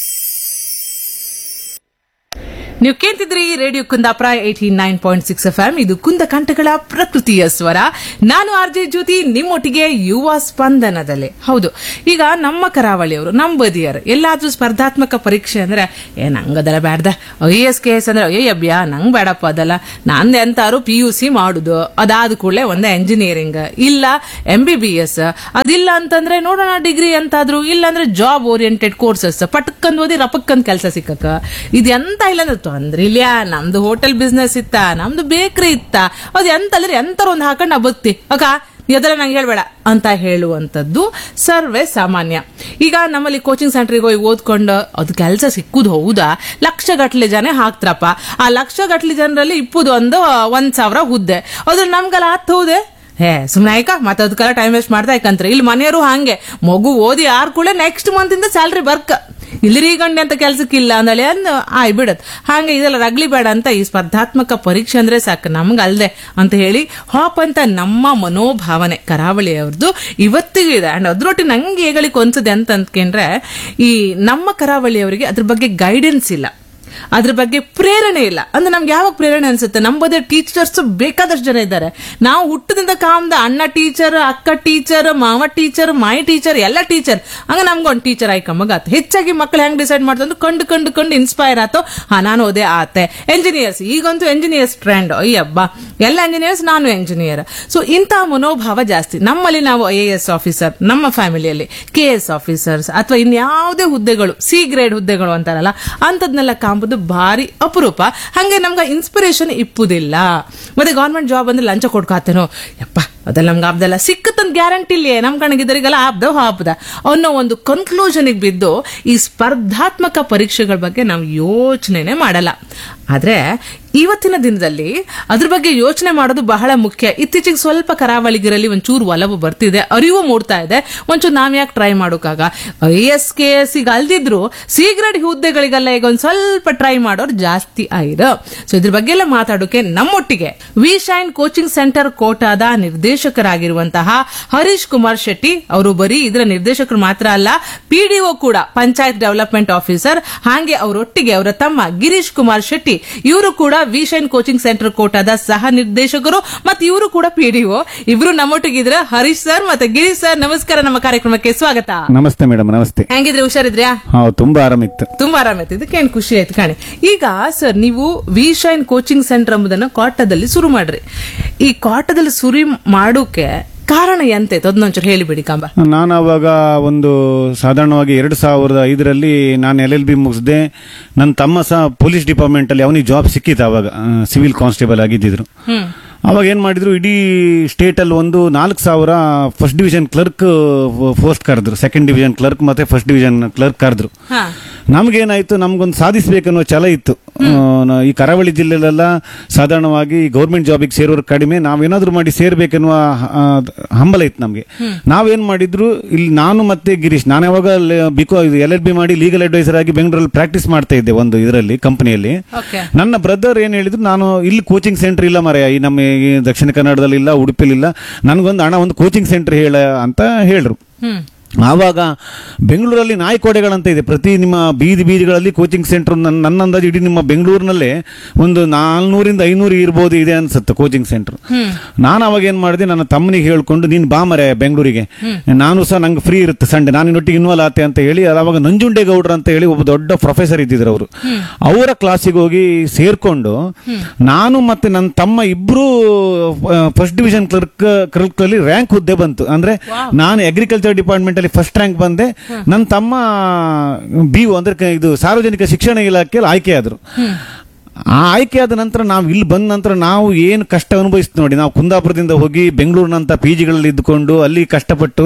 ನೀವು ಕೇಳ್ತಿದ್ರಿ radio Kundapura eighty nine point six F M ಇದು ಕುಂದ ಕಂಠಗಳ ಪ್ರಕೃತಿಯ ಸ್ವರ ನಾನು ಆರ್ ಜೆ ಜ್ಯೋತಿ ನಿಮ್ಮೊಟ್ಟಿಗೆ ಯುವ ಸ್ಪಂದನದಲ್ಲಿ ಹೌದು ಈಗ ನಮ್ಮ ಕರಾವಳಿಯವರು ನಮ್ಮ ಬದಿಯರು ಎಲ್ಲಾದ್ರೂ ಸ್ಪರ್ಧಾತ್ಮಕ ಪರೀಕ್ಷೆ ಅಂದ್ರೆ ಏ ನಂಗದೆಲ್ಲ ಬ್ಯಾಡ್ದ ಐ ಎಸ್ ಕೆ ಎಸ್ ಅಂದ್ರೆ ಅಯ್ಯ ಅಬ್ಯಾ ನಂಗ್ ಬೇಡಪ್ಪ ಅದಲ್ಲ ನಂದು ಎಂತಾರು ಪಿ ಯು ಸಿ ಮಾಡುದು ಅದಾದ ಕೂಡಲೇ ಒಂದೇ ಎಂಜಿನಿಯರಿಂಗ್ ಇಲ್ಲ ಎಂ ಬಿ ಬಿ ಎಸ್ ಅದಿಲ್ಲ ಅಂತಂದ್ರೆ ನೋಡೋಣ ಡಿಗ್ರಿ ಅಂತಾದ್ರು ಇಲ್ಲ ಅಂದ್ರೆ ಜಾಬ್ ಓರಿಯೆಂಟೆಡ್ ಕೋರ್ಸಸ್ ಪಟಕ್ಕಂದ್ ಓದಿ ರಪಕ್ಕಂದ್ ಕೆಲಸ ಸಿಕ್ಕಕ್ಕ ಇದೆಂತ ಇಲ್ಲ ಅಂದ್ರೆ ತೊಂದ್ರೆ ಇಲ್ಲ ನಮ್ದು ಹೋಟೆಲ್ ಬಿಸ್ನೆಸ್ ಇತ್ತ ನಮ್ದು ಬೇಕ್ರಿ ಇತ್ತ ಅದು ಎಂತಂದ್ರೆ ಎಂತಾರ ಒಂದು ಹಾಕೊಂಡು ನಾ ಬದುಕ್ತಿ ಅಕ್ಕ ನೀ ಅದೆಲ್ಲ ನಂಗೆ ಹೇಳ್ಬೇಡ ಅಂತ ಹೇಳುವಂಥದ್ದು ಸರ್ವೇ ಸಾಮಾನ್ಯ ಈಗ ನಮ್ಮಲ್ಲಿ ಕೋಚಿಂಗ್ ಸೆಂಟ್ರಿಗೆ ಹೋಗಿ ಓದ್ಕೊಂಡು ಅದು ಕೆಲಸ ಸಿಕ್ಕುದು ಹೌದಾ ಲಕ್ಷ ಗಟ್ಲೆ ಜನ ಹಾಕ್ತಾರಪ್ಪ ಆ ಲಕ್ಷ ಗಟ್ಲೆ ಜನರಲ್ಲಿ ಇಪ್ಪುದು ಒಂದು ಒಂದ್ ಸಾವಿರ ಹುದ್ದೆ ಅದ್ರ ನಮ್ಗೆಲ್ಲ ಹತ್ತು ಹೌದೆ ಹೇ ಸುಮ್ನೆ ಆಯ್ಕ ಮತ್ತೆ ಅದಕ್ಕೆಲ್ಲ ಟೈಮ್ ವೇಸ್ಟ್ ಮಾಡ್ತಾ ಯಾಕಂದ್ರೆ ಇಲ್ಲಿ ಮನೆಯವರು ಹಂಗೆ ಮಗು ಓದಿ ಆರ್ ಕೂಡ ನೆಕ್ಸ್ಟ್ ಮಂತ್ ಇಂದ ಸ್ಯಾಲ್ರಿ ಬರ್ಕ ಇಲ್ಲಿ ಗಂಡೆ ಅಂತ ಕೆಲ್ಸಕ್ಕಿಲ್ಲ ಅಂದಳೆ ಅಂದ್ ಆಯ್ ಬಿಡತ್ ಹಾಗೆ ಇದೆಲ್ಲ ರಗ್ಲಿ ಬೇಡ ಅಂತ ಈ ಸ್ಪರ್ಧಾತ್ಮಕ ಪರೀಕ್ಷೆ ಅಂದ್ರೆ ಸಾಕು ನಮ್ಗೆ ಅಲ್ದೆ ಅಂತ ಹೇಳಿ ಹಾಪ್ ಅಂತ ನಮ್ಮ ಮನೋಭಾವನೆ ಕರಾವಳಿಯವ್ರದ್ದು ಇವತ್ತಿಗೂ ಇದೆ ಅಂಡ್ ಅದ್ರೊಟ್ಟಿಗೆ ನಂಗೆ ಹೇಗಳಿಗೆ ಅನ್ಸದೆ ಅಂತ ಅಂದ್ಕೊಂಡ್ರೆ ಈ ನಮ್ಮ ಕರಾವಳಿಯವರಿಗೆ ಅದ್ರ ಬಗ್ಗೆ ಗೈಡೆನ್ಸ್ ಇಲ್ಲ ಅದ್ರ ಬಗ್ಗೆ ಪ್ರೇರಣೆ ಇಲ್ಲ ಅಂದ್ರೆ ನಮ್ಗೆ ಯಾವಾಗ ಪ್ರೇರಣೆ ಅನ್ಸುತ್ತೆ ನಮ್ಮ ಬದೇ ಟೀಚರ್ಸ್ ಬೇಕಾದಷ್ಟು ಜನ ಇದ್ದಾರೆ ನಾವು ಹುಟ್ಟದಿಂದ ಕಾಮ್ದ ಅಣ್ಣ ಟೀಚರ್ ಅಕ್ಕ ಟೀಚರ್ ಮಾವ ಟೀಚರ್ ಮಾಯಿ ಟೀಚರ್ ಎಲ್ಲ ಟೀಚರ್ ಹಂಗ ನಮ್ಗೊಂದು ಟೀಚರ್ ಆಯ್ಕಮ್ಮಗಾತ ಹೆಚ್ಚಾಗಿ ಮಕ್ಳು ಹೆಂಗ್ ಡಿಸೈಡ್ ಮಾಡ್ತಂದ್ರೆ ಕಂಡು ಕಂಡು ಕಂಡು ಇನ್ಸ್ಪೈರ್ ಆತೋ ಹಾ ನಾನು ಓದೇ ಆತೆ ಎಂಜಿನಿಯರ್ಸ್ ಈಗಂತೂ ಎಂಜಿನಿಯರ್ಸ್ ಟ್ರೆಂಡ್ ಅಯ್ಯಬ್ಬ ಎಲ್ಲ ಎಂಜಿನಿಯರ್ಸ್ ನಾನು ಎಂಜಿನಿಯರ್ ಸೊ ಇಂತಹ ಮನೋಭಾವ ಜಾಸ್ತಿ ನಮ್ಮಲ್ಲಿ ನಾವು ಐ ಎ ಎಸ್ ಆಫೀಸರ್ ನಮ್ಮ ಫ್ಯಾಮಿಲಿಯಲ್ಲಿ ಕೆ ಎಸ್ ಆಫೀಸರ್ಸ್ ಅಥವಾ ಇನ್ಯಾವುದೇ ಹುದ್ದೆಗಳು ಸಿ ಗ್ರೇಡ್ ಹುದ್ದೆಗಳು ಅಂತಾರಲ್ಲ ಅಂತದ್ನೆಲ್ಲ ಕಾಂಬುದು ಭಾರಿ ಅಪರೂಪ ಹಂಗೆ ನಮ್ಗೆ ಇನ್ಸ್ಪಿರೇಷನ್ ಇಪ್ಪುದಿಲ್ಲ ಮತ್ತೆ ಗೌರ್ಮೆಂಟ್ ಜಾಬ್ ಅಂದ್ರೆ ಲಂಚ ಕೊಡ್ಕಾತೇನೋ ಯಪ್ಪ ಅದೆಲ್ಲ ನಮ್ಗೆ ಆಪ್ದಲ್ಲ ಸಿಕ್ಕತ್ತಂತ ಗ್ಯಾರಂಟಿ ಇಲ್ಲೇ ನಮ್ ಕಣಗಿದ್ದರಿಗೆಲ್ಲ ಆಪ್ದ ಹಾಪ್ದ ಅನ್ನೋ ಒಂದು ಕನ್ಕ್ಲೂಷನ್ಗೆ ಬಿದ್ದು ಈ ಸ್ಪರ್ಧಾತ್ಮಕ ಪರೀಕ್ಷೆಗಳ ಬಗ್ಗೆ ನಾವು ಯೋಚನೆನೆ ಮಾಡಲ್ಲ ಆದ್ರೆ ಇವತ್ತಿನ ದಿನದಲ್ಲಿ ಅದ್ರ ಬಗ್ಗೆ ಯೋಚನೆ ಮಾಡೋದು ಬಹಳ ಮುಖ್ಯ ಇತ್ತೀಚೆಗೆ ಸ್ವಲ್ಪ ಕರಾವಳಿಗರಲ್ಲಿ ಒಂಚೂರು ಒಲವು ಬರ್ತಿದೆ ಅರಿವು ಮೂಡ್ತಾ ಇದೆ ಒಂಚೂರು ನಾವ್ ಯಾಕೆ ಟ್ರೈ ಮಾಡೋಕಾಗ ಐ ಎಸ್ ಕೆ ಎಸ್ ಈಗ ಅಲ್ದಿದ್ರು ಸೀಗ್ರೆಡ್ ಹುದ್ದೆಗಳಿಗೆಲ್ಲ ಈಗ ಒಂದ್ ಸ್ವಲ್ಪ ಟ್ರೈ ಮಾಡೋರು ಜಾಸ್ತಿ ಆಯ್ರು ಸೊ ಇದ್ರ ಬಗ್ಗೆ ಎಲ್ಲ ಮಾತಾಡೋಕೆ ನಮ್ಮೊಟ್ಟಿಗೆ ವಿ ಶೈನ್ ಕೋಚಿಂಗ್ ಸೆಂಟರ್ ಕೋಟಾದ ನಿರ್ದೇಶಕರಾಗಿರುವಂತಹ ಹರೀಶ್ ಕುಮಾರ್ ಶೆಟ್ಟಿ ಅವರು ಬರೀ ಇದರ ನಿರ್ದೇಶಕರು ಮಾತ್ರ ಅಲ್ಲ ಪಿಡಿಒ ಕೂಡ ಪಂಚಾಯತ್ ಡೆವಲಪ್ಮೆಂಟ್ ಆಫೀಸರ್ ಹಾಗೆ ಅವರೊಟ್ಟಿಗೆ ಅವರ ತಮ್ಮ ಗಿರೀಶ್ ಕುಮಾರ್ ಶೆಟ್ಟಿ ಇವರು ಕೂಡ ವಿ ಶೈನ್ ಕೋಚಿಂಗ್ ಸೆಂಟರ್ ಕೋಟಾದ ಸಹ ನಿರ್ದೇಶಕರು ಮತ್ತೆ ಇವರು ಕೂಡ ಪಿಡಿಒ ಇಬ್ರು ನಮ್ಮೊಟ್ಟಿಗಿದ್ರೆ ಹರೀಶ್ ಸರ್ ಮತ್ತೆ ಗಿರೀಶ್ ಸರ್ ನಮಸ್ಕಾರ ನಮ್ಮ ಕಾರ್ಯಕ್ರಮಕ್ಕೆ ಸ್ವಾಗತ ನಮಸ್ತೆ ಮೇಡಮ್ ನಮಸ್ತೆ ಹೆಂಗಿದ್ರೆ ಹುಷಾರಿದ್ರ್ಯಾ ಹಾ ತುಂಬಾ ಆರಾಮಿತ್ತು ತುಂಬಾ ಆರಾಮಾಯ್ತು ಇದಕ್ಕೆ ಏನ್ ಖುಷಿ ಆಯ್ತು ಕಾಣಿ ಈಗ ಸರ್ ನೀವು ವಿ ಶೈನ್ ಕೋಚಿಂಗ್ ಸೆಂಟರ್ ಎಂಬುದನ್ನು ಕಾಟದಲ್ಲಿ ಶುರು ಮಾಡ್ರಿ ಈ ಕಾಟದಲ್ಲಿ ಸುರಿ ಮಾಡೋಕೆ ಕಾರಣ ಎಂತೈತೆ ಅದನ್ನೊಂಚೂರು ಹೇಳಿಬಿಡಿ ಕಂಬ ನಾನು ಅವಾಗ ಒಂದು ಸಾಧಾರಣವಾಗಿ ಎರಡು ಸಾವಿರದ ಐದರಲ್ಲಿ ನಾನು ಎಲ್ ಎಲ್ ಬಿ ಮುಗಿಸಿದೆ ನನ್ನ ತಮ್ಮ ಸಹ ಪೊಲೀಸ್ ಡಿಪಾರ್ಟ್ಮೆಂಟ್ ಅಲ್ಲಿ ಅವನಿಗೆ ಜಾಬ್ ಸಿಕ್ಕಿತ್ತು ಅವಾಗ ಸಿವಿಲ್ ಕಾನ್ಸ್ಟೇಬಲ್ ಆಗಿದ್ದಿದ್ರು ಅವಾಗ ಏನ್ ಮಾಡಿದ್ರು ಇಡೀ ಸ್ಟೇಟ್ ಅಲ್ಲಿ ಒಂದು ನಾಲ್ಕು ಸಾವಿರ ಫಸ್ಟ್ ಡಿವಿಷನ್ ಕ್ಲರ್ಕ್ ಪೋಸ್ಟ್ ಕರೆದ್ರು ಸೆಕೆಂಡ್ ಡಿವಿಷನ್ ಕ್ಲರ್ಕ್ ಮತ್ತೆ ಫಸ್ಟ್ ಡಿವಿಷನ್ ಕ್ಲರ್ಕ್ ಕರೆದ್ರು ಹಾ ನಮ್ಗೇನಾಯ್ತು ನಮ್ಗೊಂದು ಸಾಧಿಸಬೇಕನ್ನೋ ಛಲ ಇತ್ತು ಆ, ನ- ಈ ಕರಾವಳಿ ಜಿಲ್ಲೆಲೆಲ್ಲ ಸಾಧಾರಣವಾಗಿ ಗೌರ್ಮೆಂಟ್ ಜಾಬಿಗೆ ಸೇರೋರು ಕಡಿಮೆ ನಾವೇನಾದ್ರೂ ಮಾಡಿ ಸೇರ್ಬೇಕನ್ನುವ ಆ, ಹಂಬಲ ಇತ್ತು ನಮ್ಗೆ ನಾವೇನ್ ಮಾಡಿದ್ರು ಇಲ್ಲಿ ನಾನು ಮತ್ತೆ ಗಿರೀಶ್ ನಾನು ಯಾವಾಗ ಬಿಕೋ ಎಲ್ ಎಲ್ ಬಿ ಮಾಡಿ ಲೀಗಲ್ ಅಡ್ವೈಸರ್ ಆಗಿ ಬೆಂಗಳೂರಲ್ಲಿ ಪ್ರಾಕ್ಟೀಸ್ ಮಾಡ್ತಾ ಇದ್ದೆ ಒಂದು ಇದರಲ್ಲಿ ಕಂಪನಿಯಲ್ಲಿ ಓಕೆ ನನ್ನ ಬ್ರದರ್ ಏನ್ ಹೇಳಿದ್ರು ನಾನು ಇಲ್ಲಿ ಕೋಚಿಂಗ್ ಸೆಂಟರ್ ಇಲ್ಲ ಮರೆಯ ಈ ನಮ್ಮ ಈ ದಕ್ಷಿಣ ಕನ್ನಡದಲ್ಲಿ ಇಲ್ಲ ಉಡುಪಿಲಿ ಇಲ್ಲ ನನಗೊಂದು ಹಣ ಒಂದು ಕೋಚಿಂಗ್ ಸೆಂಟರ್ ಹೇಳ ಅಂತ ಹೇಳ್ರು ಹ್ಮ್ ಆವಾಗ ಬೆಂಗಳೂರಲ್ಲಿ ನಾಯ್ಕೋಡೆಗಳಂತ ಇದೆ ಪ್ರತಿ ನಿಮ್ಮ ಬೀದಿ ಬೀದಿಗಳಲ್ಲಿ ಕೋಚಿಂಗ್ ಸೆಂಟರ್ ನನ್ನ ಅಂದಾಜು ಇಡೀ ನಿಮ್ಮ ಬೆಂಗಳೂರಿನಲ್ಲೇ ಒಂದು ನಾಲ್ನೂರಿಂದ ಐನೂರು ಇರ್ಬೋದು ಇದೆ ಅನ್ಸುತ್ತೆ ಕೋಚಿಂಗ್ ಸೆಂಟರ್ ನಾನು ಅವಾಗ ಏನ್ ಮಾಡಿದೆ ನನ್ನ ತಮ್ಮನಿಗೆ ಹೇಳ್ಕೊಂಡು ನೀನ್ ಬಾ ಮರೆ ಬೆಂಗಳೂರಿಗೆ ನಾನು ಸಹ ನಂಗೆ ಫ್ರೀ ಇರುತ್ತೆ ಸಂಡೆ ನಾನು ಇನ್ನೊಟ್ಟಿಗೆ ಇನ್ವಾಲ್ವ್ ಆತೆ ಅಂತ ಹೇಳಿ ಅವಾಗ ನಂಜುಂಡೇಗೌಡ್ರ ಅಂತ ಹೇಳಿ ಒಬ್ಬ ದೊಡ್ಡ ಪ್ರೊಫೆಸರ್ ಇದ್ದಿದ್ರು ಅವರು ಅವರ ಕ್ಲಾಸಿಗೆ ಹೋಗಿ ಸೇರ್ಕೊಂಡು ನಾನು ಮತ್ತೆ ನನ್ನ ತಮ್ಮ ಇಬ್ರು ಫಸ್ಟ್ ಡಿವಿಷನ್ ಕ್ಲರ್ಕ್ ಕ್ಲರ್ಕ್ ಅಲ್ಲಿ ರ್ಯಾಂಕ್ ಹುದ್ದೆ ಬಂತು ಅಂದ್ರೆ ನಾನು ಅಗ್ರಿಕಲ್ಚರ್ ಡಿಪಾರ್ಟ್ಮೆಂಟ್ ಅಲ್ಲಿ ಫಸ್ಟ್ ರ್ಯಾಂಕ್ ಬಂದೆ ನನ್ನ ತಮ್ಮ ಬಿ ಅಂದ್ರೆ ಕ- ಇದು ಸಾರ್ವಜನಿಕ ಶಿಕ್ಷಣ ಇಲಾಖೆಯಲ್ಲಿ ಆಯ್ಕೆ ಆದ್ರು ಆ ಆಯ್ಕೆ ಆದ ನಂತರ ನಾವು ಇಲ್ಲಿ ಬಂದ ನಂತರ ನಾವು ಏನು ಕಷ್ಟ ಅನುಭವಿಸ್ತು ನೋಡಿ ನಾವು ಕುಂದಾಪುರದಿಂದ ಹೋಗಿ ಬೆಂಗಳೂರಿನಂತ ಪಿ ಜಿಗಳಲ್ಲಿ ಇದ್ದುಕೊಂಡು ಅಲ್ಲಿ ಕಷ್ಟಪಟ್ಟು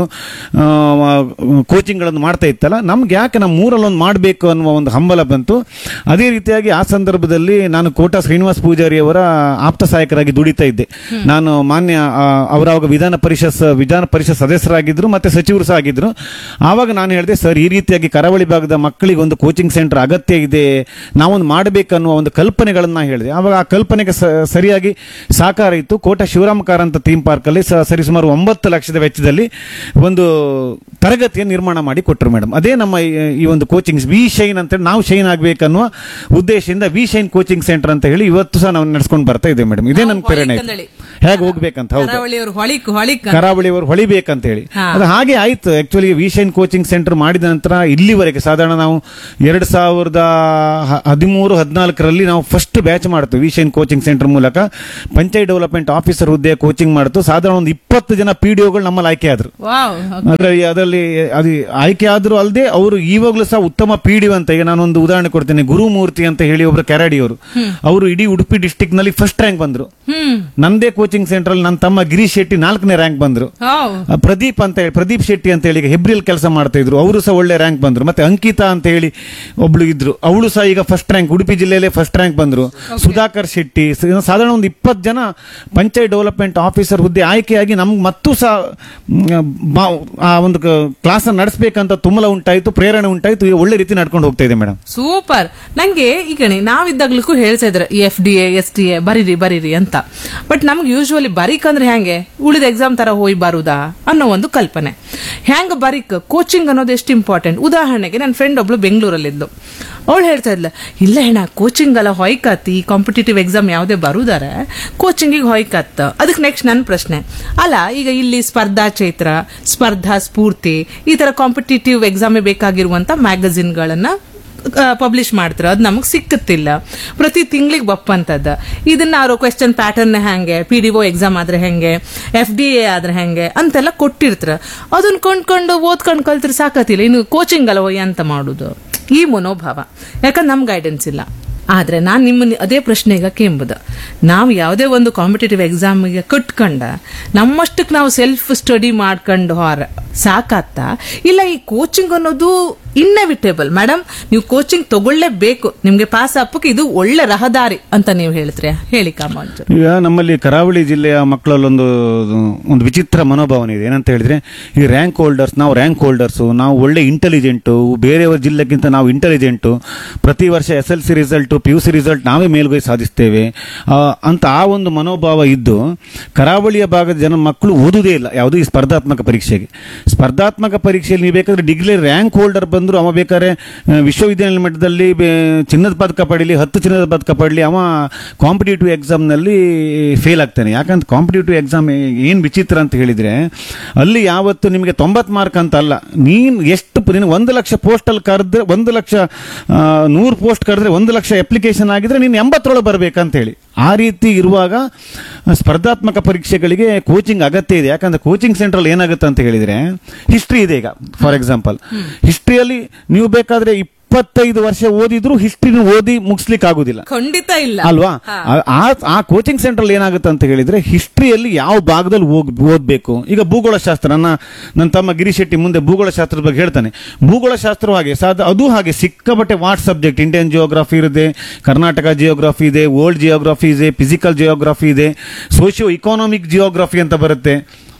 ಕೋಚಿಂಗ್ಗಳನ್ನು ಮಾಡ್ತಾ ಇತ್ತಲ್ಲ ನಮ್ಗೆ ಯಾಕೆ ನಮ್ಮ ಮೂರಲ್ಲಿ ಒಂದು ಮಾಡಬೇಕು ಅನ್ನುವ ಒಂದು ಹಂಬಲ ಬಂತು ಅದೇ ರೀತಿಯಾಗಿ ಆ ಸಂದರ್ಭದಲ್ಲಿ ನಾನು ಕೋಟಾ ಶ್ರೀನಿವಾಸ್ ಪೂಜಾರಿ ಅವರ ಆಪ್ತ ಸಹಾಯಕರಾಗಿ ದುಡಿತಾ ಇದ್ದೆ ನಾನು ಮಾನ್ಯ ಆ, ಅವರ ಅವಾಗ ವಿಧಾನ ಪರಿಷತ್ ವಿಧಾನ ಪರಿಷತ್ ಸದಸ್ಯರಾಗಿದ್ರು ಮತ್ತೆ ಸಚಿವರು ಸಹ ಆಗಿದ್ರು ಆವಾಗ ನಾನು ಹೇಳಿದೆ ಸರ್ ಈ ರೀತಿಯಾಗಿ ಕರಾವಳಿ ಭಾಗದ ಮಕ್ಕಳಿಗೆ ಒಂದು ಕೋಚಿಂಗ್ ಸೆಂಟರ್ ಅಗತ್ಯ ಇದೆ ನಾವೊಂದು ಮಾಡಬೇಕನ್ನುವ ಒಂದು ಕಲ್ಪನೆ ಕಲ್ಪನೆಗಳನ್ನ ಹೇಳಿದೆ ಅವಾಗ ಆ ಕಲ್ಪನೆಗೆ ಸ- ಸರಿಯಾಗಿ ಸಾಕಾರ ಇತ್ತು ಕೋಟ ಶಿವರಾಮ ಕಾರಂತ ಥೀಮ್ ಪಾರ್ಕ್ ಅಲ್ಲಿ ಸ- ಸರಿಸುಮಾರು ಒಂಬತ್ತು ಲಕ್ಷದ ವೆಚ್ಚದಲ್ಲಿ ಒಂದು ತರಗತಿಯನ್ನು ನಿರ್ಮಾಣ ಮಾಡಿ ಕೊಟ್ಟರು ಮೇಡಮ್ ಅದೇ ನಮ್ಮ ಈ- ಈ ಒಂದು ಕೋಚಿಂಗ್ ವಿ ಶೈನ್ ಅಂತ ಹೇಳಿ ನಾವು ಶೈನ್ ಆಗ್ಬೇಕನ್ನುವ ಉದ್ದೇಶದಿಂದ ವಿ ಶೈನ್ ಕೋಚಿಂಗ್ ಸೆಂಟರ್ ಅಂತ ಹೇಳಿ ಇವತ್ತು ಸಹ ನಾವು ನಡೆಸ್ಕೊಂಡು ಬರ್ತಾ ಇದ್ದೇವೆ ಮೇಡಮ್ ಇದೇ ನನ್ನ ಪ್ರೇರಣೆ ಆಯ್ತು. ಹೊಳಿಕಂದಳಿ. ಹೇಗೆ ಹೋಗ್ಬೇಕಂತ ಹೌದು ಕರಾವಳಿಯವರು ಹೊಳಿಕ್ ಹೊಳಿಕ್ ಕರಾವಳಿಯವರು ಹೊಳಿಬೇಕಂತ ಹೇಳಿ ಹಾ. ಅದು ಹಾಗೆ ಆಯ್ತು ಆಕ್ಚುಲಿ ವಿಷನ್ ಕೋಚಿಂಗ್ ಸೆಂಟರ್ ಮಾಡಿದ ನಂತರ ಇಲ್ಲಿವರೆಗೆ ಸಾಧಾರಣ ನಾವು ಎರಡ್ ಸಾವಿರದ ಹ- ಹದಿಮೂರು ಹದಿನಾಲ್ಕರಲ್ಲಿ ನಾವು ಫಸ್ಟ್ ಬ್ಯಾಚ್ ಮಾಡ್ತು ವಿಷನ್ ಕೋಚಿಂಗ್ ಸೆಂಟರ್ ಮೂಲಕ ಪಂಚಾಯತ್ ಡೆವಲಪ್ಮೆಂಟ್ ಆಫೀಸರ್ ಹುದ್ದೆ ಕೋಚಿಂಗ್ ಮಾಡ್ತು ಸಾಧಾರಣ ಒಂದು ಇಪ್ಪತ್ತು ಜನ ಪಿ ಡಿಒಗಳು ನಮ್ಮಲ್ಲಿ ಆಯ್ಕೆ ಆದ್ರು ವಾವ್ ಅದರಲ್ಲಿ ಅದರಲ್ಲಿ ಅದು ಆಯ್ಕೆ ಆದ್ರೂ ಅಲ್ಲದೆ ಅವರು ಇವಾಗಲೂ ಸಹ ಉತ್ತಮ ಪಿ ಡಿ ಅಂತ ಈಗ ನಾನೊಂದು ಉದಾಹರಣೆ ಕೊಡ್ತೇನೆ ಗುರುಮೂರ್ತಿ ಅಂತ ಹೇಳಿ ಒಬ್ರು ಕೆರಾಡಿಯವರು ಅವರು ಇಡೀ ಉಡುಪಿ ಡಿಸ್ಟಿಕ್ ನಲ್ಲಿ ಫಸ್ಟ್ ರ್ಯಾಂಕ್ ಬಂದ್ರು ಹ್ಮ್ ನಂದೇ ಕೋಚಿಂಗ್ ಸೆಂಟರ್ ಅಲ್ಲಿ ನನ್ನ ತಮ್ಮ ಗಿರೀಶ್ ಶೆಟ್ಟಿ ನಾಲ್ಕನೇ ರ್ಯಾಂಕ್ ಬಂದ್ರು ವಾವ್ ಆ, ಪ್ರದೀಪ್ ಅಂತ ಹೇಳಿ ಪ್ರದೀಪ್ ಶೆಟ್ಟಿ ಅಂತ ಹೇಳಿ ಈಗ ಹೆಬ್ರಿಲ್ ಕೆಲಸ ಮಾಡ್ತಾ ಇದ್ರು ಅವರು ಸಹ ಒಳ್ಳೆ ರ್ಯಾಂಕ್ ಬಂದ್ರು ಮತ್ತೆ ಅಂಕಿತಾ ಅಂತ ಹೇಳಿ ಒಬ್ಳು ಇದ್ರು ಅವಳು ಸಹ ಈಗ ಫಸ್ಟ್ ರ್ಯಾಂಕ್ ಉಡುಪಿ ಜಿಲ್ಲೆಯಲ್ಲೇ ಫಸ್ಟ್ ರ್ಯಾಂಕ್ ಬಂದ್ರು ಸುಧಾಕರ್ ಶೆಟ್ಟಿ ಸ- ಸಾಧಾರಣ ಒಂದು ಇಪ್ಪತ್ತು ಜನ ಪಂಚಾಯತ್ ಡೆವಲಪ್ಮೆಂಟ್ ಆಫೀಸರ್ ಹುದ್ದೆ ಆಯ್ಕೆಯಾಗಿ ನಮ್ಗೆ ಮತ್ತೂ ಸಹ ಮ್, ಬಾ- ಆ ಒಂದು ಕ್ಲಾಸ್ ನಡೆಸಬೇಕಂತ ತುಮಲ ಉಂಟಾಯ್ತು ಪ್ರೇರಣೆ ಉಂಟಾಯ್ತು ಈಗ ಒಳ್ಳೆ ರೀತಿ ನಡ್ಕೊಂಡು ಹೋಗ್ತಾ ಇದೆ ಮೇಡಮ್ ಸೂಪರ್ ನಂಗೆ ಈಗ ನಾವಿದ್ದಾಗ್ಲಿಕ್ಕೂ ಹೇಳ್ತಾ ಇದ್ರ F D S D A ಬರೀರಿ ಬರೀರಿ ಅಂತ ಬಟ್ ನಮ್ಗೆ ಯೂಶುವಲಿ ಬರೀಕ್ ಅಂದ್ರೆ ಹೆಂಗೆ ಉಳಿದ ಎಕ್ಸಾಮ್ ತರ ಹೋಗಿ ಬರುದಾ ಅನ್ನೋ ಒಂದು ಕಲ್ಪನೆ ಹೆಂಗ್ ಬರೀಕ್ ಕೋಚಿಂಗ್ ಅನ್ನೋದು ಎಷ್ಟು ಇಂಪಾರ್ಟೆಂಟ್ ಉದಾಹರಣೆಗೆ ನನ್ನ ಫ್ರೆಂಡ್ ಒಬ್ಳು ಬೆಂಗಳೂರಲ್ಲಿದ್ದು ಅವಳು ಹೇಳ್ತಾ ಇದ್ಲ ಇಲ್ಲ ಹೆಣ ಕೋಚಿಂಗ್ ಎಲ್ಲ ಹೊಯ್ಕತ್ತಿ ಕಾಂಪಿಟೇಟಿವ್ ಎಕ್ಸಾಮ್ ಯಾವುದೇ ಬರುದಾರೆ ಕೋಚಿಂಗಿಗೆ ಹೊಯ್ಕತ್ತ ಅದಕ್ಕೆ ನೆಕ್ಸ್ಟ್ ನನ್ನ ಪ್ರಶ್ನೆ ಅಲ್ಲ ಈಗ ಇಲ್ಲಿ ಸ್ಪರ್ಧಾ ಚೈತ್ರ ಸ್ಪರ್ಧಾ ಸ್ಫೂರ್ತಿ ಈ ತರ ಕಾಂಪಿಟೇಟಿವ್ ಎಕ್ಸಾಮೇ ಬೇಕಾಗಿರುವಂತ ಮ್ಯಾಗಝಿನ್ಗಳನ್ನ ಪಬ್ಲಿಷ್ ಮಾಡ್ತಾರೆ ಅದು ನಮಗೆ ಸಿಕ್ಕುತ್ತಿಲ್ಲ ಪ್ರತಿ ತಿಂಗಳಿಗೆ ಬಪ್ಪಂತದ್ದು ಇದನ್ನ ಅವರು ಕ್ವೆಶ್ಚನ್ ಪ್ಯಾಟರ್ನ್ ಹೆಂಗೆ ಪಿ ಡಿ ಒ ಎಕ್ಸಾಮ್ ಆದ್ರೆ ಹೆಂಗೆ ಎಫ್ ಡಿ ಎ ಆದ್ರೆ ಹೆಂಗೆ ಅಂತೆಲ್ಲ ಕೊಟ್ಟಿರ್ತಾರೆ ಅದನ್ನ ಕೊಂಡ್ಕೊಂಡು ಓದ್ಕೊಂಡು ಕಲ್ತ್ರೆ ಸಾಕತ್ತಿಲ್ಲ ಇನ್ನು ಕೋಚಿಂಗ್ ಅಲ್ಲ ಒಯ್ಯ ಅಂತ ಮಾಡುದು ಈ ಮನೋಭಾವ ಯಾಕಂದ್ರೆ ನಮ್ ಗೈಡೆನ್ಸ್ ಇಲ್ಲ ಆದ್ರೆ ನಾನು ನಿಮ್ಮನ್ನ ಅದೇ ಪ್ರಶ್ನೆಗೆ ಕೆಂಬುದು ನಾವು ಯಾವುದೇ ಒಂದು ಕಾಂಪಿಟೇಟಿವ್ ಎಕ್ಸಾಮಿಗೆ ಕಟ್ಕೊಂಡ ನಮ್ಮಷ್ಟಕ್ಕೆ ನಾವು ಸೆಲ್ಫ್ ಸ್ಟಡಿ ಮಾಡ್ಕೊಂಡು ಹೊರ ಸಾಕಾತ್ತ ಇಲ್ಲ ಈ ಕೋಚಿಂಗ್ ಅನ್ನೋದು ಇನ್ನೆವಿಟೇಬಲ್ ಮೇಡಮ್ ನೀವು ಕೋಚಿಂಗ್ ತಗೊಳ್ಳೇಬೇಕು ನಿಮ್ಗೆ ಪಾಸ್ ಅಪ್ಪಕ್ಕೆ ಇದು ಒಳ್ಳೆ ರಹದಾರಿ ಅಂತ ನೀವು ಹೇಳ್ತೀರಾ ಹೇಳಿ ಕಾಮಂಜು ಈಗ ನಮ್ಮಲ್ಲಿ ಕರಾವಳಿ ಜಿಲ್ಲೆಯ ಮಕ್ಕಳಲ್ಲೊಂದು ಒಂದು ವಿಚಿತ್ರ ಮನೋಭಾವನೆ ಇದೆ ಏನಂತ ಹೇಳಿದ್ರೆ ಈ ರ್ಯಾಂಕ್ ಹೋಲ್ಡರ್ಸ್ ನಾವು ರ್ಯಾಂಕ್ ಹೋಲ್ಡರ್ಸ್ ನಾವು ಒಳ್ಳೆ ಇಂಟೆಲಿಜೆಂಟು ಬೇರೆಯವರ ಜಿಲ್ಲೆಗಿಂತ ನಾವು ಇಂಟೆಲಿಜೆಂಟು ಪ್ರತಿ ವರ್ಷ S L C result P U C result ನಾವೇ ಮೇಲುಗೈ ಸಾಧಿಸ್ತೇವೆ ಆ, ಅಂತ ಆ ಒಂದು ಮನೋಭಾವ ಇದ್ದು ಕರಾವಳಿಯ ಭಾಗದ ಜನ ಮಕ್ಕಳು ಓದುವುದೇ ಇಲ್ಲ ಯಾವುದೂ ಈ ಸ್ಪರ್ಧಾತ್ಮಕ ಪರೀಕ್ಷೆಗೆ ಸ್ಪರ್ಧಾತ್ಮಕ ಪರೀಕ್ಷೆಯಲ್ಲಿ ನೀವು ಬೇಕಾದ್ರೆ ಡಿಗ್ರಿ ರ್ಯಾಂಕ್ ಹೋಲ್ಡರ್ ಬಂದ್ರು ಅವ ಬೇಕಾದ್ರೆ ಆ, ವಿಶ್ವವಿದ್ಯಾನಿಲಯ ಮಟ್ಟದಲ್ಲಿ ಬೆ- ಚಿನ್ನದ ಪದಕ ಪಡೀಲಿ ಹತ್ತು ಚಿನ್ನದ ಪದಕ ಪಡಲಿ ಅವ ಕಾಂಪಿಟೇಟಿವ್ ಎಕ್ಸಾಮ್ನಲ್ಲಿ ಫೇಲ್ ಆಗ್ತಾನೆ ಯಾಕಂತ ಕಾಂಪಿಟೇಟಿವ್ ಎಕ್ಸಾಮ್ ಏನು ವಿಚಿತ್ರ ಅಂತ ಹೇಳಿದ್ರೆ ಅಲ್ಲಿ ಯಾವತ್ತು ನಿಮಗೆ ತೊಂಬತ್ತು ಮಾರ್ಕ್ ಅಂತ ಅಲ್ಲ ನೀನು ಎಷ್ಟು ಪ- ನಿನಗೆ ಒಂದು ಲಕ್ಷ ಪೋಸ್ಟಲ್ಲಿ ಕರೆದ್ರೆ ಒಂದು ಲಕ್ಷ ಆ, ನೂರು ಪೋಸ್ಟ್ ಕರೆದ್ರೆ ಒಂದು ಲಕ್ಷ ಅಪ್ಲಿಕೇಶನ್ ಆಗಿದ್ರೆ ನೀನು ಎಂಬತ್ತರೊಳಗೆ ಬರಬೇಕಂತ ಹೇಳಿ ಆ ರೀತಿ ಇರುವಾಗ ಆ, ಸ್ಪರ್ಧಾತ್ಮಕ ಪರೀಕ್ಷೆಗಳಿಗೆ ಕೋಚಿಂಗ್ ಅಗತ್ಯ ಇದೆ ಯಾಕಂದ್ರೆ ಕೋಚಿಂಗ್ ಸೆಂಟ್ರಲ್ಲಿ ಏನಾಗುತ್ತೆ ಅಂತ ಹೇಳಿದ್ರೆ ಹಿಸ್ಟ್ರಿ ಇದೆ ಈಗ ಫಾರ್ ಎಕ್ಸಾಂಪಲ್ ಹಿಸ್ಟ್ರಿಯಲ್ಲಿ ನೀವು ಬೇಕಾದ್ರೆ ಇಪ್ಪತ್ತೈದು ವರ್ಷ ಓದಿದ್ರು ಹಿಸ್ಟ್ರಿನ ಓದಿ ಮುಗಿಸ್ಲಿಕ್ಕೆ ಆಗುದಿಲ್ಲ ಖಂಡಿತ ಇಲ್ಲ ಅಲ್ವಾ ಆ- ಆ ಆ ಕೋಚಿಂಗ್ ಸೆಂಟರ್ ಏನಾಗುತ್ತೆ ಅಂತ ಹೇಳಿದ್ರೆ ಹಿಸ್ಟ್ರಿಯಲ್ಲಿ ಯಾವ ಭಾಗದಲ್ಲಿ ಹೋಗ್ ಓದ್ಬೇಕು ಈಗ ಭೂಗೋಳಶಾಸ್ತ್ರ ನನ್ನ ನನ್ನ ತಮ್ಮ ಗಿರೀಶ್ ಶೆಟ್ಟಿ ಮುಂದೆ ಭೂಗೋಳಶಾಸ್ತ್ರದ ಬಗ್ಗೆ ಹೇಳ್ತಾನೆ ಭೂಗೋಳಶಾಸ್ತ್ರ ಹಾಗೆ ಸಾಧ ಅದು ಹಾಗೆ ಸಿಕ್ಕಾಪಟ್ಟೆ ವಾಟ್ ಸಬ್ಜೆಕ್ಟ್ ಇಂಡಿಯನ್ ಜಿಯೋಗ್ರಫಿ ಇದೆ ಕರ್ನಾಟಕ ಜಿಯೋಗ್ರಫಿ ಇದೆ ವರ್ಲ್ಡ್ ಜಿಯೋಗ್ರಫಿ ಇದೆ ಫಿಸಿಕಲ್ ಜಿಯೋಗ್ರಫಿ ಇದೆ ಸೋಷಿಯೋ ಇಕಾನಾಮಿಕ್ ಜಿಯೋಗ್ರಫಿ ಅಂತ ಬರುತ್ತೆ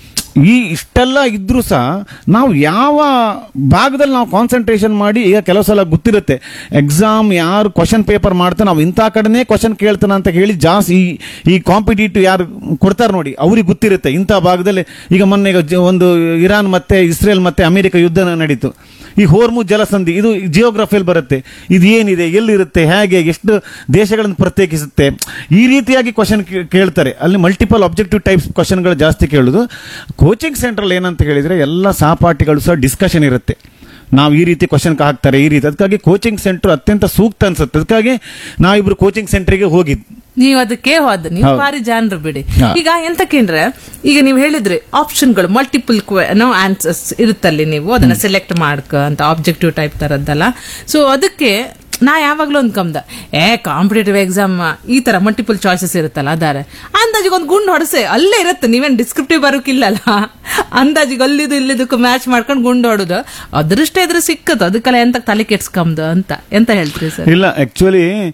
ಈ ಇಷ್ಟೆಲ್ಲ ಇದ್ರೂ ಸಹ ನಾವು ಯಾವ ಭಾಗದಲ್ಲಿ ನಾವು ಕಾನ್ಸಂಟ್ರೇಷನ್ ಮಾಡಿ ಈಗ ಕೆಲವು ಸಲ ಗೊತ್ತಿರುತ್ತೆ ಎಕ್ಸಾಮ್ ಯಾರು ಕ್ವಶನ್ ಪೇಪರ್ ಮಾಡ್ತಾನೆ ನಾವು ಇಂಥ ಕಡೆನೇ ಕ್ವಶನ್ ಕೇಳ್ತಾನೆ ಅಂತ ಹೇಳಿ ಜಾಸ್ತಿ ಈ ಈ ಕಾಂಪಿಟೇಟಿವ್ ಯಾರು ಕೊಡ್ತಾರೆ ನೋಡಿ ಅವ್ರಿಗೆ ಗೊತ್ತಿರುತ್ತೆ ಇಂಥ ಭಾಗದಲ್ಲಿ ಈಗ ಮೊನ್ನೆ ಈಗ ಜ- ಒಂದು ಇರಾನ್ ಮತ್ತೆ ಇಸ್ರೇಲ್ ಮತ್ತೆ ಅಮೆರಿಕ ಯುದ್ಧ ನಡೀತು ಈ ಹೋರ್ಮು ಜಲಸಂಧಿ ಇದು ಜಿಯೋಗ್ರಫಿಯಲ್ಲಿ ಬರುತ್ತೆ ಇದು ಏನಿದೆ ಎಲ್ಲಿರುತ್ತೆ ಹೇಗೆ ಎಷ್ಟು ದೇಶಗಳನ್ನು ಪ್ರತ್ಯೇಕಿಸುತ್ತೆ ಈ ರೀತಿಯಾಗಿ ಕ್ವಶನ್ ಕೇಳ್ತಾರೆ ಅಲ್ಲಿ ಮಲ್ಟಿಪಲ್ ಆಬ್ಜೆಕ್ಟಿವ್ ಟೈಪ್ಸ್ ಕ್ವಶನ್ಗಳು ಜಾಸ್ತಿ ಕೇಳೋದು ಕೋಚಿಂಗ್ ಸೆಂಟ್ರಲ್ ಏನಂತ ಹೇಳಿದ್ರೆ ಎಲ್ಲ ಸಹಪಾಠಿಗಳು ಸಹ ಡಿಸ್ಕಷನ್ ಇರುತ್ತೆ ನಾವು ಈ ರೀತಿ ಕ್ವಶನ್ ಹಾಕ್ತಾರೆ ಈ ರೀತಿ ಅದಕ್ಕಾಗಿ ಕೋಚಿಂಗ್ ಸೆಂಟರ್ ಅತ್ಯಂತ ಸೂಕ್ತ ಅನ್ಸುತ್ತೆ ಅದಕ್ಕಾಗಿ ನಾವಿಬ್ರು ಕೋಚಿಂಗ್ ಸೆಂಟರ್ಗೆ ಹೋಗಿದ್ದು ನೀವು ಅದಕ್ಕೆ ಹೋದ ನೀವು ಹೌದು. ಭಾರಿ ಜಾನ್ರು ಬಿಡಿ ಹಾ. ಈಗ ಎಂತಕ್ಕೇಂದ್ರೆ ಈಗ ನೀವು ಹೇಳಿದ್ರಿ ಆಪ್ಷನ್ಗಳು ಮಲ್ಟಿಪಲ್ ನೋ ಆನ್ಸರ್ಸ್ ಇರುತ್ತಲ್ಲಿ ನೀವು ಅದನ್ನ ಸೆಲೆಕ್ಟ್ ಮಾಡ್ಕ ಅಂತ ಆಬ್ಜೆಕ್ಟಿವ್ ಟೈಪ್ ತರದ್ದಲ್ಲ ಸೊ ಅದಕ್ಕೆ ನಾ ಯಾವಾಗ್ಲೂ ಅಂದ್ಕಂದ ಏ ಕಾಂಪಿಟೇಟಿವ್ ಎಕ್ಸಾಮ್ ಈ ತರ ಮಲ್ಟಿಪಲ್ ಚಾಯ್ಸಸ್ ಇರುತ್ತಲ್ಲ ಅದಾರೆ ಅಂದಾಜಿಗೆ ಒಂದು ಗುಂಡು ಹೊಡಸೆ ಅಲ್ಲೇ ಇರುತ್ತೆ ನೀವೇನ್ ಡಿಸ್ಕ್ರಿಪ್ಟಿವ್ ಬರೋಕಿಲ್ಲಲ್ಲ ಅಂದಾಜಿಗೆ ಅಲ್ಲಿದು ಇಲ್ಲಿದಕ್ಕೂ ಮ್ಯಾಚ್ ಮಾಡ್ಕೊಂಡು ಗುಂಡು ಹೊಡೋದು ಅದೃಷ್ಟ ಇದ್ರೆ ಸಿಕ್ಕತ್ತು ಅದಕ್ಕೆಲ್ಲ ಎಂತ ತಲೆ ಕೆಡ್ಸ್ಕಂದು ಅಂತ ಎಂತ ಹೇಳ್ತೀರಿ ಸರ್ ಇಲ್ಲ ಆಕ್ಚುಲಿ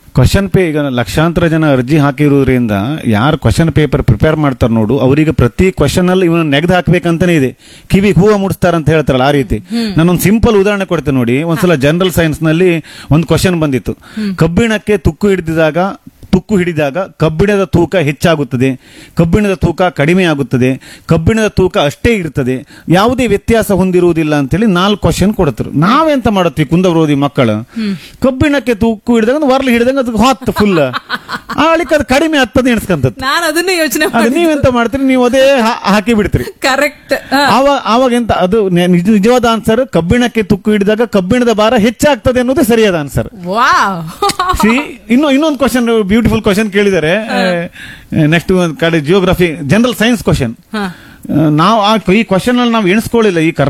ಕ್ವಶನ್ ಪೇ ಈಗ ಲಕ್ಷಾಂತರ ಜನ ಅರ್ಜಿ ಹಾಕಿರೋದ್ರಿಂದ ಯಾರು ಕ್ವಶನ್ ಪೇಪರ್ ಪ್ರಿಪೇರ್ ಮಾಡ್ತಾರೆ ನೋಡು ಅವರಿಗೆ ಪ್ರತಿ ಕ್ವಶನ್ ಅಲ್ಲಿ ಇವನು ನೆಗೆದು ಹಾಕ್ಬೇಕಂತಾನೆ ಇದೆ ಕಿವಿ ಹೂವ ಮುಡಿಸ್ತಾರ ಅಂತ ಹೇಳ್ತಾರಲ್ಲ ಆ ರೀತಿ ನಾನೊಂದು ಸಿಂಪಲ್ ಉದಾಹರಣೆ ಕೊಡ್ತೇನೆ ನೋಡಿ ಒಂದ್ಸಲ ಜನರಲ್ ಸೈನ್ಸ್ ನಲ್ಲಿ ಒಂದು ಕ್ವಶನ್ ಬಂದಿತ್ತು ಕಬ್ಬಿಣಕ್ಕೆ ತುಕ್ಕು ಹಿಡಿದಿದಾಗ ತುಕ್ಕು ಹಿಡಿದಾಗ ಕಬ್ಬಿಣದ ತೂಕ ಹೆಚ್ಚಾಗುತ್ತದೆ ಕಬ್ಬಿಣದ ತೂಕ ಕಡಿಮೆ ಆಗುತ್ತದೆ ಕಬ್ಬಿಣದ ತೂಕ ಅಷ್ಟೇ ಇರ್ತದೆ ಯಾವುದೇ ವ್ಯತ್ಯಾಸ ಹೊಂದಿರುವುದಿಲ್ಲ ಅಂತೇಳಿ ನಾಲ್ಕು ಕ್ವಶನ್ ಕೊಡ್ತಾರೆ ನಾವೆಂತ ಮಾಡುತ್ತೀವಿ ಕುಂದವರೋಧಿ ಮಕ್ಕಳು ಕಬ್ಬಿಣಕ್ಕೆ ತೂಕು ಹಿಡಿದಾಗ ವರ್ಲ್ ಹಿಡಿದಂಗ ಅದು ಹೊತ್ತು ಫುಲ್ ಆಳಿಕ ಅದು ಕಡಿಮೆ ಹತ್ತದ ಎಣಿಸ್ಕಂತದ್ದು ನಾನು ಅದನ್ನೇ ಯೋಚನೆ ಅದು ನೀವೆಂತ ಮಾಡ್ತೀರಿ ನೀವು ಅದೇ ಹಾ- ಹಾಕಿ ಬಿಡ್ತೀರಿ ಕರೆಕ್ಟ್ ಆವಾಗ ಆವಾಗ ಎಂತ ಅದು ನೆ- ನಿಜ ನಿಜವಾದ ಆನ್ಸರ್ ಕಬ್ಬಿಣಕ್ಕೆ ತುಕ್ಕು ಹಿಡಿದಾಗ ಕಬ್ಬಿಣದ ಭಾರ ಹೆಚ್ಚಾಗ್ತದೆ ಅನ್ನೋದೇ ಸರಿಯಾದ ಆನ್ಸರ್ ವಾವ್ ಸಿ ಇನ್ನು ಇನ್ನೊಂದು ಕ್ವಶನ್ ಬ್ಯೂಟಿಫುಲ್ ಕ್ವಶನ್ ಕೇಳಿದ್ದಾರೆ ನೆಕ್ಸ್ಟ್ ಕಡೆ ಜಿಯೋಗ್ರಫಿ ಜನರಲ್ ಸೈನ್ಸ್ ಕ್ವಶನ್ ನಾವು ಆ ಈ ಕ್ವಶನ್ ಅಲ್ಲಿ ನಾವು ಎಣಿಸ್ಕೊಳ್ಳಿಲ್ಲ ಈ